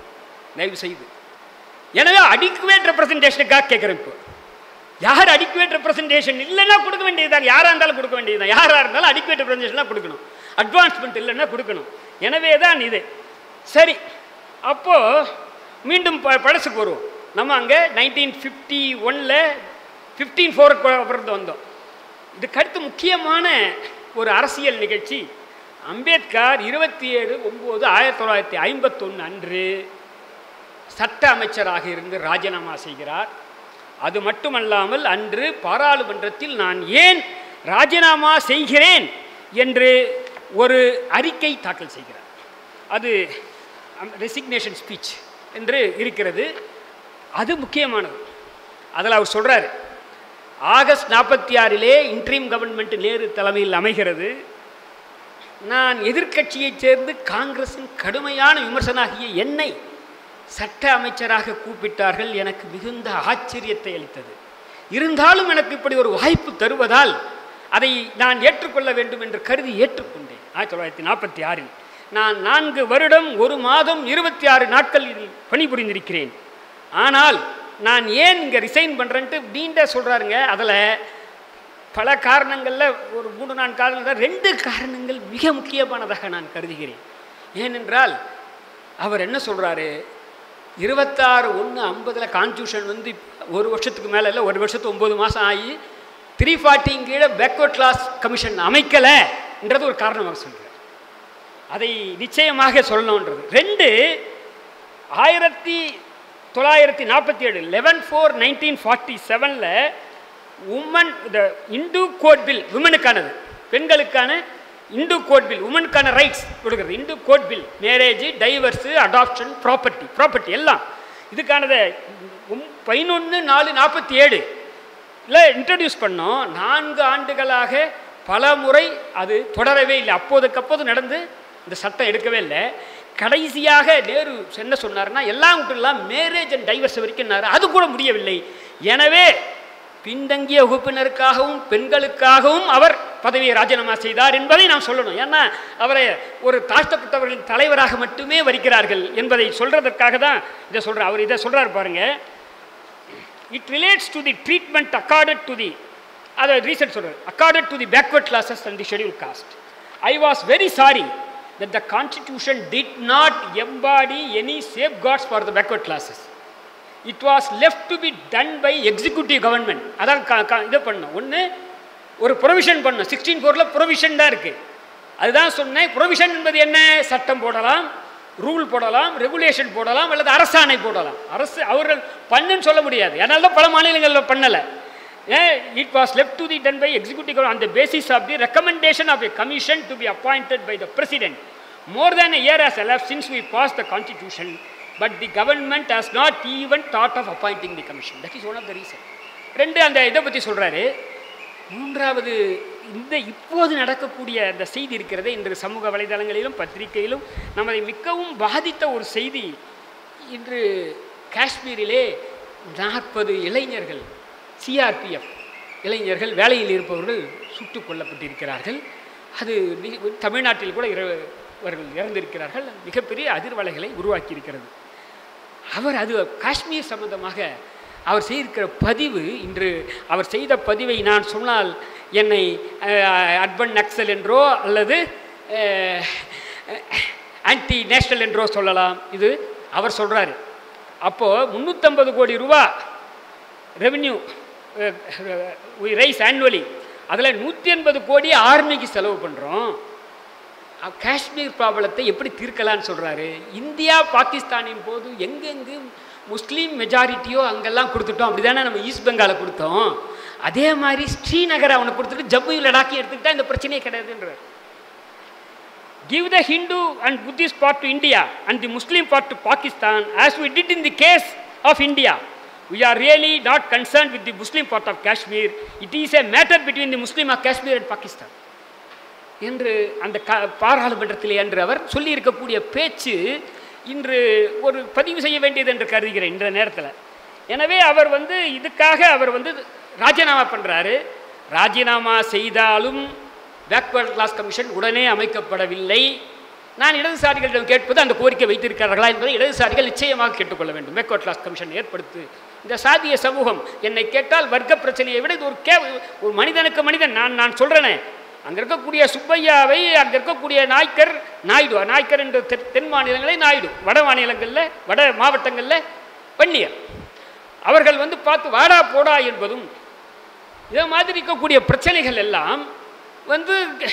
தயவு செய்து எனவே அடிக்குவேட் ரெப்ரசன்டேஷனுக்காக கேட்குறேன் இப்போ யார் அடிக்குவேட் ரெப்ரசன்டேஷன் இல்லைன்னா கொடுக்க வேண்டியதுதான் யாராக இருந்தாலும் கொடுக்க வேண்டியதுதான் யாராக இருந்தாலும் அடிக்குவேட் ரெப்ரசன்டேஷனாக கொடுக்கணும் அட்வான்ஸ்மெண்ட் இல்லைன்னா கொடுக்கணும் எனவே தான் இது சரி அப்போது மீண்டும் ப பழசுக்கு வருவோம் நம்ம அங்கே நைன்டீன் ஃபிஃப்டி ஒனில் ஃபிஃப்டீன் ஃபோருக்கு அப்புறம் வந்தோம் இதுக்கு அடுத்து முக்கியமான ஒரு அரசியல் நிகழ்ச்சி அம்பேத்கர் இருபத்தி ஏழு ஒம்பது ஆயிரத்தி தொள்ளாயிரத்தி ஐம்பத்தொன்று அன்று சட்ட அமைச்சராக இருந்து ராஜினாமா செய்கிறார் அது மட்டுமல்லாமல் அன்று பாராளுமன்றத்தில் நான் ஏன் ராஜினாமா செய்கிறேன் என்று ஒரு அறிக்கை தாக்கல் செய்கிறார் அது ரெசிக்னேஷன் ஸ்பீச் என்று இருக்கிறது அது முக்கியமானது அதில் அவர் சொல்கிறாரு ஆகஸ்ட் நாற்பத்தி ஆறிலே இன்ட்ரீம் கவர்மெண்ட் நேரு தலைமையில் அமைகிறது நான் எதிர்க்கட்சியைச் சேர்ந்து காங்கிரசின் கடுமையான விமர்சனாகிய என்னை சட்ட அமைச்சராக கூப்பிட்டார்கள் எனக்கு மிகுந்த ஆச்சரியத்தை அளித்தது இருந்தாலும் எனக்கு இப்படி ஒரு வாய்ப்பு தருவதால் அதை நான் ஏற்றுக்கொள்ள வேண்டும் என்று கருதி ஏற்றுக்கொண்டேன் ஆயிரத்தி தொள்ளாயிரத்தி நாற்பத்தி ஆறில் நான் நான்கு வருடம் ஒரு மாதம் இருபத்தி ஆறு நாட்கள் இதில் பணிபுரிந்திருக்கிறேன் ஆனால் நான் ஏன் இங்கே ரிசைன் பண்ணுறேன்ட்டு நீண்ட சொல்கிறாருங்க அதில் பல காரணங்களில் ஒரு மூணு நான்கு காரணங்கள் ரெண்டு காரணங்கள் மிக முக்கியமானதாக நான் கருதுகிறேன் ஏனென்றால் அவர் என்ன சொல்கிறாரு இருபத்தாறு ஒன்று ஐம்பதில் கான்ஸ்டியூஷன் வந்து ஒரு வருஷத்துக்கு மேலே இல்லை ஒரு வருஷத்து ஒம்பது மாதம் ஆகி த்ரீ ஃபார்ட்டின் கீழே பேக்வர்ட் கிளாஸ் கமிஷன் அமைக்கலைன்றது ஒரு காரணமாக சொல்கிறார் அதை நிச்சயமாக சொல்லணுன்றது ரெண்டு ஆயிரத்தி தொள்ளாயிரத்தி நாற்பத்தி ஏழு லெவன் ஃபோர் நைன்டீன் ஃபார்ட்டி செவனில் உமன் இந்த இந்து கோட் பில் உமனுக்கானது பெண்களுக்கான இந்து கோட் பில் உமனுக்கான ரைட்ஸ் கொடுக்குறது Hindu code bill marriage divorce adoption property property எல்லாம் இதுக்கானதை பதினொன்று நாலு நாற்பத்தி ஏழு இல்லை இன்ட்ரடியூஸ் பண்ணோம் நான்கு ஆண்டுகளாக பல முறை அது தொடரவே இல்லை அப்போதுக்கு அப்போது நடந்து இந்த சட்டம் எடுக்கவே இல்லை கடைசியாக நேரு என்ன சொன்னார்னா எல்லாம் விட்டுலாம் மேரேஜ் அண்ட் டைவர்ஸ் வரைக்கும் அது கூட முடியவில்லை எனவே பின்தங்கிய வகுப்பினருக்காகவும் பெண்களுக்காகவும் அவர் பதவியை ராஜினாமா செய்தார் என்பதை நாம் சொல்லணும் ஏன்னா அவரை ஒரு தாழ்த்தப்பட்டவர்களின் தலைவராக மட்டுமே வருகிறார்கள் என்பதை சொல்றதற்காக தான் இதை சொல்கிறார் அவர் இதை சொல்றாரு பாருங்க it relates to the treatment accorded to the அதை ரீசன் சொல்கிறார் accorded to the backward classes and the schedule caste I was very sorry that the constitution did not embody any safeguards for the backward classes it was left to be done by executive government அதான் க- க- இதை பண்ணணும் ஒன்று ஒரு provision பண்ணணும் sixteen ஃபோரில் provision தான் இருக்குது அதுதான் சொன்னேன் ப்ரொவிஷன் என்பது என்ன சட்டம் போடலாம் ரூல் போடலாம் ரெகுலேஷன் போடலாம் அல்லது அரசாணை போடலாம் அரசு அவர்கள் பண்ணுன்னு சொல்ல முடியாது அதனால தான் பல மாநிலங்களில் பண்ணலை it was left to the done by executive on the basis of the recommendation of a commission to be appointed by the president more than a year has elapsed since we passed the constitution but the government has not even thought of appointing the commission that is one of the reason ரெண்டு அந்த இதை பற்றி சொல்கிறாரு மூன்றாவது இந்த இப்போது நடக்கக்கூடிய அந்த செய்தி இருக்கிறதே இன்று சமூக வலைதளங்களிலும் பத்திரிகையிலும் நம்மை மிகவும் பாதித்த ஒரு செய்தி இன்று காஷ்மீரிலே நாற்பது இளைஞர்கள் சிஆர்பிஎஃப் இளைஞர்கள் வேலையில் இருப்பவர்கள் சுட்டுக் கொல்லப்பட்டிருக்கிறார்கள் அது மிக- தமிழ்நாட்டில் கூட இர- அவர்கள் இறந்திருக்கிறார்கள் மிகப்பெரிய அதிர்வலைகளை உருவாக்கி இருக்கிறது அவர் அது காஷ்மீர் சம்பந்தமாக அவர் செய்திருக்கிற பதிவு இன்று அவர் செய்த பதிவை நான் சொன்னால் என்னை அர்பன் நக்சல் என்றோ அல்லது ஆன்டி நேஷனல் என்றோ சொல்லலாம் இது அவர் சொல்கிறாரு அப்போது முந்நூற்றம்பது கோடி ரூபா ரெவென்யூ ரைஸ் ஆனுவலி அதில் நூற்றி எண்பது கோடி ஆர்மிக்கு செலவு பண்ணுறோம் காஷ்மீர் ப்ராப்ளத்தை எப்படி தீர்க்கலான்னு சொல்கிறாரு இந்தியா பாகிஸ்தானின் போது எங்கெங்கு முஸ்லீம் மெஜாரிட்டியோ அங்கெல்லாம் கொடுத்துட்டோம் அப்படி தானே நம்ம ஈஸ்ட் பெங்காலை கொடுத்தோம் அதே மாதிரி ஸ்ரீநகர் அவனுக்கு கொடுத்துட்டு ஜம்மு லடாக்கி எடுத்துக்கிட்டா இந்த பிரச்சனையே கிடையாதுன்றார் give the Hindu and Buddhist part to India and the Muslim part to Pakistan as we did in the case of India. We are really not concerned with the Muslim part of Kashmir. It is a matter between the Muslim of Kashmir and Pakistan. என்று அந்த க பாராளுமன்றத்தில் என்று அவர் சொல்லியிருக்கக்கூடிய பேச்சு இன்று ஒரு பதிவு செய்ய வேண்டியது என்று கருதுகிறேன் இந்த நேரத்தில் எனவே அவர் வந்து இதுக்காக அவர் வந்து ராஜினாமா பண்ணுறாரு ராஜினாமா செய்தாலும் பேக்வர்ட் கிளாஸ் கமிஷன் உடனே அமைக்கப்படவில்லை நான் இடதுசாரிகளிடம் கேட்பது அந்த கோரிக்கை வைத்திருக்கிறார்களா என்பதை இடதுசாரிகள் நிச்சயமாக கேட்டுக்கொள்ள வேண்டும் பேக்வர்ட் கிளாஸ் கமிஷன் ஏற்படுத்து இந்த சாதிய சமூகம் என்னை கேட்டால் வர்க்க பிரச்சனையை விட இது ஒரு கே ஒரு மனிதனுக்கு மனிதன் நான் நான் சொல்கிறேனே அங்கே இருக்கக்கூடிய சுப்பையாவை அங்கே இருக்கக்கூடிய நாய்க்கர் நாயுடு நாய்க்கர் என்ற தென் தென் மாநிலங்களே நாயுடு வட மாநிலங்களில் வட மாவட்டங்களில் வன்னியர் அவர்கள் வந்து பார்த்து வாடா போடா என்பதும் இதை மாதிரி இருக்கக்கூடிய பிரச்சனைகள் எல்லாம் வந்து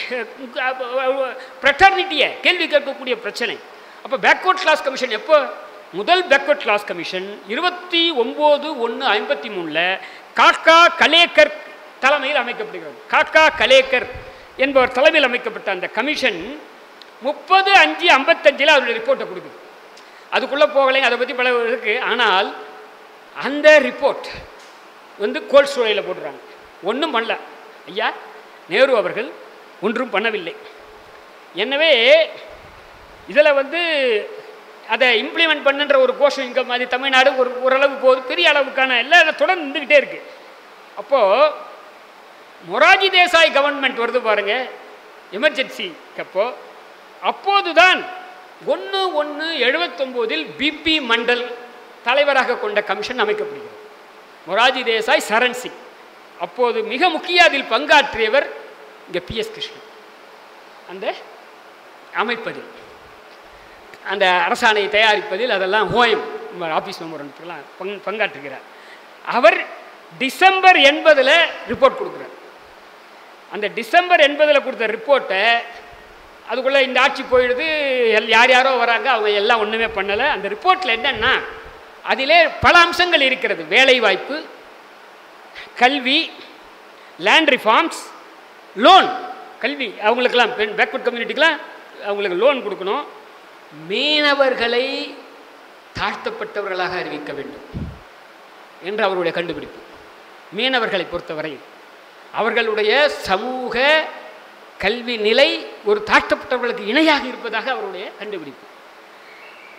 ஃப்ரெட்டர்னிட்டியை கேள்வி கேட்கக்கூடிய பிரச்சனை அப்போ பேக்வர்ட் கிளாஸ் கமிஷன் எப்போ முதல் பேக்வர்ட் கிளாஸ் கமிஷன் இருபத்தி ஒம்பது ஒன்று ஐம்பத்தி மூணில் காக்கா கலேக்கர் தலைமையில் அமைக்கப்படுகிறது காக்கா கலேக்கர் என்பவர் தலைமையில் அமைக்கப்பட்ட அந்த கமிஷன் முப்பது அஞ்சு ஐம்பத்தஞ்சில் அதனுடைய ரிப்போர்ட்டை கொடுக்குது அதுக்குள்ளே போகலைங்க அதை பற்றி பல இருக்குது ஆனால் அந்த ரிப்போர்ட் வந்து கோல்ட் ஸ்டோரியில் போட்டுறாங்க ஒன்றும் பண்ணல ஐயா நேரு அவர்கள் ஒன்றும் பண்ணவில்லை எனவே இதில் வந்து அதை இம்ப்ளிமெண்ட் பண்ணுன்ற ஒரு கோஷம் இங்கே மாதிரி தமிழ்நாடு ஒரு ஓரளவு போகுது பெரிய அளவுக்கான எல்லாம் அதை தொடர்ந்து இருந்துக்கிட்டே இருக்குது அப்போது மொராஜி தேசாய் கவர்மெண்ட் வருது பாருங்க எமர்ஜென்சிக்கு அப்போ அப்போதுதான் ஒன்று ஒன்று எழுபத்தொம்போதில் பிபி மண்டல் தலைவராக கொண்ட கமிஷன் அமைக்கப்படுகிறது மொராஜி தேசாய் சரண் சிங் அப்போது மிக முக்கிய அதில் பங்காற்றியவர் இங்கே பிஎஸ் கிருஷ்ணன் அந்த அமைப்பதில் அந்த அரசாணையை தயாரிப்பதில் அதெல்லாம் ஓஎம் ஆஃபீஸ் மெமோரண்டெலாம் பங் பங்காற்றுகிறார் அவர் டிசம்பர் எண்பதில் ரிப்போர்ட் கொடுக்குறார் அந்த டிசம்பர் எண்பதில் கொடுத்த ரிப்போர்ட்டை அதுக்குள்ளே இந்த ஆட்சி போயிடுது எல் யார் யாரோ வராங்க அவங்க எல்லாம் ஒன்றுமே பண்ணலை அந்த ரிப்போர்ட்டில் என்னென்னா அதிலே பல அம்சங்கள் இருக்கிறது வேலை வாய்ப்பு கல்வி லேண்ட் ரிஃபார்ம்ஸ் லோன் கல்வி அவங்களுக்கெல்லாம் பெண் பேக்வர்ட் கம்யூனிட்டிக்கெலாம் அவங்களுக்கு லோன் கொடுக்கணும் மீனவர்களை தாழ்த்தப்பட்டவர்களாக அறிவிக்க வேண்டும் என்று அவருடைய கண்டுபிடிப்பு மீனவர்களை பொறுத்தவரை அவர்களுடைய சமூக கல்வி நிலை ஒரு தாழ்த்தப்பட்டவர்களுக்கு இணையாக இருப்பதாக அவருடைய கண்டுபிடிப்பு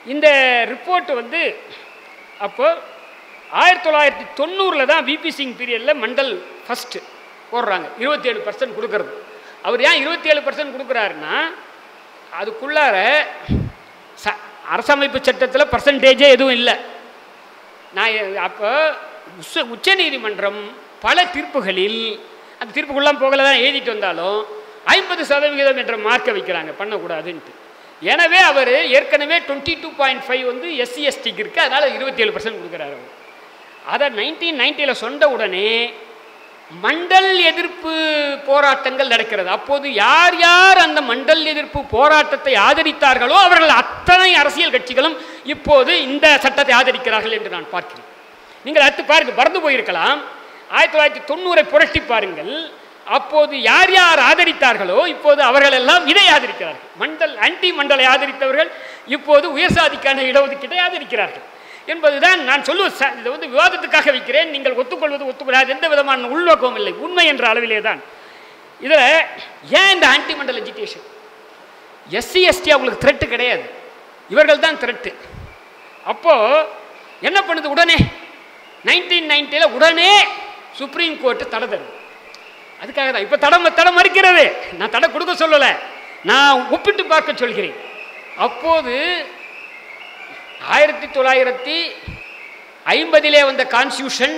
இந்த ரிப்போர்ட் வந்து அப்போ ஆயிரத்தி தொள்ளாயிரத்தி தொண்ணூறில் தான் விபி சிங் பீரியடில் மண்டல் ஃபஸ்ட்டு போடுறாங்க இருபத்தேழு பர்சன்ட் கொடுக்கறது அவர் ஏன் இருபத்தேழு பர்சன்ட் கொடுக்குறாருன்னா அதுக்குள்ளார ச அரசமைப்பு சட்டத்தில் பர்சன்டேஜே எதுவும் இல்லை நான் எ- அப்போ உச்ச உச்சநீதிமன்றம் பல தீர்ப்புகளில் அந்த தீர்ப்புக்குள்ளாம் போகல தான் எழுதிட்டு வந்தாலும் ஐம்பது சதவிகிதம் என்ற மார்க்கை வைக்கிறாங்க பண்ணக்கூடாதுன்ட்டு எனவே அவர் ஏற்கனவே டுவெண்ட்டி டூ பாயிண்ட் ஃபைவ் வந்து எஸ்சி எஸ்டிக்கு இருக்குது அதனால் இருபத்தி ஏழு பர்சன்ட் கொடுக்குறாரு அவர் அதை நைன்டீன் நைன்ட்டியில் சொன்ன உடனே மண்டல் எதிர்ப்பு போராட்டங்கள் நடக்கிறது அப்போது யார் யார் அந்த மண்டல் எதிர்ப்பு போராட்டத்தை ஆதரித்தார்களோ அவர்கள் அத்தனை அரசியல் கட்சிகளும் இப்போது இந்த சட்டத்தை ஆதரிக்கிறார்கள் என்று நான் பார்க்கிறேன் நீங்கள் அடுத்து பாருங்க மறந்து போயிருக்கலாம் ஆயிரத்தி தொள்ளாயிரத்தி தொண்ணூறை புரட்டி பாருங்கள் அப்போது யார் யார் ஆதரித்தார்களோ இப்போது அவர்கள் எல்லாம் இதை ஆதரிக்கிறார்கள் மண்டல் ஆன்டி மண்டலை ஆதரித்தவர்கள் இப்போது உயர் சாதிக்கான இடஒதுக்கீட்டை ஆதரிக்கிறார்கள் என்பதுதான் நான் சொல்லுவது ச- இதை வந்து விவாதத்துக்காக வைக்கிறேன் நீங்கள் ஒத்துக்கொள்வது ஒத்துக்கொள்ளாது எந்த விதமான உள்நோக்கமும் இல்லை உண்மை என்ற அளவிலே தான் இதில் ஏன் இந்த anti Mandal education SC ST அவங்களுக்கு த்ரெட்டு கிடையாது இவர்கள் தான் த்ரெட்டு அப்போது என்ன பண்ணுது உடனே நைன்டீன் நைன்ட்டியில் உடனே சுப்ரீம் கோர்ட்டு தடை தருது அதுக்காக தான் இப்போ தடம் தடம் மறுக்கிறது நான் தடை கொடுக்க சொல்லலை நான் ஒப்பிட்டு பார்க்க சொல்கிறேன் அப்போது ஆயிரத்தி தொள்ளாயிரத்தி ஐம்பதிலே வந்த கான்ஸ்டியூஷன்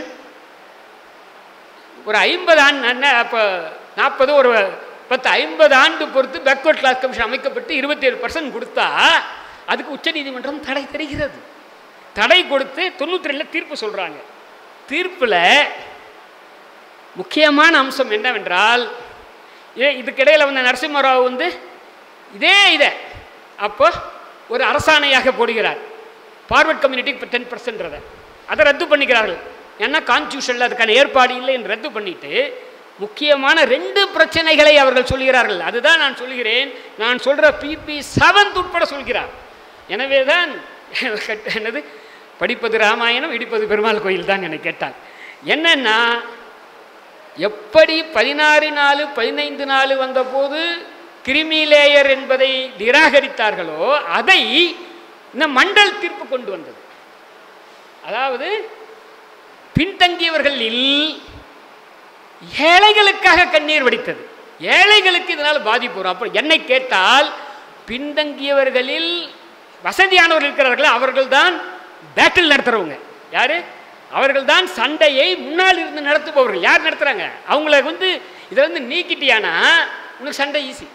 ஒரு ஐம்பது ஆண்டு என்ன அப்போ நாற்பது ஒரு பத்து ஐம்பது ஆண்டு பொறுத்து பேக்வர்ட் கிளாஸ் கமிஷன் அமைக்கப்பட்டு இருபத்தேழு பர்சன்ட் கொடுத்தா அதுக்கு உச்சநீதிமன்றம் தடை தருகிறது தடை கொடுத்து தொண்ணூற்றி ரெண்டில் தீர்ப்பு சொல்கிறாங்க தீர்ப்பில் முக்கியமான அம்சம் என்னவென்றால் ஏ இதுக்கிடையில் வந்த நரசிம்மராவ் வந்து இதே இதை அப்போ ஒரு அரசாணையாக போடுகிறார் ஃபார்வர்ட் கம்யூனிட்டி இப்போ டென் பர்சன்ட்றதை அதை ரத்து பண்ணிக்கிறார்கள் ஏன்னா கான்ஸ்டியூஷனில் அதுக்கான ஏற்பாடு இல்லை என்று ரத்து பண்ணிட்டு முக்கியமான ரெண்டு பிரச்சனைகளை அவர்கள் சொல்கிறார்கள் அதுதான் நான் சொல்கிறேன் நான் சொல்கிற பிபி செவன்த் உட்பட சொல்கிறார் எனவே தான் என்னது படிப்பது ராமாயணம் இடிப்பது பெருமாள் கோயில் தான் என கேட்டால் என்னன்னா எப்படி பதினாறு நாலு பதினைந்து நாலு வந்தபோது கிரிமி லேயர் என்பதை நிராகரித்தார்களோ அதை இந்த மண்டல் தீர்ப்பு கொண்டு வந்தது அதாவது பின்தங்கியவர்களில் ஏழைகளுக்காக கண்ணீர் வடித்தது ஏழைகளுக்கு இதனால் பாதிப்பு வரும் அப்போ என்னை கேட்டால் பின்தங்கியவர்களில் வசதியானவர்கள் இருக்கிறார்கள் அவர்கள் தான் பேட்டில் நடத்துகிறவங்க யாரு அவர்கள் தான் சண்டையை முன்னால் இருந்து நடத்துபவர்கள் யார் நடத்துகிறாங்க அவங்கள வந்து இதை வந்து நீக்கிட்டியானா உனக்கு சண்டை ஈஸி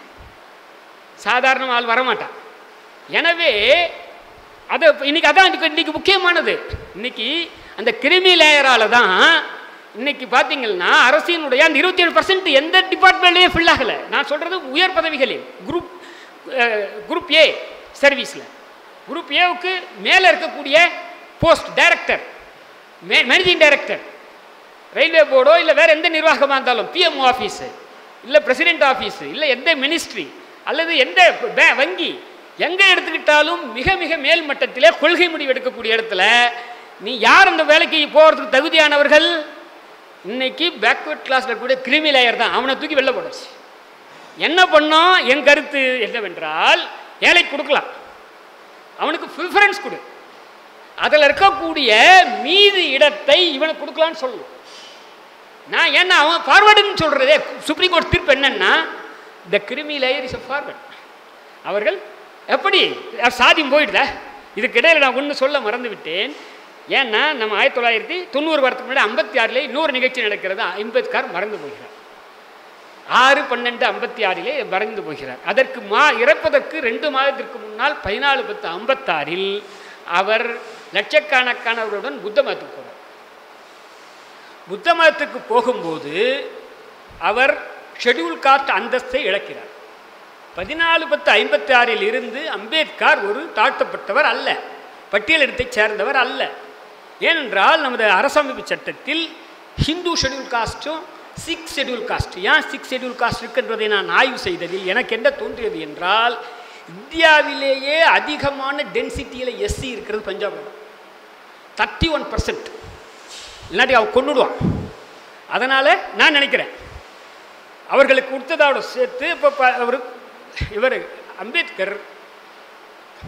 சாதாரண ஆள் வரமாட்டான் எனவே அது இன்னைக்கு அதான் இன்னைக்கு இன்னைக்கு முக்கியமானது இன்னைக்கு அந்த கிருமி லேயரால தான் இன்னைக்கு பார்த்தீங்கன்னா அரசினுடைய அந்த இருபத்தி ஏழு பர்சன்ட் எந்த டிபார்ட்மெண்ட்லேயும் ஃபில் ஆகலை நான் சொல்கிறது உயர் பதவிகளில் குரூப் குரூப் ஏ சர்வீஸில் குரூப் ஏவுக்கு மேலே இருக்கக்கூடிய போஸ்ட் டைரக்டர் மே மேனேஜிங் டைரக்டர் ரயில்வே போர்டோ இல்லை வேறு எந்த நிர்வாகமாக இருந்தாலும் பிஎம்ஓ ஆஃபீஸு இல்லை பிரசிடென்ட் ஆஃபீஸு இல்லை எந்த மினிஸ்ட்ரி அல்லது எந்த பே- வங்கி எங்கே எடுத்துக்கிட்டாலும் மிக மிக மேல் மட்டத்திலே கொள்கை முடிவு எடுக்கக்கூடிய இடத்துல நீ யார் அந்த வேலைக்கு போகிறதுக்கு தகுதியானவர்கள் இன்னைக்கு பேக்வர்ட் கிளாஸில் கூட கிரிமி லேயர் தான் அவனை தூக்கி வெளில போடாச்சு என்ன பண்ணோம் என் கருத்து என்னவென்றால் ஏழைக்கு கொடுக்கலாம் அவனுக்கு ப்ரிஃபரன்ஸ் கொடு அதில் இருக்கக்கூடிய மீதி இடத்தை இவனுக்கு கொடுக்கலான்னு சொல்லணும் நான் ஏன்னா அவன் ஃபார்வர்டுன்னு சொல்கிறதே சுப்ரீம் கோர்ட் தீர்ப்பு என்னன்னா the creamy layer is forward அவர்கள் எப்படி அஹ் சாதியம் போயிடுதா இதுக்கு இடையில நான் ஒன்று சொல்ல மறந்து விட்டேன் ஏன்னா நம்ம ஆயிரத்தி தொள்ளாயிரத்தி தொண்ணூறு வரத்துக்கு முன்னாடி ஐம்பத்தி ஆறில் இன்னொரு நிகழ்ச்சி நடக்கிறது அம்பேத்கர் மறந்து போகிறார் ஆறு பன்னெண்டு ஐம்பத்தி ஆறிலே மறைந்து போகிறார் அதற்கு மா இறப்பதற்கு ரெண்டு மாதத்திற்கு முன்னால் பதினாலு பத்து ஐம்பத்தாறில் அவர் லட்சக்கணக்கானவர்களுடன் புத்த மதத்துக்கு போகிறார் புத்த மதத்துக்கு போகும்போது அவர் ஷெட்யூல் காஸ்ட் அந்தஸ்தை இழக்கிறார் பதினாலு பத்து ஐம்பத்தி ஆறில் இருந்து அம்பேத்கர் ஒரு தாழ்த்தப்பட்டவர் அல்ல பட்டியலிடத்தைச் சேர்ந்தவர் அல்ல ஏனென்றால் நமது அரசமைப்பு சட்டத்தில் ஹிந்து ஷெட்யூல் காஸ்ட்டும் சிக்ஸ் ஷெட்யூல் காஸ்ட் ஏன் சிக்ஸ் ஷெட்யூல் காஸ்ட் இருக்கின்றதை நான் ஆய்வு செய்ததில் எனக்கு என்ன தோன்றியது என்றால் இந்தியாவிலேயே அதிகமான டென்சிட்டியில் எஸ்சி இருக்கிறது பஞ்சாப் தேர்ட்டி ஒன் பர்சன்ட் இல்லாட்டி அவன் கொண்டுடுவான் அதனால் நான் நினைக்கிறேன் அவர்களுக்கு கொடுத்ததோட சேர்த்து இப்போ அவர் இவர் அம்பேத்கர்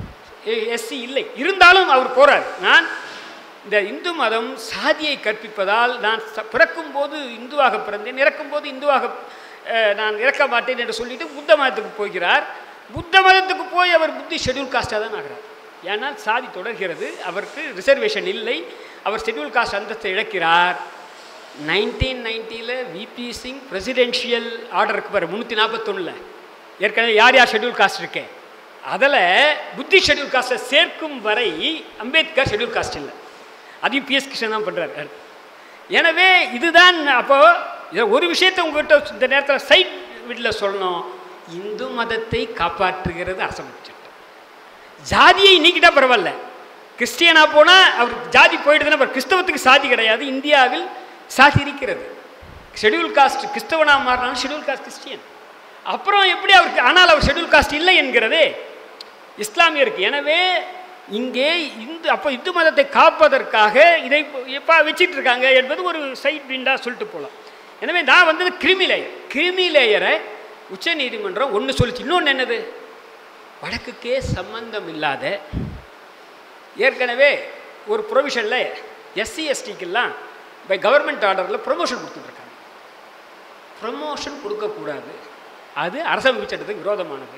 எஸ்சி இல்லை இருந்தாலும் அவர் போறார் நான் இந்த இந்து மதம் சாதியை கற்பிப்பதால் நான் ச- பிறக்கும்போது இந்துவாக பிறந்தேன் இறக்கும்போது இந்துவாக அஹ், நான் இறக்க மாட்டேன் என்று சொல்லிட்டு புத்த மதத்துக்கு போகிறார் புத்த மதத்துக்கு போய் அவர் புத்தி ஷெட்யூல் காஸ்டாக தான் ஆகிறார் ஏன்னால் சாதி தொடர்கிறது அவருக்கு ரிசர்வேஷன் இல்லை அவர் ஷெட்யூல் காஸ்ட் அந்தஸ்தை இழக்கிறார் நைன்டீன் நைன்ட்டியில் விபி சிங் பிரசிடென்ஷியல் ஆர்டருக்கு பாரு முந்நூற்றி நாற்பத்தொன்னில் ஏற்கனவே யார் யார் ஷெட்யூல் காஸ்ட் இருக்கேன் அதில் புத்தி ஷெட்யூல் காஸ்ட்டை சேர்க்கும் வரை அம்பேத்கர் ஷெட்யூல் காஸ்ட் இல்லை அதையும் பிஎஸ் கிருஷ்ணன் தான் பண்ணுறாரு எனவே இதுதான் அப்போ இதை ஒரு விஷயத்தை உங்கள்கிட்ட இந்த நேரத்தில் சைட் வீட்டில் சொல்லணும் இந்து மதத்தை காப்பாற்றுகிறது அரசமைப்பு சட்டம் ஜாதியை நீக்கிட்டா பரவாயில்ல கிறிஸ்டியனா போனால் அவர் ஜாதி போயிடுதுன்னா அப்புறம் கிறிஸ்தவத்துக்கு சாதி கிடையாது இந்தியாவில் சாதி இருக்கிறது ஷெட்யூல் காஸ்ட் கிறிஸ்தவனா மாறினாலும் ஷெட்யூல் காஸ்ட் கிறிஸ்டியன் அப்புறம் எப்படி அவருக்கு ஆனால் அவர் ஷெட்யூல் காஸ்ட் இல்லை என்கிறதே இஸ்லாமியருக்கு எனவே இங்கே இந்து அப்போ இந்து மதத்தை காப்பதற்காக இதை எப்போ வச்சிட்டு இருக்காங்க என்பது ஒரு சைட் விண்டா சொல்லிட்டு போகலாம் எனவே நான் வந்தது கிரிமி லேயர் கிரிமி லேயரை உச்ச நீதிமன்றம் ஒன்று சொல்லிச்சு இன்னொன்று என்னது வழக்குக்கே சம்பந்தம் இல்லாத ஏற்கனவே ஒரு ப்ரொவிஷனில் எஸ்சி எஸ்டிக்கெல்லாம் பை கவர்மெண்ட் ஆர்டரில் ப்ரொமோஷன் கொடுத்துட்ருக்காங்க ப்ரொமோஷன் கொடுக்கக்கூடாது அது அரசமைப்பு சட்டத்துக்கு விரோதமானது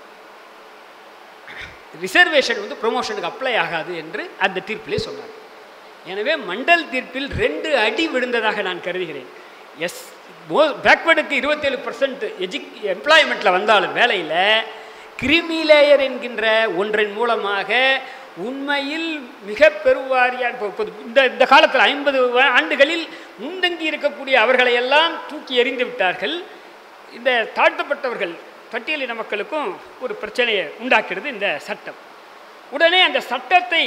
ரிசர்வேஷன் வந்து ப்ரொமோஷனுக்கு அப்ளை ஆகாது என்று அந்த தீர்ப்பிலே சொன்னார் எனவே மண்டல் தீர்ப்பில் ரெண்டு அடி விழுந்ததாக நான் கருதுகிறேன் எஸ் மோ பேக்வேர்டுக்கு இருபத்தேழு பர்சன்ட் எஜு எம்ப்ளாய்மெண்ட்டில் வந்தாலும் வேலையில் கிரிமி லேயர் என்கின்ற ஒன்றின் மூலமாக உண்மையில் மிக பெருவாரியான இப்போ இப்போ இந்த இந்த காலத்தில் ஐம்பது ஆண்டுகளில் முந்தங்கி இருக்கக்கூடிய அவர்களை எல்லாம் தூக்கி எறிந்து விட்டார்கள் இந்த தாழ்த்தப்பட்டவர்கள் பட்டியலின மக்களுக்கும் ஒரு பிரச்சனையை உண்டாக்கிறது இந்த சட்டம் உடனே அந்த சட்டத்தை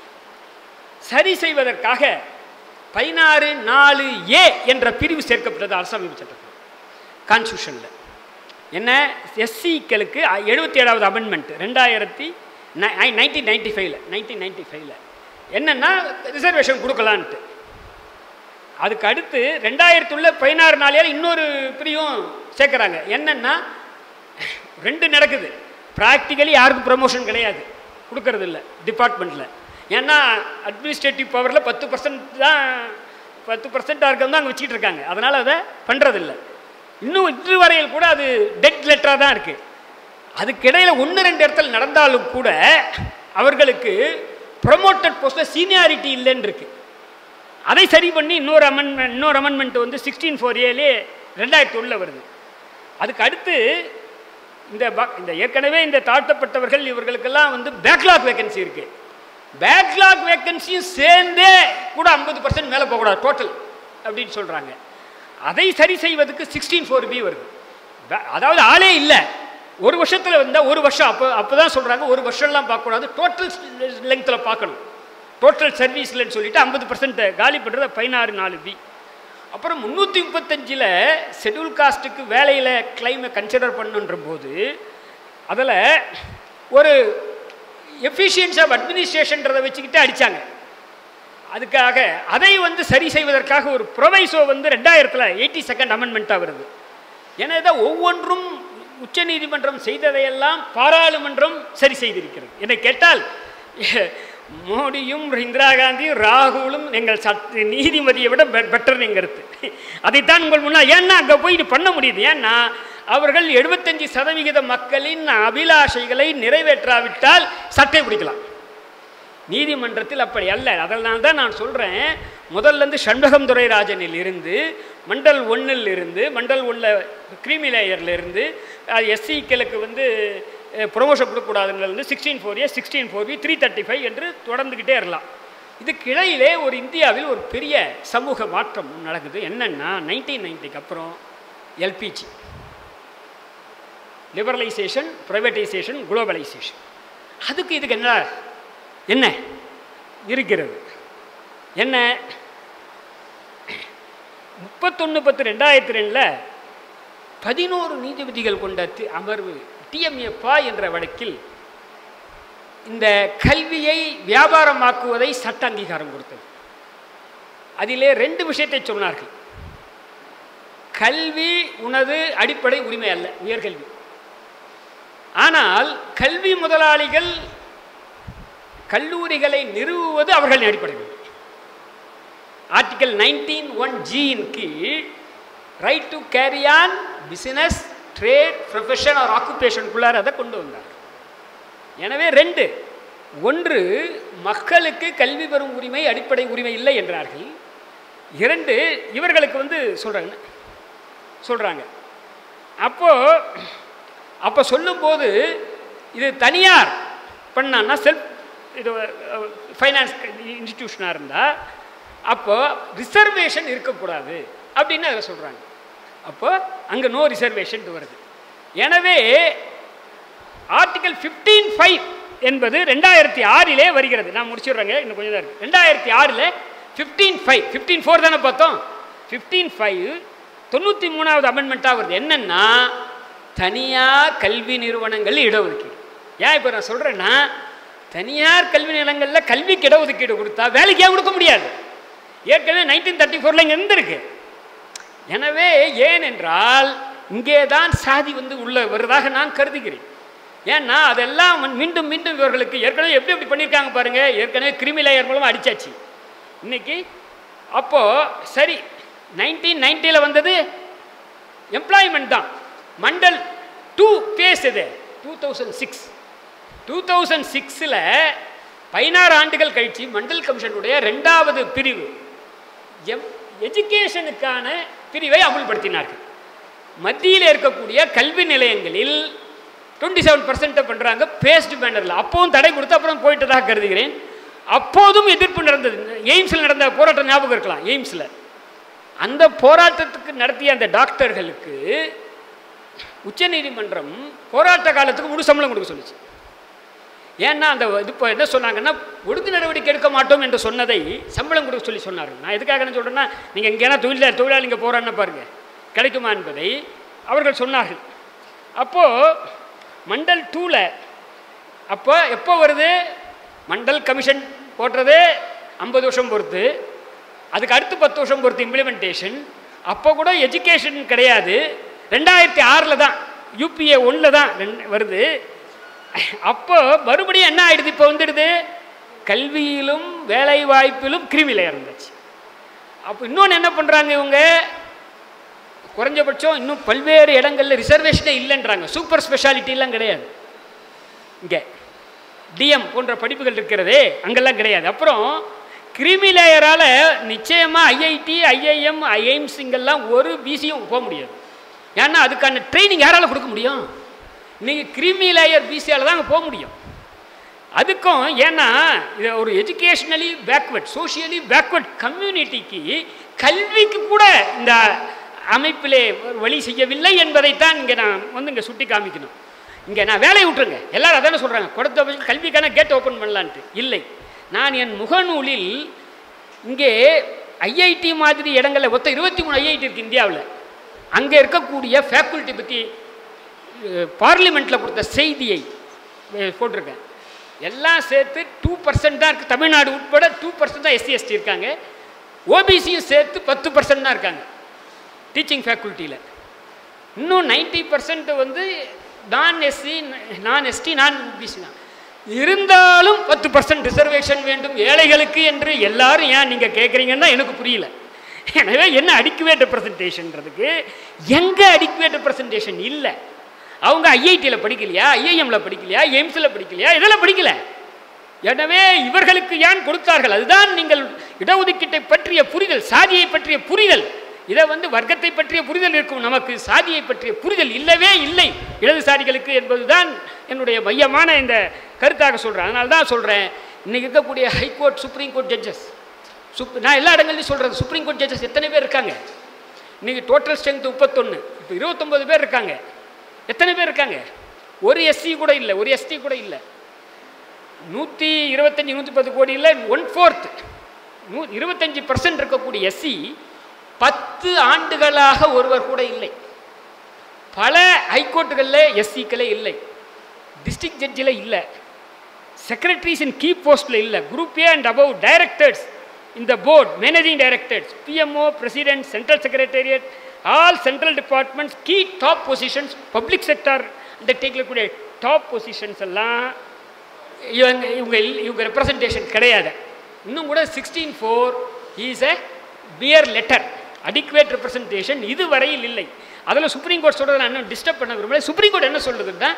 சரி செய்வதற்காக பதினாறு நாலு ஏ என்ற பிரிவு சேர்க்கப்பட்டது அரசமைப்பு சட்டத்தில் கான்ஸ்டியூஷனில் என்ன எஸ்சிக்களுக்கு எழுபத்தி ஏழாவது அமெண்ட்மெண்ட் ரெண்டாயிரத்தி நைன்டீன் நைன்டி ஃபைவ்ல நைன்டீன் நைன்டி ஃபைவ்ல என்னென்னா ரிசர்வேஷன் கொடுக்கலான்ட்டு அதுக்கு அடுத்து ரெண்டாயிரத்தி உள்ள பதினாறு நாளையால் இன்னொரு பிரிவும் சேர்க்குறாங்க என்னென்னா ரெண்டு நடக்குது ப்ராக்டிக்கலி யாருக்கும் ப்ரமோஷன் கிடையாது கொடுக்கறது இல்லை டிபார்ட்மெண்ட்டில் ஏன்னா அட்மினிஸ்ட்ரேட்டிவ் பவரில் பத்து பர்சன்ட் தான் பத்து பர்சன்ட்டாக இருக்கிறது தான் அங்கே வச்சுக்கிட்டு இருக்காங்க அதனால் அதை பண்ணுறதில்ல இன்னும் இன்று வரையில் கூட அது டெட் லெட்டராக தான் இருக்குது அதுக்கிடையில் ஒன்று ரெண்டு இடத்துல நடந்தாலும் கூட அவர்களுக்கு ப்ரொமோட்டட் போஸ்ட்டில் சீனியாரிட்டி இல்லைன்னு இருக்குது அதை சரி பண்ணி இன்னொரு அமெண்ட்மெண்ட் இன்னொரு அமெண்ட்மெண்ட் வந்து சிக்ஸ்டீன் ஃபோர் ஏலே ரெண்டாயிரத்தி உள்ள வருது அதுக்கு அடுத்து இந்த ப- இந்த ஏற்கனவே இந்த தாழ்த்தப்பட்டவர்கள் இவர்களுக்கெல்லாம் வந்து பேக்லாக் வேகன்சி இருக்கு பேக்லாக் வேகன்சியும் சேர்ந்தே கூட ஐம்பது பர்சன்ட் மேலே போகக்கூடாது டோட்டல் அப்படின்னு சொல்கிறாங்க அதை சரி செய்வதற்கு சிக்ஸ்டீன் ஃபோர் பி வருது பே- அதாவது ஆளே இல்லை ஒரு வருஷத்தில் வந்தால் ஒரு வருஷம் அப்போ அப்போ தான் சொல்கிறாங்க ஒரு வருஷம்லாம் பார்க்கக்கூடாது டோட்டல் லெங்த்தில் பார்க்கணும் டோட்டல் சர்வீஸ்லன்னு சொல்லிட்டு ஐம்பது பர்சன்ட் காலி பண்ணுறது பதினாறு நாலு பி அப்புறம் முந்நூற்றி முப்பத்தஞ்சில் ஷெட்யூல் காஸ்ட்டுக்கு வேலையில் கிளைமை கன்சிடர் பண்ணுன்ற போது அதில் ஒரு எஃபிஷியன்ஸ் ஆஃப் அட்மினிஸ்ட்ரேஷன்றதை வச்சுக்கிட்டு அடித்தாங்க அதுக்காக அதை வந்து சரி செய்வதற்காக ஒரு ப்ரொவைசோ வந்து ரெண்டாயிரத்தில் எயிட்டி செகண்ட் அமெண்ட்மெண்ட்டாக வருது எனவே ஒவ்வொன்றும் உச்சநீதிமன்றம் செய்ததையெல்லாம் பாராளுமன்றம் சரி செய்திருக்கிறது என்னை கேட்டால் மோடியும் இந்திரா காந்தியும் ராகுலும் எங்கள் சட் நீதிமதியை விட பெட்டர் எங்கிறது அதைத்தான் உங்கள் முன்னால் ஏன்னா அங்கே போய் இது பண்ண முடியுது ஏன்னா அவர்கள் எழுபத்தஞ்சு சதவிகித மக்களின் அபிலாஷைகளை நிறைவேற்றாவிட்டால் சட்டை பிடிக்கலாம் நீதிமன்றத்தில் அப்படி அல்ல அதனால் தான் நான் சொல்கிறேன் முதல்ல இருந்து சண்முகம் துரைராஜனில் இருந்து மண்டல் ஒன்றில் இருந்து மண்டல் ஒன்றில் கிரீமி லேயரில் இருந்து எஸ்சிக்களுக்கு வந்து ப்ரொமோஷன் கொடுக்கக்கூடாதுன்றது sixteen four A sixteen four B three thirty five என்று தொடர்ந்துக்கிட்டே இருக்கலாம் இதுக்கு இடையிலே ஒரு இந்தியாவில் ஒரு பெரிய சமூக மாற்றம் நடக்குது என்னென்னா நைன்டீன் நைன்ட்டிக்கு அப்புறம் எல்பிஜி லிபரலைசேஷன் ப்ரைவேட்டைசேஷன் குளோபலைசேஷன் அதுக்கு இதுக்கு என்ன என்ன இருக்கிறது என்ன முப்பத்தொன்று பத்து ரெண்டாயிரத்தி ரெண்டில் பதினோரு நீதிபதிகள் கொண்ட தி- அமர்வு டிஎம்ஏப்பா என்ற வழக்கில் இந்த கல்வியை வியாபாரமாக்குவதை சட்ட அங்கீகாரம் கொடுத்தது அதிலே ரெண்டு விஷயத்தை சொன்னார்கள் கல்வி உனது அடிப்படை உரிமை அல்ல உயர்கல்வி ஆனால் கல்வி முதலாளிகள் கல்லூரிகளை நிறுவுவது அவர்களின் அடிப்படையில் ஆர்டிகல் நைன்டீன் ஒன் ஜியின் கீழ் right to carry on business trade profession or ஆக்குபேஷனுக்குள்ளார அதை கொண்டு வந்தார் எனவே ரெண்டு ஒன்று மக்களுக்கு கல்வி பெறும் உரிமை அடிப்படை உரிமை இல்லை என்றார்கள் இரண்டு இவர்களுக்கு வந்து சொல்கிறாங்க சொல்கிறாங்க அப்போ அப்போ சொல்லும்போது இது தனியார் பண்ணான்னா செல்ஃப் இது ஃபைனான்ஸ் இன்ஸ்டிடியூஷனாக இருந்தால் அப்போ ரிசர்வேஷன் இருக்கக்கூடாது அப்படின்னு அதில் சொல்கிறாங்க அப்போ அங்கே நோ ரிசர்வேஷன் வருது எனவே ஆர்டிகல் ஃபிஃப்டீன் ஃபைவ் என்பது ரெண்டாயிரத்தி ஆறிலே வருகிறது நான் முடிச்சிடுறேங்க இன்னும் கொஞ்சம் தான் இருக்குது ரெண்டாயிரத்தி ஆறில் ஃபிஃப்டீன் ஃபைவ் ஃபிஃப்டீன் ஃபோர் தானே பார்த்தோம் ஃபிஃப்டீன் ஃபைவ் தொண்ணூற்றி மூணாவது அமெண்ட்மெண்ட்டாக வருது என்னென்னா தனியார் கல்வி நிறுவனங்கள் இடஒதுக்கீடு ஏன் இப்போ நான் சொல்கிறேன்னா தனியார் கல்வி நிலையங்களில் கல்விக்கு இடஒதுக்கீடு கொடுத்தா வேலைக்கு ஏன் கொடுக்க முடியாது ஏற்கனவே நைன்டீன் தேர்ட்டி ஃபோரில் இங்கே இருந்திருக்கு எனவே ஏனென்றால் இங்கே தான் சாதி வந்து உள்ள வருவதாக நான் கருதுகிறேன் ஏன்னா அதெல்லாம் வந்து மீண்டும் மீண்டும் இவர்களுக்கு ஏற்கனவே எப்படி எப்படி பண்ணியிருக்காங்க பாருங்க ஏற்கனவே கிரிமி லேயர் மூலமாக அடிச்சாச்சு இன்னைக்கு அப்போது சரி நைன்டீன் நைன்ட்டியில் வந்தது எம்ப்ளாய்மெண்ட் தான் மண்டல் டூ பேஸ் இது two thousand six two thousand சிக்ஸில் பதினாறு ஆண்டுகள் கழித்து மண்டல் கமிஷனுடைய ரெண்டாவது பிரிவு எம் எஜுகேஷனுக்கான பிரிவை அமுல்படுத்தினார்கள் மத்தியில் இருக்கக்கூடிய கல்வி நிலையங்களில் டுவெண்ட்டி செவன் பர்சன்ட்டை பண்ணுறாங்க பேஸ்ட் பேனரில் அப்போவும் தடை கொடுத்து அப்புறம் போயிட்டதாக கருதுகிறேன் அப்போதும் எதிர்ப்பு நடந்தது எய்ம்ஸில் நடந்த போராட்டம் ஞாபகம் இருக்கலாம் எய்ம்ஸில் அந்த போராட்டத்துக்கு நடத்திய அந்த டாக்டர்களுக்கு உச்சநீதிமன்றம் போராட்ட காலத்துக்கு முழு சம்பளம் கொடுக்க சொல்லுச்சு ஏன்னா அந்த இது இப்போ என்ன சொன்னாங்கன்னா ஒடுக்கு நடவடிக்கை எடுக்க மாட்டோம் என்று சொன்னதை சம்பளம் கொடுக்க சொல்லி சொன்னார்கள் நான் எதுக்காக என்ன சொல்கிறேன்னா நீங்கள் எங்கேனா தொழிலாளி தொழிலாளிங்க போகிறான்னு பாருங்கள் கிடைக்குமா என்பதை அவர்கள் சொன்னார்கள் அப்போது மண்டல் டூவில் அப்போ எப்போ வருது மண்டல் கமிஷன் போடுறது ஐம்பது வருஷம் பொறுத்து அதுக்கு அடுத்து பத்து வருஷம் பொறுத்து இம்ப்ளிமெண்டேஷன் அப்போ கூட எஜுகேஷன் கிடையாது ரெண்டாயிரத்தி ஆறில் தான் யூபிஏ ஒன்றில் தான் ரெண்டு வருது அப்போ மறுபடியும் என்ன ஆயிடுது இப்போ வந்துடுது கல்வியிலும் வேலை வாய்ப்பிலும் கிருமியில் இருந்துச்சு அப்போ இன்னொன்று என்ன பண்ணுறாங்க இவங்க குறைஞ்சபட்சம் இன்னும் பல்வேறு இடங்களில் ரிசர்வேஷனே இல்லைன்றாங்க சூப்பர் ஸ்பெஷாலிட்டிலாம் கிடையாது இங்கே டிஎம் போன்ற படிப்புகள் இருக்கிறதே அங்கெல்லாம் கிடையாது அப்புறம் கிரிமி லேயரால் நிச்சயமாக ஐஐடி ஐஐஎம் ஐஎம்ஸ் இங்கெல்லாம் ஒரு பிசியும் போக முடியாது ஏன்னா அதுக்கான ட்ரைனிங் யாரால் கொடுக்க முடியும் நீங்கள் கிரிமி லேயர் பிசியால் தான் அங்கே போக முடியும் அதுக்கும் ஏன்னா இது ஒரு எஜுகேஷ்னலி பேக்வர்ட் சோஷியலி பேக்வர்ட் கம்யூனிட்டிக்கு கல்விக்கு கூட இந்த அமைப்பிலே ஒரு வழி செய்யவில்லை என்பதைத்தான் இங்கே நான் வந்து இங்கே சுட்டி காமிக்கணும் இங்கே நான் வேலையை விட்டுருங்க எல்லாரும் அதானே சொல்கிறாங்க கொடுத்த பட்சம் கல்விக்கான கேட் ஓப்பன் பண்ணலான்ட்டு இல்லை நான் என் முகநூலில் இங்கே ஐஐடி மாதிரி இடங்களில் மொத்தம் இருபத்தி மூணு ஐஐடி இருக்குது இந்தியாவில் அங்கே இருக்கக்கூடிய ஃபேக்கல்ட்டி பற்றி பார்லிமெண்ட்டில் கொடுத்த செய்தியை அஹ், போட்டிருக்கேன் எல்லாம் சேர்த்து டூ பர்சன்ட் தான் இருக்குது தமிழ்நாடு உட்பட டூ பர்சன்ட் தான் எஸ்சி எஸ்டி இருக்காங்க ஓபிசியும் சேர்த்து பத்து பர்சன்ட் தான் இருக்காங்க டீச்சிங் ஃபேக்கல்ட்டியில் இன்னும் நைன்டி பர்சன்ட் வந்து நான் எஸ்சி நான் எஸ்டி நான் பிசி தான் இருந்தாலும் பத்து பர்சன்ட் ரிசர்வேஷன் வேண்டும் ஏழைகளுக்கு என்று எல்லாரும் ஏன் நீங்கள் கேட்குறீங்கன்னா எனக்கு புரியல எனவே என்ன அடிக்குவேட் ரெப்ரசன்டேஷன்றதுக்கு எங்கே அடிக்குவேட் ரெப்ரசன்டேஷன் இல்லை அவங்க ஐஐடியில் படிக்கலையா ஐஐஎம்மில் படிக்கலையா எய்ம்ஸில் படிக்கலையா இதெல்லாம் படிக்கல எனவே இவர்களுக்கு ஏன் கொடுத்தார்கள் அதுதான் நீங்கள் இடஒதுக்கீட்டை பற்றிய புரிதல் சாதியை பற்றிய புரிதல் இதை வந்து வர்க்கத்தை பற்றிய புரிதல் இருக்கும் நமக்கு சாதியை பற்றிய புரிதல் இல்லவே இல்லை இடதுசாரிகளுக்கு என்பதுதான் என்னுடைய மையமான இந்த கருத்தாக சொல்கிறேன் அதனால தான் சொல்கிறேன் இன்னைக்கு இருக்கக்கூடிய ஹைகோர்ட் சுப்ரீம் கோர்ட் ஜட்ஜஸ் சுப் நான் எல்லா இடங்கள்லையும் சொல்கிறேன் சுப்ரீம் கோர்ட் ஜட்ஜஸ் எத்தனை பேர் இருக்காங்க இன்னைக்கு டோட்டல் ஸ்ட்ரென்த் முப்பத்தொன்று இப்போ இருபத்தொம்பது பேர் இருக்காங்க எத்தனை பேர் இருக்காங்க ஒரு எஸ்சி கூட இல்லை ஒரு எஸ்டி கூட இல்லை நூற்றி இருபத்தஞ்சி நூற்றி பத்து கோடி இல்லை ஒன் ஃபோர்த் நூ இருபத்தஞ்சி பர்சன்ட் இருக்கக்கூடிய எஸ்சி பத்து ஆண்டுகளாக ஒருவர் கூட இல்லை பல ஹைகோர்ட்டுகளில் எஸ்சிக்களே இல்லை டிஸ்ட்ரிக்ட் ஜட்ஜில் இல்லை செக்ரட்டரிஸ் இன் கீ போஸ்ட்டில் இல்லை group A and above directors இந்த board managing directors PMO president central secretariat all central departments key top positions public sector இந்த டேக்கில் கூடிய டாப் பொசிஷன்ஸ் எல்லாம் இவங்க இவங்க இல்ல- இவங்க ரெப்ரசன்டேஷன் கிடையாது இன்னும் கூட sixteen four is a pier letter adequate representation இதுவரையில் இல்லை அதில் சுப்ரீம் கோர்ட் சொல்கிறத நான் இன்னும் டிஸ்டர்ப் பண்ண விரும்பல சுப்ரீம் கோர்ட் என்ன சொல்றதுன்னா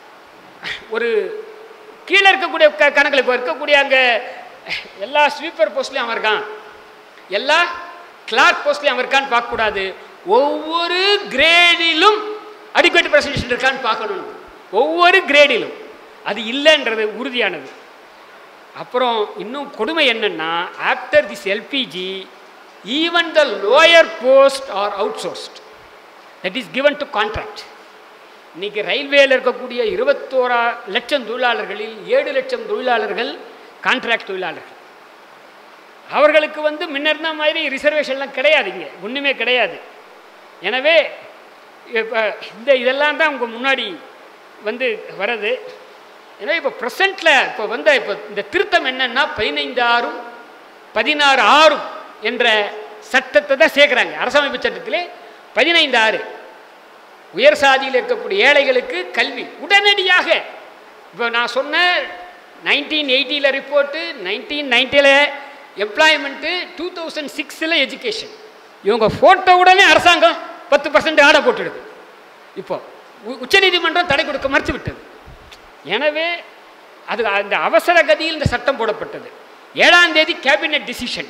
ஒரு கீழே இருக்கக்கூடிய க கணக்கில் இப்போ இருக்கக்கூடிய அங்கே எல்லா ஸ்வீப்பர் போஸ்ட்லையும் அவன் இருக்கான் எல்லா கிளார்க் போஸ்ட்லையும் அவன் இருக்கான்னு பார்க்கக்கூடாது ஒவ்வொரு கிரேடிலும் அடிக்குவேட் பிரசன்டேஷன் இருக்கான்னு பார்க்கணும் ஒவ்வொரு கிரேடிலும் அது இல்லைன்றது உறுதியானது அப்புறம் இன்னும் கொடுமை என்னன்னா after this LPG even the lower post are outsourced that is given to contract இன்னைக்கு ரயில்வேல இருக்கக்கூடிய இருபத்தோரா லட்சம் தொழிலாளர்களில் ஏழு லட்சம் தொழிலாளர்கள் கான்ட்ராக்ட் தொழிலாளர்கள் அவர்களுக்கு வந்து முன்ன இருந்த மாதிரி ரிசர்வேஷன்லாம் கிடையாது இங்கே ஒன்றுமே கிடையாது எனவே இப்போ இந்த இதெல்லாம் தான் உங்கள் முன்னாடி வந்து வருது எனவே இப்போ ப்ரெசண்ட்டில் இப்போ வந்த இப்போ இந்த திருத்தம் என்னன்னா பதினைந்து ஆறும் பதினாறு ஆறும் என்ற சட்டத்தை தான் சேர்க்குறாங்க அரசமைப்பு சட்டத்திலே பதினைந்து ஆறு உயர் சாதியில் இருக்கக்கூடிய ஏழைகளுக்கு கல்வி உடனடியாக இப்போ நான் சொன்ன நைன்டீன் எயிட்டியில் ரிப்போர்ட்டு நைன்டீன் நைன்ட்டியில் எம்ப்ளாய்மெண்ட்டு டூ தௌசண்ட் சிக்ஸில் எஜுகேஷன் இவங்க ஃபோட்டோ உடனே அரசாங்கம் பத்து பர்சன்ட் ஆடை போட்டுடுது இப்போ உ- உச்சநீதிமன்றம் தடை கொடுக்க மறுத்து விட்டது எனவே அது அந்த அவசர கதியில் இந்த சட்டம் போடப்பட்டது ஏழாம் தேதி cabinet decision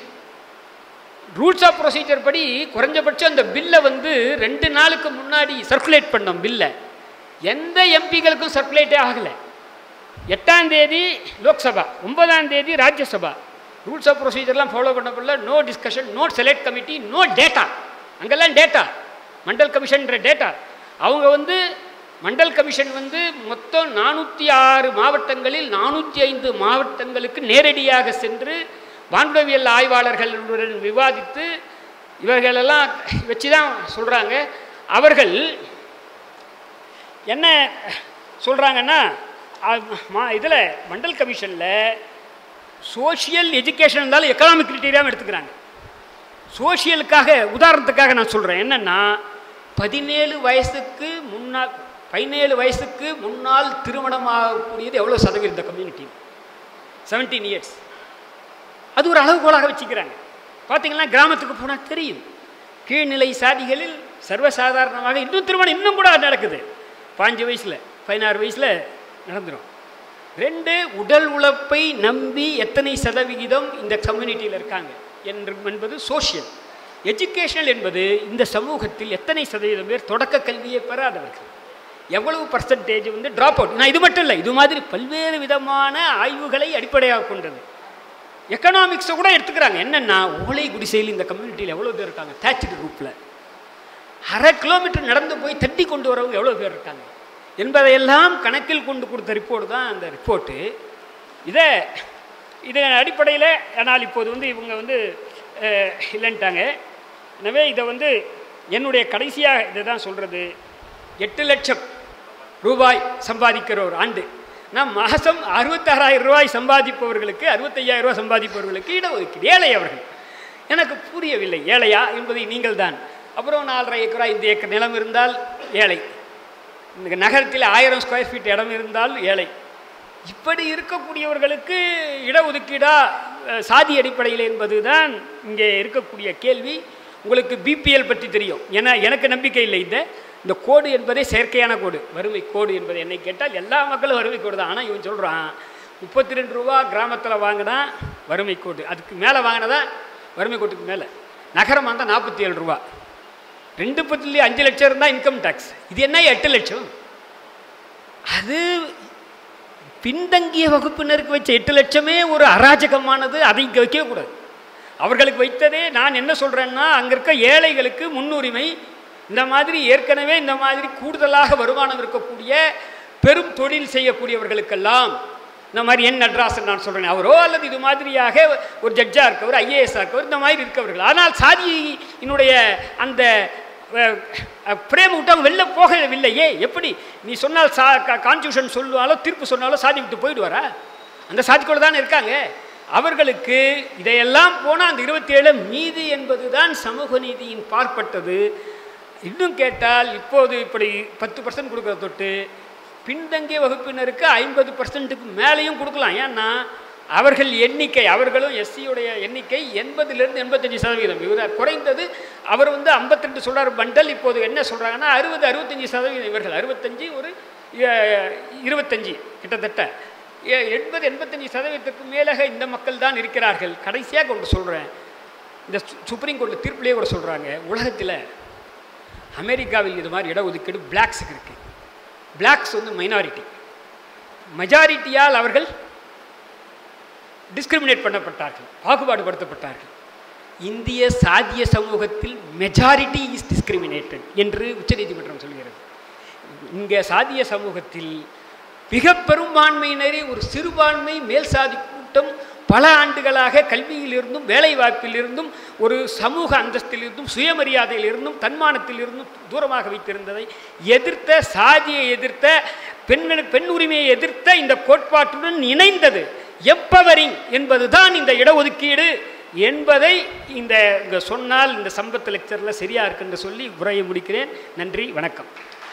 rules of procedure படி குறைஞ்சபட்சம் அந்த பில்லை வந்து ரெண்டு நாளுக்கு முன்னாடி சர்க்குலேட் பண்ணோம் பில்லை எந்த எம்பிகளுக்கும் சர்க்குலேட்டே ஆகலை எட்டாம் தேதி லோக்சபா ஒன்பதாம் தேதி ராஜ்யசபா ரூல்ஸ் ஆஃப் ப்ரொசீஜர்லாம் ஃபாலோ பண்ணப்படல no discussion no select committee no data அங்கெல்லாம் டேட்டா மண்டல் கமிஷன்ற டேட்டா அவங்க வந்து மண்டல் கமிஷன் வந்து மொத்தம் நானூற்றி ஆறு மாவட்டங்களில் நானூற்றி ஐந்து மாவட்டங்களுக்கு நேரடியாக சென்று வான்வவியல் ஆய்வாளர்களுடன் விவாதித்து இவர்களெல்லாம் வச்சு தான் சொல்கிறாங்க அவர்கள் என்ன சொல்கிறாங்கன்னா இதில் மண்டல் கமிஷனில் சோஷியல் எஜுகேஷன் இருந்தாலும் எக்கனாமிக் கிரிட்டீரியாவும் எடுத்துக்கிறாங்க சோஷியலுக்காக உதாரணத்துக்காக நான் சொல்கிறேன் என்னென்னா பதினேழு வயசுக்கு முன்னால் பதினேழு வயசுக்கு முன்னால் திருமணமாகக்கூடியது எவ்வளோ சதவீதம் இந்த கம்யூனிட்டி செவன்டீன் இயர்ஸ் அது ஒரு அளவுகோலாக வச்சுக்கிறாங்க பார்த்தீங்கன்னா கிராமத்துக்கு போனால் தெரியும் கீழ்நிலை சாதிகளில் சர்வசாதாரணமாக இன்னும் திருமணம் இன்னும் கூட நடக்குது பாஞ்சு வயசில் பதினாறு வயசில் நடந்துடும் ரெண்டு உடல் உழைப்பை நம்பி எத்தனை சதவிகிதம் இந்த கம்யூனிட்டியில் இருக்காங்க என்று என்பது சோஷியல் எஜுகேஷனல் என்பது இந்த சமூகத்தில் எத்தனை சதவீதம் பேர் தொடக்க கல்வியை பெறாதவர்கள் எவ்வளவு பர்சன்டேஜ் வந்து ட்ராப் அவுட் நான் இது மட்டும் இல்லை இது மாதிரி பல்வேறு விதமான ஆய்வுகளை அடிப்படையாக கொண்டது எக்கனாமிக்ஸை கூட எடுத்துக்கிறாங்க என்னென்னா ஓலை குடிசையில் இந்த கம்யூனிட்டியில் எவ்வளோ பேர் இருக்காங்க தேச்சடு குரூப்பில் அரை கிலோமீட்டர் நடந்து போய் தட்டி கொண்டு வரவங்க எவ்வளோ பேர் இருக்காங்க என்பதையெல்லாம் கணக்கில் கொண்டு கொடுத்த ரிப்போர்ட் தான் அந்த ரிப்போர்ட்டு இதை இதன் அடிப்படையில் ஆனால் இப்போது வந்து இவங்க வந்து அஹ், இல்லைன்ட்டாங்க எனவே இதை வந்து என்னுடைய கடைசியாக இதை தான் சொல்கிறது எட்டு லட்சம் ரூபாய் சம்பாதிக்கிற ஒரு ஆண்டு நான் மாதம் அறுபத்தாறாயிரம் ரூபாய் சம்பாதிப்பவர்களுக்கு அறுபத்தையாயிரம் ரூபாய் சம்பாதிப்பவர்களுக்கு இடஒதுக்கீடு ஏழை அவர்கள் எனக்கு புரியவில்லை ஏழையா என்பதை நீங்கள் தான் அப்புறம் நாலரை ஏக்கரா இந்த ஏக்கர் நிலம் இருந்தால் ஏழை இந்த நகரத்தில் ஆயிரம் ஸ்கொயர் ஃபீட் இடம் இருந்தால் ஏழை இப்படி இருக்கக்கூடியவர்களுக்கு இடஒதுக்கீடா அஹ், சாதி அடிப்படையில் என்பது தான் இங்கே இருக்கக்கூடிய கேள்வி உங்களுக்கு பிபிஎல் பற்றி தெரியும் ஏன்னா எனக்கு நம்பிக்கை இல்லை இந்த இந்த கோடு என்பதே செயற்கையான கோடு வறுமை கோடு என்பது என்னை கேட்டால் எல்லா மக்களும் வறுமை கோடு தான் ஆனால் இவன் சொல்கிறான் முப்பத்தி ரெண்டு ரூபா கிராமத்தில் வாங்கினா வறுமை கோடு அதுக்கு மேலே வாங்கினதா வறுமை கோட்டுக்கு மேலே நகரமாக இருந்தால் நாற்பத்தி ஏழு ரூபா ரெண்டு புள்ளி அஞ்சு லட்சம் இருந்தால் இன்கம் டேக்ஸ் இது என்ன எட்டு லட்சம் அது பின்தங்கிய வகுப்பினருக்கு வச்ச எட்டு லட்சமே ஒரு அராஜகமானது அதை இங்கே வைக்கக்கூடாது அவர்களுக்கு வைத்ததே நான் என்ன சொல்கிறேன்னா அங்கே இருக்க ஏழைகளுக்கு முன்னுரிமை இந்த மாதிரி ஏற்கனவே இந்த மாதிரி கூடுதலாக வருமானம் இருக்கக்கூடிய பெரும் தொழில் செய்யக்கூடியவர்களுக்கெல்லாம் இந்த மாதிரி என் நடராசன் நான் சொல்கிறேன் அவரோ அல்லது இது மாதிரியாக ஒரு ஜட்ஜாக இருக்கவர் ஐஏஎஸ்ஸாக இருக்கவர் இந்த மாதிரி இருக்கவர்கள் ஆனால் சாதியினுடைய அந்த அஹ், அஹ், பிரேம் விட்டு அவங்க வெளில போகவில்லையே எப்படி நீ சொன்னால் சா கான்ஸ்டியூஷன் சொல்லுவாலோ தீர்ப்பு சொன்னாலோ சாதி விட்டு போயிடுவாரா அந்த சாதிக்குள்ள தானே இருக்காங்க அவர்களுக்கு இதையெல்லாம் போனால் அந்த இருபத்தி ஏழு மீதி என்பது தான் சமூக நீதியின் பார்ப்பட்டது இன்னும் கேட்டால் இப்போது இப்படி பத்து பர்சன்ட் கொடுக்குற தொட்டு பின்தங்கிய வகுப்பினருக்கு ஐம்பது பர்சன்ட்டுக்கு மேலேயும் கொடுக்கலாம் ஏன்னா அவர்கள் எண்ணிக்கை அவர்களும் எஸ்சியுடைய எண்ணிக்கை எண்பதுலேருந்து எண்பத்தஞ்சு சதவீதம் இவர் குறைந்தது அவர் வந்து ஐம்பத்தெண்டு சொல்கிறார் பண்டல் இப்போது என்ன சொல்கிறாங்கன்னா அறுபது அறுபத்தஞ்சு சதவீதம் இவர்கள் அறுபத்தஞ்சு ஒரு அஹ், இருபத்தஞ்சு கிட்டத்தட்ட எ- எண்பது எண்பத்தஞ்சு சதவீதத்துக்கு மேலாக இந்த மக்கள் தான் இருக்கிறார்கள் கடைசியாக ஒன்று சொல்கிறேன் இந்த சு- சுப்ரீம் கோர்ட்டில் தீர்ப்பிலேயே கூட சொல்கிறாங்க உலகத்தில் அமெரிக்காவில் இது மாதிரி இடஒதுக்கீடு பிளாக்ஸுக்கு இருக்குது பிளாக்ஸ் வந்து மைனாரிட்டி மெஜாரிட்டியால் அவர்கள் டிஸ்கிரிமினேட் பண்ணப்பட்டார்கள் பாகுபாடுபடுத்தப்பட்டார்கள் இந்திய சாதிய சமூகத்தில் மெஜாரிட்டி இஸ் டிஸ்கிரிமினேட்டட் என்று உச்சநீதிமன்றம் சொல்கிறது இங்கே சாதிய சமூகத்தில் மிக பெரும்பான்மையினரே ஒரு சிறுபான்மை மேல் சாதி கூட்டம் பல ஆண்டுகளாக கல்வியிலிருந்தும் வேலைவாய்ப்பிலிருந்தும் ஒரு சமூக அந்தஸ்திலிருந்தும் சுயமரியாதையிலிருந்தும் தன்மானத்திலிருந்தும் தூரமாக வைத்திருந்ததை எதிர்த்த சாதியை எதிர்த்த பெண்கள் பெண் உரிமையை எதிர்த்த இந்த கோட்பாட்டுடன் இணைந்தது எப்பவரிங் என்பதுதான் இந்த இடஒதுக்கீடு என்பதை இந்த இங்க சொன்னால் இந்த சம்பத் லெக்சரில் சரியா இருக்குன்னு சொல்லி உரையை முடிக்கிறேன் நன்றி வணக்கம்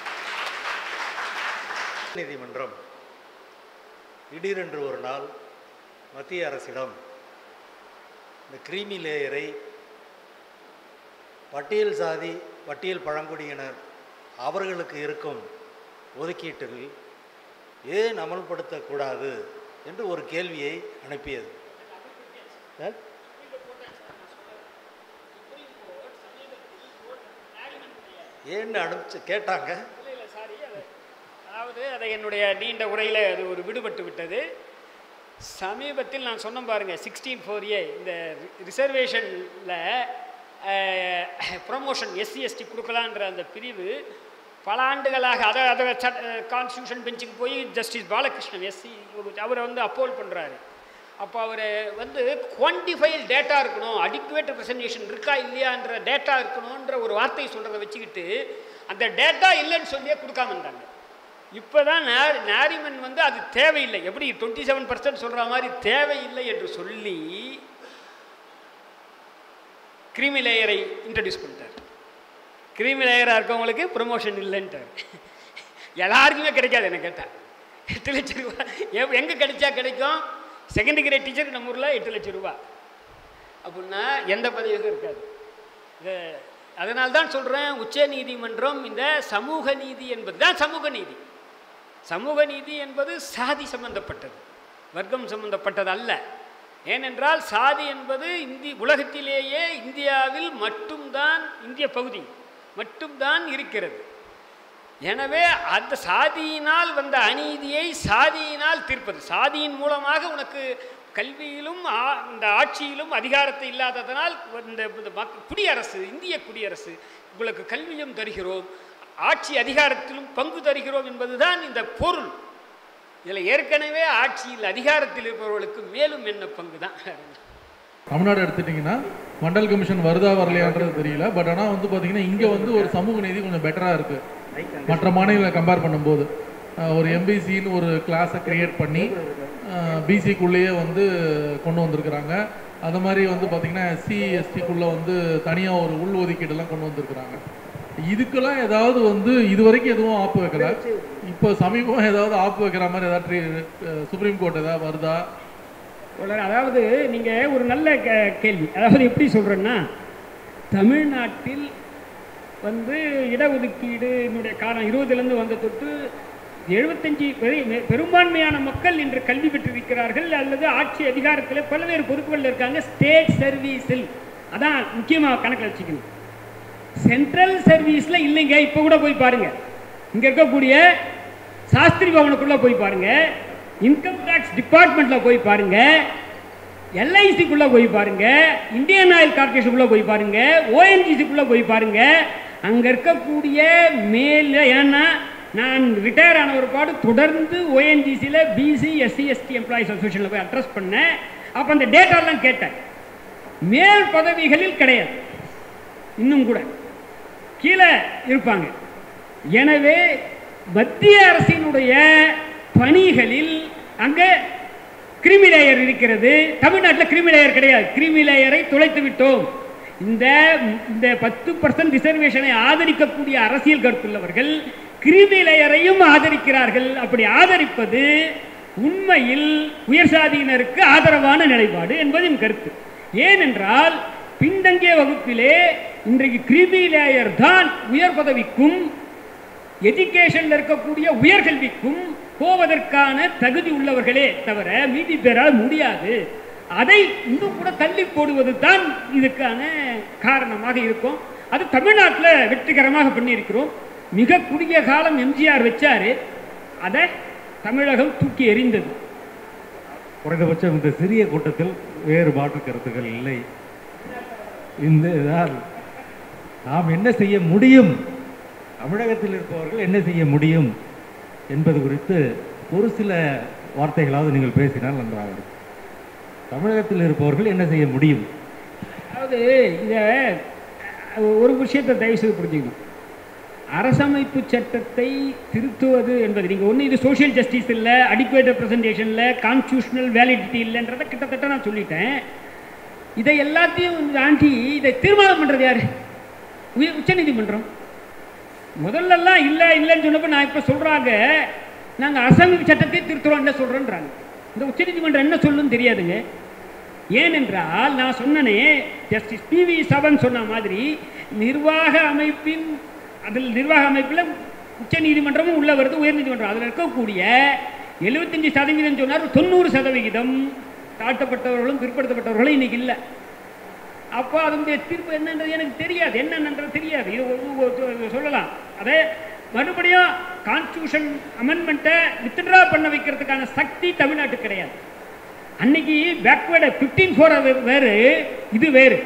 நீதிமன்றம் திடீரென்று ஒரு நாள் மத்திய அரசிடம் இந்த கிரீமி லேயரை பட்டியல் சாதி பட்டியல் பழங்குடியினர் அவர்களுக்கு இருக்கும் ஒதுக்கீட்டில் ஏன் அமல்படுத்தக்கூடாது என்று ஒரு கேள்வியை அனுப்பியது ஆ? ஏன்னு அனுப்பிச்சு கேட்டாங்க இல்லை இல்லை சாரி அது அதாவது அதை என்னுடைய நீண்ட உரையில் அது ஒரு விடுபட்டு விட்டது சமீபத்தில் நான் சொன்ன பாருங்க சிக்ஸ்டீன் ஃபோர் ஏ இந்த ரிசர்வேஷனில் ப்ரொமோஷன் எஸ்சி எஸ்டி கொடுக்கலான்ற அந்த பிரிவு பல ஆண்டுகளாக அதை அதை சட் கான்ஸ்டியூஷன் பெஞ்சுக்கு போய் ஜஸ்டிஸ் பாலகிருஷ்ணன் எஸ்சி அவரை வந்து அப்போல் பண்ணுறாரு அப்போ அவர் வந்து குவான்டிஃபைல் டேட்டா இருக்கணும் அடிக்குவேட் ரெப்ரசன்டேஷன் இருக்கா இல்லையான்ற டேட்டா இருக்கணுன்ற ஒரு வார்த்தையை சொல்கிறத வச்சுக்கிட்டு அந்த டேட்டா இல்லைன்னு சொல்லியே கொடுக்காம இருந்தாங்க இப்போ தான் நாரிமன் வந்து அது தேவையில்லை எப்படி டுவெண்ட்டி செவன் பர்சன்ட் சொல்கிற மாதிரி தேவையில்லை என்று சொல்லி கிரீமி லேயரை இன்ட்ரடியூஸ் பண்ணிட்டார் கிரீமி லேயராக இருக்கவங்களுக்கு ப்ரொமோஷன் இல்லைன்ட்டார் எல்லாருக்குமே கிடைக்காது என்ன கேட்டால் எட்டு லட்சம் ரூபா எ- எங்கே கிடைச்சா கிடைக்கும் செகண்ட் கிரேட் டீச்சருக்கு நம்ம ஊரில் எட்டு லட்சம் ரூபா அப்படின்னா எந்த பதவியும் இருக்காது இது அதனால தான் சொல்கிறேன் உச்ச நீதிமன்றம் இந்த சமூக நீதி என்பது தான் சமூக நீதி சமூக நீதி என்பது சாதி சம்பந்தப்பட்டது வர்க்கம் சம்பந்தப்பட்டது அல்ல ஏனென்றால் சாதி என்பது இந்தி உலகத்திலேயே இந்தியாவில் மட்டும்தான் இந்திய பகுதி மட்டும்தான் இருக்கிறது எனவே அந்த சாதியினால் வந்த அநீதியை சாதியினால் தீர்ப்பது சாதியின் மூலமாக உனக்கு கல்வியிலும் ஆ- இந்த ஆட்சியிலும் அதிகாரத்தை இல்லாததனால் இந்த இந்த மக்- குடியரசு இந்திய குடியரசு உங்களுக்கு கல்வியும் தருகிறோம் ஆட்சி அதிகாரத்திலும் பங்கு தருகிறோம் என்பதுதான் இந்த பொருள் இதில் ஏற்கனவே ஆட்சியில் அதிகாரத்தில் இருப்பவர்களுக்கு மேலும் என்ன பங்கு தான் தமிழ்நாடு எடுத்துட்டிங்கன்னா மண்டல் கமிஷன் வருதா வரலையான்றது தெரியல பட் ஆனால் வந்து பார்த்தீங்கன்னா இங்கே வந்து ஒரு சமூக நீதி கொஞ்சம் பெட்டராக இருக்குது மற்ற மாநிலங்களை கம்பேர் பண்ணும்போது அஹ், ஒரு எம்பிசின்னு ஒரு கிளாஸை கிரியேட் பண்ணி பிசிக்குள்ளேயே வந்து கொண்டு வந்திருக்கிறாங்க அது மாதிரி வந்து பார்த்தீங்கன்னா எஸ்சி எஸ்டிக்குள்ளே வந்து தனியாக ஒரு உள் ஒதுக்கீடெல்லாம் கொண்டு வந்திருக்கிறாங்க இதுக்கெல்லாம் ஏதாவது வந்து இது வரைக்கும் எதுவும் ஆப்பு வைக்கல இப்போ சமீபம் ஏதாவது ஆப்பு வைக்கிற மாதிரி ஏதாவது சுப்ரீம் கோர்ட் ஏதாவது வருதா தோழர், அதாவது நீங்கள் ஒரு நல்ல கே- கேள்வி அதாவது எப்படி சொல்கிறேன்னா தமிழ்நாட்டில் வந்து இடஒதுக்கீடுனுடைய காலம் இருபதுலேருந்து வந்த தொட்டு எழுபத்தஞ்சி பெரு- பெரும்பான்மையான மக்கள் இன்று கல்வி பெற்றிருக்கிறார்கள் அல்லது ஆட்சி அதிகாரத்தில் பல்வேறு பொறுப்புகளில் இருக்காங்க ஸ்டேட் சர்வீஸில் அதான் முக்கியமாக கணக்கில் வச்சுக்கணும் சென்ட்ரல் சர்வீஸில் இல்லைங்க இப்போ கூட போய் பாருங்க இங்கே இருக்கக்கூடிய சாஸ்திரி பவனுக்குள்ளே போய் பாருங்க இன்கம் டேக்ஸ் டிபார்ட்மெண்ட்டில் போய் பாருங்க எல்ஐசிக்குள்ளே போய் பாருங்க இந்தியன் ஆயில் கார்பரேஷனுக்குள்ளே போய் பாருங்க ஓஎன்ஜிசிக்குள்ளே போய் பாருங்க அங்கே இருக்கக்கூடிய மேல் ஏன்னா நான் ரிட்டையர் ஆன ஒரு பாடு தொடர்ந்து ஓஎன்ஜிசியில் பிசி எஸ்சி எஸ்டி எம்ப்ளாயிஸ் அசோசியேஷனில் போய் அட்ரஸ் பண்ணேன் அப்போ அந்த டேட்டாலாம் கேட்டேன் மேல் பதவிகளில் கிடையாது இன்னும் கூட கீழே இருப்பாங்க எனவே மத்திய அரசினுடைய பணிகளில் அங்கே கிருமி லேயர் இருக்கிறது தமிழ்நாட்டில் கிருமி லேயர் கிடையாது கிருமி லேயரை துளைத்து விட்டோம் இந்த இந்த பத்து பர்சன்ட் ரிசர்வேஷனை ஆதரிக்கக்கூடிய அரசியல் கருத்துள்ளவர்கள் கிருமி லேயரையும் ஆதரிக்கிறார்கள் அப்படி ஆதரிப்பது உண்மையில் உயர் சாதியினருக்கு ஆதரவான நிலைப்பாடு என்பது என் கருத்து ஏனென்றால் பின்தங்கிய வகுப்பிலே இன்றைக்கு கிருமி லேயர் தான் உயர் பதவிக்கும் எஜுகேஷன்ல இருக்கக்கூடிய உயர்கல்விக்கும் போவதற்கான தகுதி உள்ளவர்களே தவிர மீதி பேரால் முடியாது அதை இன்னும் கூட தள்ளி போடுவது தான் இதுக்கான காரணமாக இருக்கும் அது தமிழ்நாட்டில் வெற்றிகரமாக பண்ணியிருக்கிறோம் மிக குறுகிய காலம் எம்ஜிஆர் வச்சாரு அதை தமிழகம் தூக்கி எறிந்தது குறைந்தபட்சம் இந்த சிறிய கூட்டத்தில் வேறு மாற்று கருத்துக்கள் இல்லை இந்த இதால் நாம் என்ன செய்ய முடியும் தமிழகத்தில் இருப்பவர்கள் என்ன செய்ய முடியும் என்பது குறித்து ஒரு சில வார்த்தைகளாவது நீங்கள் பேசினால் நன்றாக இருக்கும் தமிழகத்தில் இருப்பவர்கள் என்ன செய்ய முடியும் அதாவது இதை ஒரு விஷயத்தை தயவு செய்து புரிஞ்சுக்கணும் அரசமைப்பு சட்டத்தை திருத்துவது என்பது நீங்கள் ஒன்று இது சோஷியல் ஜஸ்டிஸ் இல்லை அடிக்குவேட் ரெப்ரசன்டேஷன் கான்ஸ்டியூஷனல் வேலிடிட்டி இல்லைன்றதை கிட்டத்தட்ட நான் சொல்லிட்டேன் இதை எல்லாத்தையும் தாண்டி இதை தீர்மானம் பண்ணுறது யார் உய உச்சநீதிமன்றம் முதல்லலாம் இல்லை இல்லைன்னு சொன்னப்போ நான் இப்போ சொல்கிறாங்க நாங்கள் அரசமைப்பு சட்டத்தை திருத்துறோம் என்ன சொல்கிறோன்றாங்க இந்த உச்சநீதிமன்றம் என்ன சொல்லுன்னு தெரியாதுங்க ஏனென்றால் நான் சொன்னனே ஜஸ்டிஸ் பி வி சவன் சொன்ன மாதிரி நிர்வாக அமைப்பின் அதில் நிர்வாக அமைப்பில் உச்ச நீதிமன்றமும் உள்ள வருது உயர் நீதிமன்றம் அதில் இருக்கக்கூடிய எழுபத்தஞ்சு சதவீதம் சொன்னார் தொண்ணூறு சதவிகிதம் தாழ்த்தப்பட்டவர்களும் பிற்படுத்தப்பட்டவர்களும் இன்னைக்கு இல்லை அப்போ அதனுடைய தீர்ப்பு என்னன்றது எனக்கு தெரியாது என்னன்றது தெரியாது இது ஒரு- ஒரு- சொல்லலாம் அதே மறுபடியும் கான்ஸ்டியூஷன் அமெண்ட்மெண்ட்டை வித்ட்ரா பண்ண வைக்கிறதுக்கான சக்தி தமிழ்நாட்டுக்கு கிடையாது அன்னைக்கு பேக்வேர்டு ஃபிஃப்டீன் ஃபோர் வேறு இது வேறு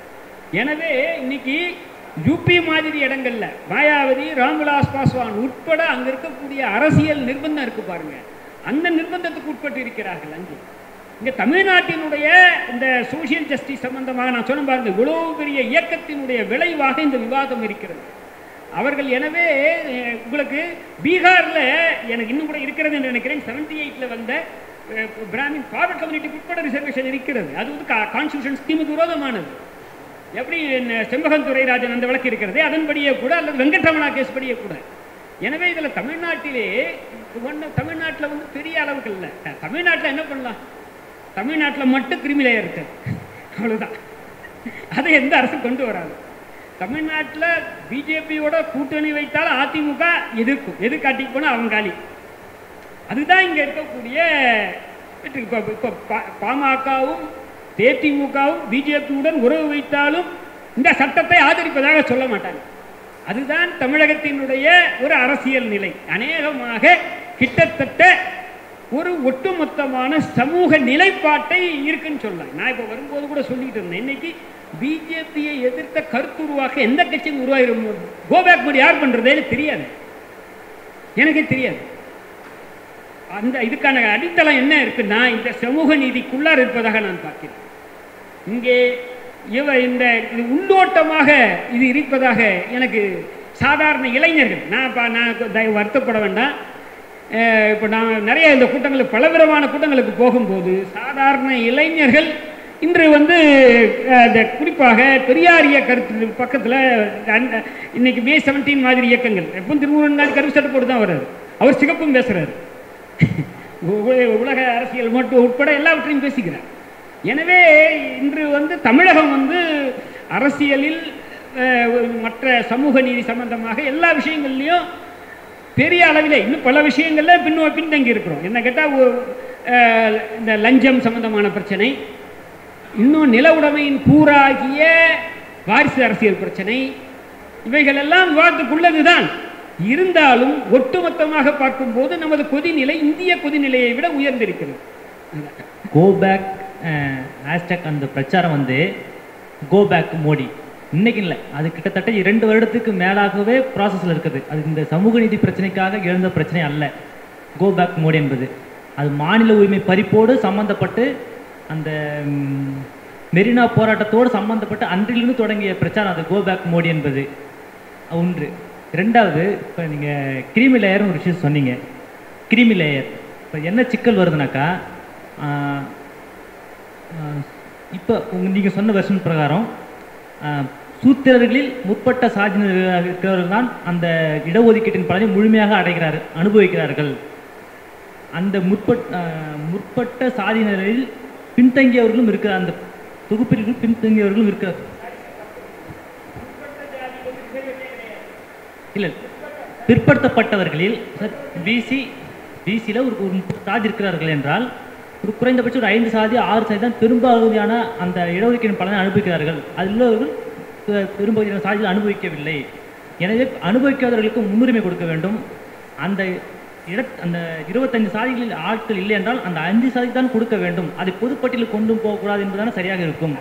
எனவே இன்னைக்கு யூபி மாதிரி இடங்கள்ல மாயாவதி ராம்விலாஸ் பாஸ்வான் உட்பட அங்க இருக்கக்கூடிய அரசியல் நிர்பந்தம் இருக்கு பாருங்க அந்த நிர்பந்தத்துக்கு உட்பட்டு இருக்கிறார்கள் அங்கே இங்க தமிழ்நாட்டினுடைய இந்த சோசியல் ஜஸ்டிஸ் சம்பந்தமாக நான் சொன்ன பாருங்க இவ்வளவு பெரிய இயக்கத்தினுடைய விளைவாக இந்த விவாதம் இருக்கிறது அவர்கள் எனவே அஹ், உங்களுக்கு பீகார்ல எனக்கு இன்னும் கூட இருக்கிறது என்று நினைக்கிறேன் செவன்டி எயிட்ல வந்த அஹ், பிராமின் ஃபார்வர்ட் கம்யூனிட்டி உட்பட ரிசர்வேஷன் இருக்கிறது அது வந்து கான்ஸ்டியூஷன் ஸ்கீமுக்கு விரோதமானது எப்படி ந- செம்பகம் துரைராஜன் அந்த வழக்கு இருக்கிறது அதன்படியே கூட அல்லது வெங்கட்ரமணா கேஸ் படியே கூட எனவே இதில் தமிழ்நாட்டிலே ஒன்று தமிழ்நாட்டில் வந்து பெரிய அளவுக்கு இல்லை தமிழ்நாட்டில் என்ன பண்ணலாம் தமிழ்நாட்டில் மட்டும் கிரிமிலேயர் இருக்கு அவ்வளவுதான் அதை எந்த அரசு கொண்டு வராது தமிழ்நாட்டில் பிஜேபியோட கூட்டணி வைத்தால் அதிமுக எதிர்க்கும் எதிர்காட்டிக்கு போனால் அவங்க காலி அதுதான் இங்கே இருக்கக்கூடிய வெற்றி. இப்போ இப்போ பா- பாமகவும் தேதிமுகவும் பிஜேபியுடன் உறவு வைத்தாலும் இந்த சட்டத்தை ஆதரிப்பதாக சொல்ல மாட்டாங்க அதுதான் தமிழகத்தினுடைய ஒரு அரசியல் நிலை அநேகமாக கிட்டத்தட்ட ஒரு ஒட்டுமொத்தமான சமூக நிலைப்பாட்டை இருக்குன்னு சொல்லலாம் நான் இப்போ வரும்போது கூட சொல்லிட்டு இருந்தேன் இன்னைக்கு பிஜேபியை எதிர்த்த கருத்துருவாக்க எந்த கட்சியும் உருவாயிரும் கோபேக் மோடி யார் பண்றதேன்னு தெரியாது எனக்கே தெரியாது அந்த இதுக்கான அடித்தளம் என்ன இருக்குன்னா இந்த சமூக நீதிக்குள்ளார் இருப்பதாக நான் பார்க்கிறேன் இங்கே இவ இந்த இது உள்ளோட்டமாக இது இருப்பதாக எனக்கு சாதாரண இளைஞர்கள் நான் இப்போ நான் தயவு வருத்தப்பட வேண்டாம் அஹ் இப்போ நான் நிறைய இந்த கூட்டங்களுக்கு பலவிதமான கூட்டங்களுக்கு போகும்போது சாதாரண இளைஞர்கள் இன்று வந்து அஹ், இந்த குறிப்பாக பெரியார் இயக்கத்து பக்கத்தில் இன்னைக்கு மே செவன்டீன் மாதிரி இயக்கங்கள் எப்பவும் திருமுருகன் கருப்பு சட்டை போட்டு தான் வர்றாரு அவர் சிகப்பும் பேசுறாரு உ- உலக அரசியல் மட்டும் உட்பட எல்லாவற்றையும் பேசுகிறார் எனவே இன்று வந்து தமிழகம் வந்து அரசியலில் அஹ், மற்ற சமூக நீதி சம்பந்தமாக எல்லா விஷயங்கள்லையும் பெரிய அளவிலே இன்னும் பல விஷயங்கள்ல பின்னோ பின்தங்கி இருக்கிறோம் என்ன கேட்டால் இந்த லஞ்சம் சம்பந்தமான பிரச்சனை இன்னும் நில உடைமையின் கூறாகிய வாரிசு அரசியல் பிரச்சனை இவைகள் எல்லாம் விவாதத்துக்குள்ளதுதான் இருந்தாலும் ஒட்டுமொத்தமாக பார்க்கும்போது நமது கொதிநிலை இந்திய கொதிநிலையை விட உயர்ந்திருக்கிறது கோ பேக் ஹேஷ்டேக் அந்த பிரச்சாரம் வந்து கோ பேக் மோடி இன்னைக்கு இல்லை அது கிட்டத்தட்ட இரண்டு வருடத்துக்கு மேலாகவே ப்ராசஸில் இருக்குது அது இந்த சமூக நீதி பிரச்சனைக்காக எழுந்த பிரச்சனை அல்ல கோ பேக் மோடி என்பது அது மாநில உரிமை பறிப்போடு சம்பந்தப்பட்டு அந்த ம், மெரினா போராட்டத்தோடு சம்பந்தப்பட்டு அன்றிலிருந்து தொடங்கிய பிரச்சாரம் அது கோ பேக் மோடி என்பது ஒன்று ரெண்டாவது இப்போ நீங்கள் கிருமி லேயர்னு ஒரு விஷயம் சொன்னீங்க கிருமி லேயர் இப்போ என்ன சிக்கல் வருதுனாக்கா இப்போ உங்க நீங்கள் சொன்ன வெர்ஷன் பிரகாரம் சூத்திரர்களில் முற்பட்ட சாதியினர் இருக்கிறவர்கள் தான் அந்த இடஒதுக்கீட்டின் பலனை முழுமையாக அடைகிறார் அனுபவிக்கிறார்கள் அந்த முற்பட் அஹ், முற்பட்ட சாதியினரில் பின்தங்கியவர்களும் இருக்கிறார் அந்த தொகுப்பிற்கு பின்தங்கியவர்களும் இருக்கிறார் இல்லை பிற்படுத்தப்பட்டவர்களில் சார் பிசி பிசியில் ஒரு ஒரு முப்பது சாதி இருக்கிறார்கள் என்றால் ஒரு குறைந்தபட்சம் ஒரு ஐந்து சாதி ஆறு சாதி தான் பெரும்பாலான அந்த இடஒதுக்கீடு பலனை அனுபவிக்கிறார்கள் அதில் உள்ளவர்கள் பெ- பெரும்பகுதியான சாதிகள் அனுபவிக்கவில்லை எனவே அனுபவிக்காதவர்களுக்கு முன்னுரிமை கொடுக்க வேண்டும் அந்த இட அந்த இருபத்தஞ்சு சாதிகளில் ஆட்கள் இல்லை என்றால் அந்த அஞ்சு சாதி தான் கொடுக்க வேண்டும் அதை பொதுப்பட்டியலில் கொண்டு போகக்கூடாது என்பதுதானே சரியாக இருக்கும்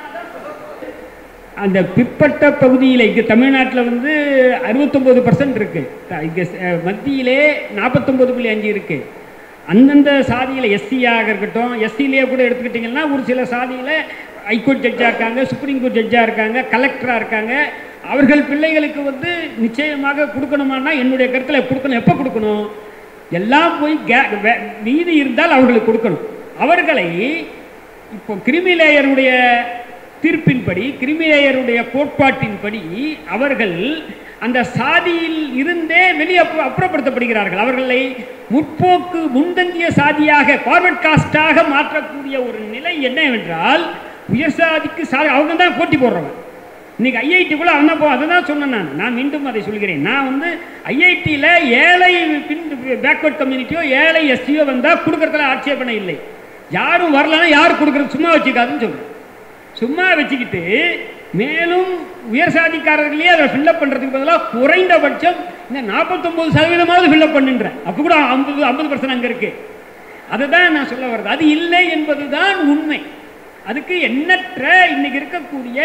அந்த பிற்பட்ட பகுதியில் இங்கே தமிழ்நாட்டில் வந்து அறுபத்தொம்போது பர்சன்ட் இருக்கு த- இங்கே ச- மத்தியிலே நாற்பத்தொம்போது புள்ளி அஞ்சு இருக்கு அந்தந்த சாதியில் எஸ்சியாக இருக்கட்டும் எஸ்சிலேயே கூட எடுத்துக்கிட்டிங்கன்னா ஒரு சில சாதியில் ஹைகோர்ட் ஜட்ஜாக இருக்காங்க சுப்ரீம் கோர்ட் ஜட்ஜாக இருக்காங்க கலெக்டராக இருக்காங்க அவர்கள் பிள்ளைகளுக்கு வந்து நிச்சயமாக கொடுக்கணுமானா என்னுடைய கருத்தில் கொடுக்கணும் எப்போ கொடுக்கணும் எல்லாம் போய் கே வே- மீதி இருந்தால் அவர்களுக்கு கொடுக்கணும் அவர்களை இப்போ கிரிமிலேயருடைய தீர்ப்பின்படி கிரிமிலேயருடைய கோட்பாட்டின்படி அவர்கள் அந்த சாதியில் இருந்தே வெளியே அப்புற- அப்புறப்படுத்தப்படுகிறார்கள் அவர்களை முற்போக்கு முன்தங்கிய சாதியாக ஃபார்வர்ட் காஸ்டாக மாற்றக்கூடிய ஒரு நிலை என்னவென்றால் உயர் சாதிக்கு சாதி அவங்க தான் போட்டி போடுறவங்க இன்னைக்கு ஐஐடிக்குள்ள அவன் தான் போ அதை தான் சொன்னேன் நான் நான் மீண்டும் அதை சொல்கிறேன் நான் வந்து ஐஐடியில் ஏழை பின் பேக்வர்ட் கம்யூனிட்டியோ ஏழை எஸ்சியோ வந்தால் கொடுக்கறதுல ஆட்சேபனை இல்லை யாரும் வரலன்னா யார் கொடுக்குறது சும்மா வச்சுக்காதுன்னு சொல்கிறேன் சும்மா வச்சுக்கிட்டு மேலும் உயர் சாதிக்காரர்களே அதை ஃபில்லப் பண்ணுறதுக்கு பதிலாக குறைந்தபட்சம் இந்த நாற்பத்தொம்பது சதவீதமாவது ஃபில்லப் பண்ணுன்றேன் அப்போ கூட ஐம்பது ஐம்பது பர்சன்ட் அங்கே இருக்கு அதுதான் நான் சொல்ல வர்றது அது இல்லை என்பதுதான் உண்மை அதுக்கு எண்ணற்ற இன்னைக்கு இருக்கக்கூடிய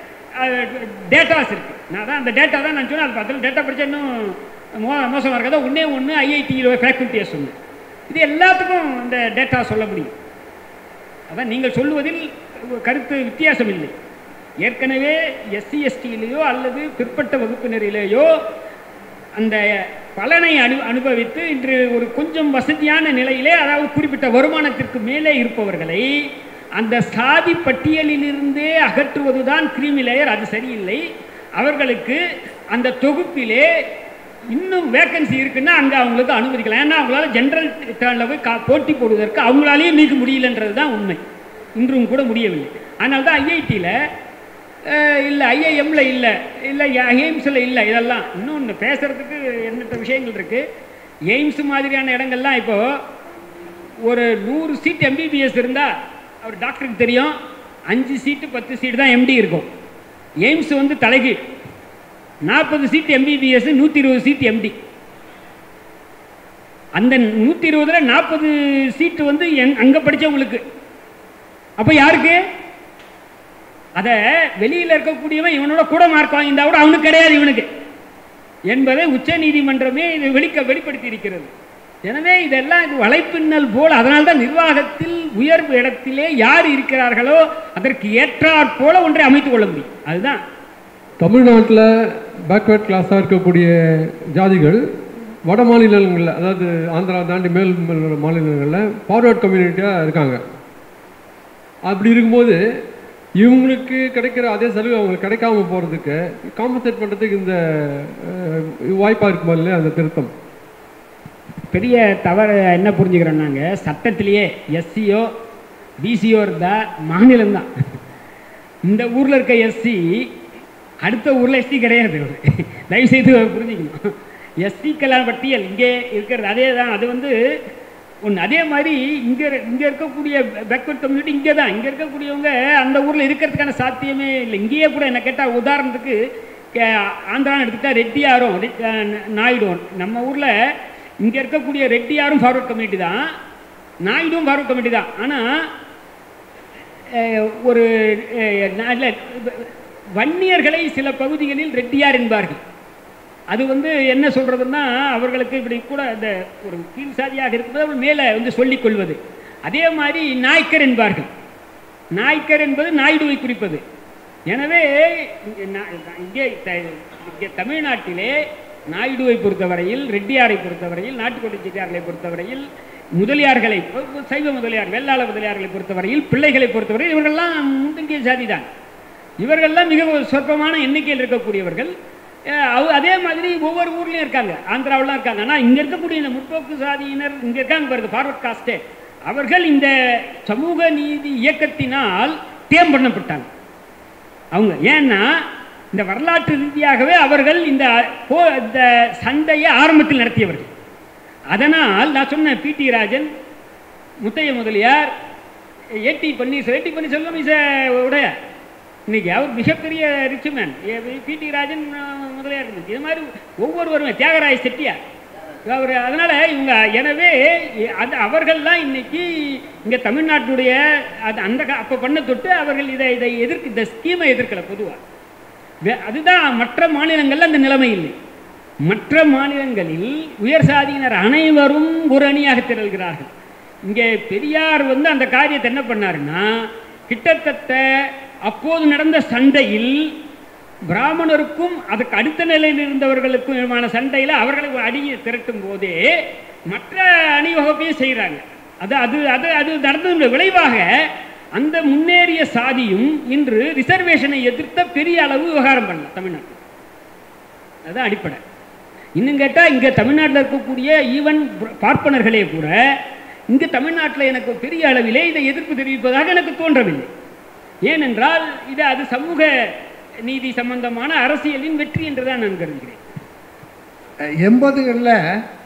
டேட்டாஸ் இருக்கு நான் தான் அந்த டேட்டா தான் நான் சொன்னேன் அது அதில் டேட்டா படிச்சா இன்னும் மோ மோசமாக இருக்காது ஒன்றே ஒன்று ஐஐடியில் ஃபேக்கல்ட்டியை சொன்னேன் இது எல்லாத்துக்கும் இந்த டேட்டா சொல்ல முடியும் அதான் நீங்கள் சொல்லுவதில் கருத்து வித்தியாசம் இல்லை ஏற்கனவே எஸ்சி எஸ்டியிலேயோ அல்லது பிற்பட்ட வகுப்பினரிலேயோ அந்த பலனை அனு அனுபவித்து இன்று ஒரு கொஞ்சம் வசதியான நிலையிலே அதாவது குறிப்பிட்ட வருமானத்திற்கு மேலே இருப்பவர்களை அந்த சாதி பட்டியலிலிருந்தே அகற்றுவதுதான் கிரீமி லேயர் அது சரியில்லை அவர்களுக்கு அந்த தொகுப்பிலே இன்னும் வேக்கன்சி இருக்குன்னா அங்கே அவங்களுக்கு அனுமதிக்கலாம் ஏன்னா அவங்களால ஜென்ரல் டேர்னில் போய் கா போட்டி போடுவதற்கு அவங்களாலேயும் நீக்க முடியலன்றது தான் உண்மை இன்றும் கூட முடியவில்லை அதனால தான் ஐஐடியில் இல்லை ஐஐஎம்ல இல்லை இல்லை எய்ம்ஸில் இல்லை இதெல்லாம் இன்னொன்று பேசுகிறதுக்கு எண்ணற்ற விஷயங்கள் இருக்குது எய்ம்ஸ் மாதிரியான இடங்கள்லாம் இப்போது ஒரு நூறு சீட் எம்பிபிஎஸ் இருந்தால் அவர் டாக்டருக்கு தெரியும் அஞ்சு சீட்டு பத்து சீட்டு தான் எம்டி இருக்கும் எய்ம்ஸ் வந்து தலைகீழ் நாற்பது சீட் எம்பிபிஎஸ் நூற்றி இருபது சீட் எம்டி அந்த நூற்றி இருபதுல நாற்பது சீட்டு வந்து எங் அங்கே படித்தவங்களுக்கு அப்போ யாருக்கு அதை வெளியில் இருக்கக்கூடியவன் இவனோட கூட மார்க் வாங்கியிருந்தா கூட அவனுக்கு கிடையாது இவனுக்கு என்பதை உச்ச நீதிமன்றமே இது வெளிக்க வெளிப்படுத்தி இருக்கிறது எனவே இதெல்லாம் இது வலைப்பின்னல் போல் அதனால்தான் நிர்வாகத்தில் உயர் இடத்திலே யார் இருக்கிறார்களோ அதற்கு ஏற்றாற் போல ஒன்றை அமைத்துக் கொள்ள முடியும் அதுதான் தமிழ்நாட்டில் பேக்வேர்ட் கிளாஸாக இருக்கக்கூடிய ஜாதிகள் வட மாநிலங்களில் அதாவது ஆந்திரா தாண்டி மேல் மேல் மாநிலங்களில் ஃபார்வர்ட் கம்யூனிட்டியாக இருக்காங்க அப்படி இருக்கும்போது இவங்களுக்கு கிடைக்கிற அதே சலுகை அவங்களுக்கு கிடைக்காம போகிறதுக்கு காம்பன்சேட் பண்ணுறதுக்கு இந்த வாய்ப்பாக இருக்குமா இல்லையா அந்த திருத்தம் பெரிய தவறு என்ன புரிஞ்சுக்கிறோம் நாங்கள் சட்டத்திலேயே எஸ்சியோ பிசியோ இருந்தால் மாநிலம்தான் இந்த ஊரில் இருக்க எஸ்சி அடுத்த ஊரில் எஸ்சி கிடையாது அவரு. தயவு செய்து புரிஞ்சுக்கணும் எஸ்சிக்கெல்லாம் பட்டியல் இங்கே இருக்கிறது அதே தான் அது வந்து ஒன்று அதே மாதிரி இங்கே இங்கே இருக்கக்கூடிய பேக்வர்ட் கம்யூனிட்டி இங்கே தான் இங்கே இருக்கக்கூடியவங்க அந்த ஊரில் இருக்கிறதுக்கான சாத்தியமே இல்லை இங்கேயே கூட என்ன கேட்டால் உதாரணத்துக்கு கே- ஆந்திரான்னு எடுத்துக்கிட்டா ரெட்டியாரும் ரெட்- அஹ் நாயுடும் நம்ம ஊரில் இங்கே இருக்கக்கூடிய ரெட்டியாரும் ஃபார்வர்ட் கம்யூனிட்டி தான் நாயுடும் ஃபார்வர்ட் கம்யூனிட்டி தான் ஆனால் ஒரு அஹ், நா- இல்ல, வன்னியர்களை சில பகுதிகளில் ரெட்டியார் என்பார்கள் அது வந்து என்ன சொல்றதுன்னா அவர்களுக்கு இப்படி கூட இந்த ஒரு கீழ் சாதியாக இருக்கும்போது அவர்கள் மேலே வந்து சொல்லிக் கொள்வது அதே மாதிரி நாய்க்கர் என்பார்கள் நாய்க்கர் என்பது நாயுடுவை குறிப்பது எனவே இங்கே நா- இங்கே த- இங்கே தமிழ்நாட்டிலே நாயுடுவை பொறுத்தவரையில் ரெட்டியாரை பொறுத்தவரையில் நாட்டுக்கோட்டை செட்டியார்களை பொறுத்தவரையில் முதலியார்களை சைவ முதலியார் வெள்ளாள முதலியார்களை பொறுத்தவரையில் பிள்ளைகளை பொறுத்தவரையில் இவர்கள்லாம் முந்தங்கிய சாதி தான் இவர்கள்லாம் மிக சொற்பமான எண்ணிக்கையில் இருக்கக்கூடியவர்கள் அஹ் அவ- அதே மாதிரி ஒவ்வொரு ஊர்லேயும் இருக்காங்க ஆந்திராவிலாம் இருக்காங்க ஆனால் இங்கே இருக்கக்கூடிய இந்த முற்போக்கு சாதியினர் இங்கே இருக்காங்க பாருங்க ஃபார்வர்ட் காஸ்டே அவர்கள் இந்த சமூக நீதி இயக்கத்தினால் தேம் பண்ணப்பட்டாங்க அவங்க ஏன்னா இந்த வரலாற்று ரீதியாகவே அவர்கள் இந்த போ- இந்த சண்டையை ஆரம்பத்தில் நடத்தியவர்கள் அதனால் நான் சொன்னேன் PT Rajan Muthiah Mudaliar AT Panneerselvam AT Panneerselvam is உடைய இன்னைக்கு அவர் மிகப்பெரிய ரிச் மேன் பிடி ராஜன் அஹ், முதலியார் இருந்துச்சு இது மாதிரி ஒவ்வொருவரும் தியாகராய செட்டியார் அவர் அதனால இவங்க எனவே அது அவர்கள்லாம் இன்னைக்கு இங்க தமிழ்நாட்டுடைய அது அந்த கா- அப்ப பண்ண தொட்டு அவர்கள் இதை இதை எதிர்க்கு இந்த ஸ்கீமை எதிர்க்கல பொதுவா வே- அதுதான் மற்ற மாநிலங்கள்ல அந்த நிலைமை இல்லை மற்ற மாநிலங்களில் உயர் சாதியினர் அனைவரும் ஒரு அணியாக திரள்கிறார்கள் இங்கே பெரியார் வந்து அந்த காரியத்தை என்ன பண்ணாருன்னா கிட்டத்தட்ட அப்போது நடந்த சண்டையில் பிராமணருக்கும் அதுக்கு அடுத்த நிலையில் இருந்தவர்களுக்கும் சண்டையில் அவர்களை அணியை திரட்டும் போதே மற்ற அணிவகுப்பையும் செய்கிறாங்க அது அது அது அது நடந்ததனுடைய விளைவாக அந்த முன்னேறிய சாதியும் இன்று ரிசர்வேஷனை எதிர்த்த பெரிய அளவு விவகாரம் பண்ணல தமிழ்நாட்டில் அதுதான் அடிப்படை இன்னும் கேட்டால் இங்கே தமிழ்நாட்டில் இருக்கக்கூடிய ஈவன் பார்ப்பனர்களே கூட இங்கே தமிழ்நாட்டில் எனக்கு பெரிய அளவிலே இதை எதிர்ப்பு தெரிவிப்பதாக எனக்கு தோன்றவில்லை ஏனென்றால் இது அது சமூக நீதி சம்பந்தமான அரசியலின் வெற்றி என்றுதான் நான் கருதுகிறேன் எண்பதுகளில்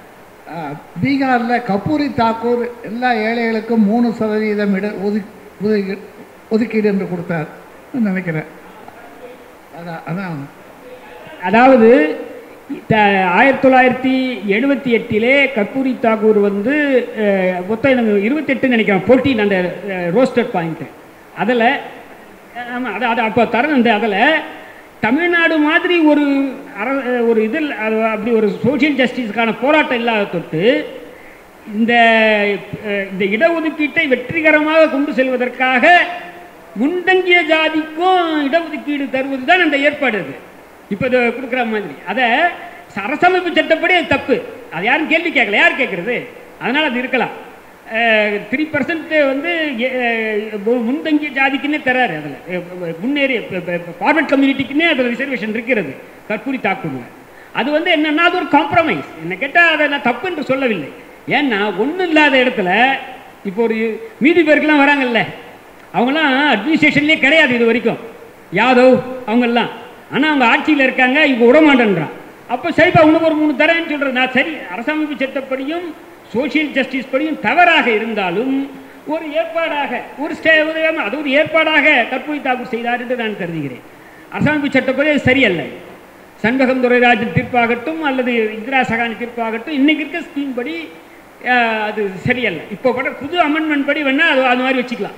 பீகாரில் கபூரி தாக்கூர் எல்லா ஏழைகளுக்கும் மூணு சதவீதம் இட ஒதுக்கி ஒதுக்கி ஒதுக்கீடு என்று கொடுத்தார் நினைக்கிறேன் அதான் அதான் அதாவது த- ஆயிரத்தி தொள்ளாயிரத்தி எழுபத்தி எட்டிலே கஸ்தூரி தாக்கூர் வந்து அஹ், மொத்தம் எனக்கு இருபத்தெட்டு நினைக்கிறேன் ஃபோர்டீன் அந்த ரோஸ்டட் பாயிண்ட் அதில் ஆமாம் அது அது அப்போ தர அந்த அதில் தமிழ்நாடு மாதிரி ஒரு அர ஒரு இதில் அது அப்படி ஒரு சோஷியல் ஜஸ்டிஸுக்கான போராட்டம் இல்லாத தொட்டு இந்த அஹ், இந்த இடஒதுக்கீட்டை வெற்றிகரமாக கொண்டு செல்வதற்காக முன்தங்கிய ஜாதிக்கும் இடஒதுக்கீடு தருவது தான் அந்த ஏற்பாடு அது இப்போ இது கொடுக்குற மாதிரி அதை அரசமைப்பு சட்டப்படி அது தப்பு அது யாரும் கேள்வி கேட்கல யார் கேட்குறது அதனால் அது இருக்கலாம் த்ரீ பர்சன்ட் வந்து அஹ், மு- முன்தங்கிய ஜாதிக்குன்னே தராரு அதில் முன்னேறிய ஃபார்வர்ட் கம்யூனிட்டிக்குன்னே அதில் ரிசர்வேஷன் இருக்கிறது கற்பூரி தாக்கூரில் அது வந்து என்னன்னா அது ஒரு காம்ப்ரமைஸ் என்ன கேட்டால் அதை நான் தப்பு என்று சொல்லவில்லை ஏன்னா ஒன்றும் இல்லாத இடத்துல இப்போ ஒரு மீதி பேருக்கெல்லாம் வராங்கல்ல அவங்களாம் அட்மினிஸ்ட்ரேஷன்லேயே கிடையாது இது வரைக்கும் யாதவ் அவங்கெல்லாம் ஆனால் அவங்க ஆட்சியில் இருக்காங்க இவங்க விடமாட்டேன்றான் அப்போ சரிப்பா உனக்கு ஒரு மூணு தரேன்னு சொல்கிறது நான் சரி அரசமைப்பு சட்டப்படியும் சோஷியல் ஜஸ்டிஸ் படியும் தவறாக இருந்தாலும் ஒரு ஏற்பாடாக ஒரு ஸ்டே உதவியாம அது ஒரு ஏற்பாடாக கற்பூரி தாக்கூர் செய்தார் என்று நான் கருதுகிறேன் அரசமைப்பு சட்டப்படி அது சரியல்ல சண்பகம் துரைராஜன் தீர்ப்பாகட்டும் அல்லது இந்திரா சகானி தீர்ப்பாகட்டும் இன்னைக்கு இருக்க ஸ்கீம் படி அஹ், அது சரியல்ல இப்போ பட புது அமெண்ட்மெண்ட் படி வேணா அது அது மாதிரி வச்சுக்கலாம்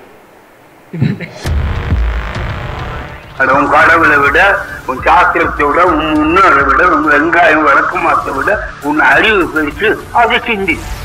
அது உன் கடவுளை விட உன் சாஸ்திரத்தை விட உன் முன்னோரை விட உன் வெங்காயம் விளக்கமாத்தை விட உன் அறிவு பெருசு அதை சிந்தி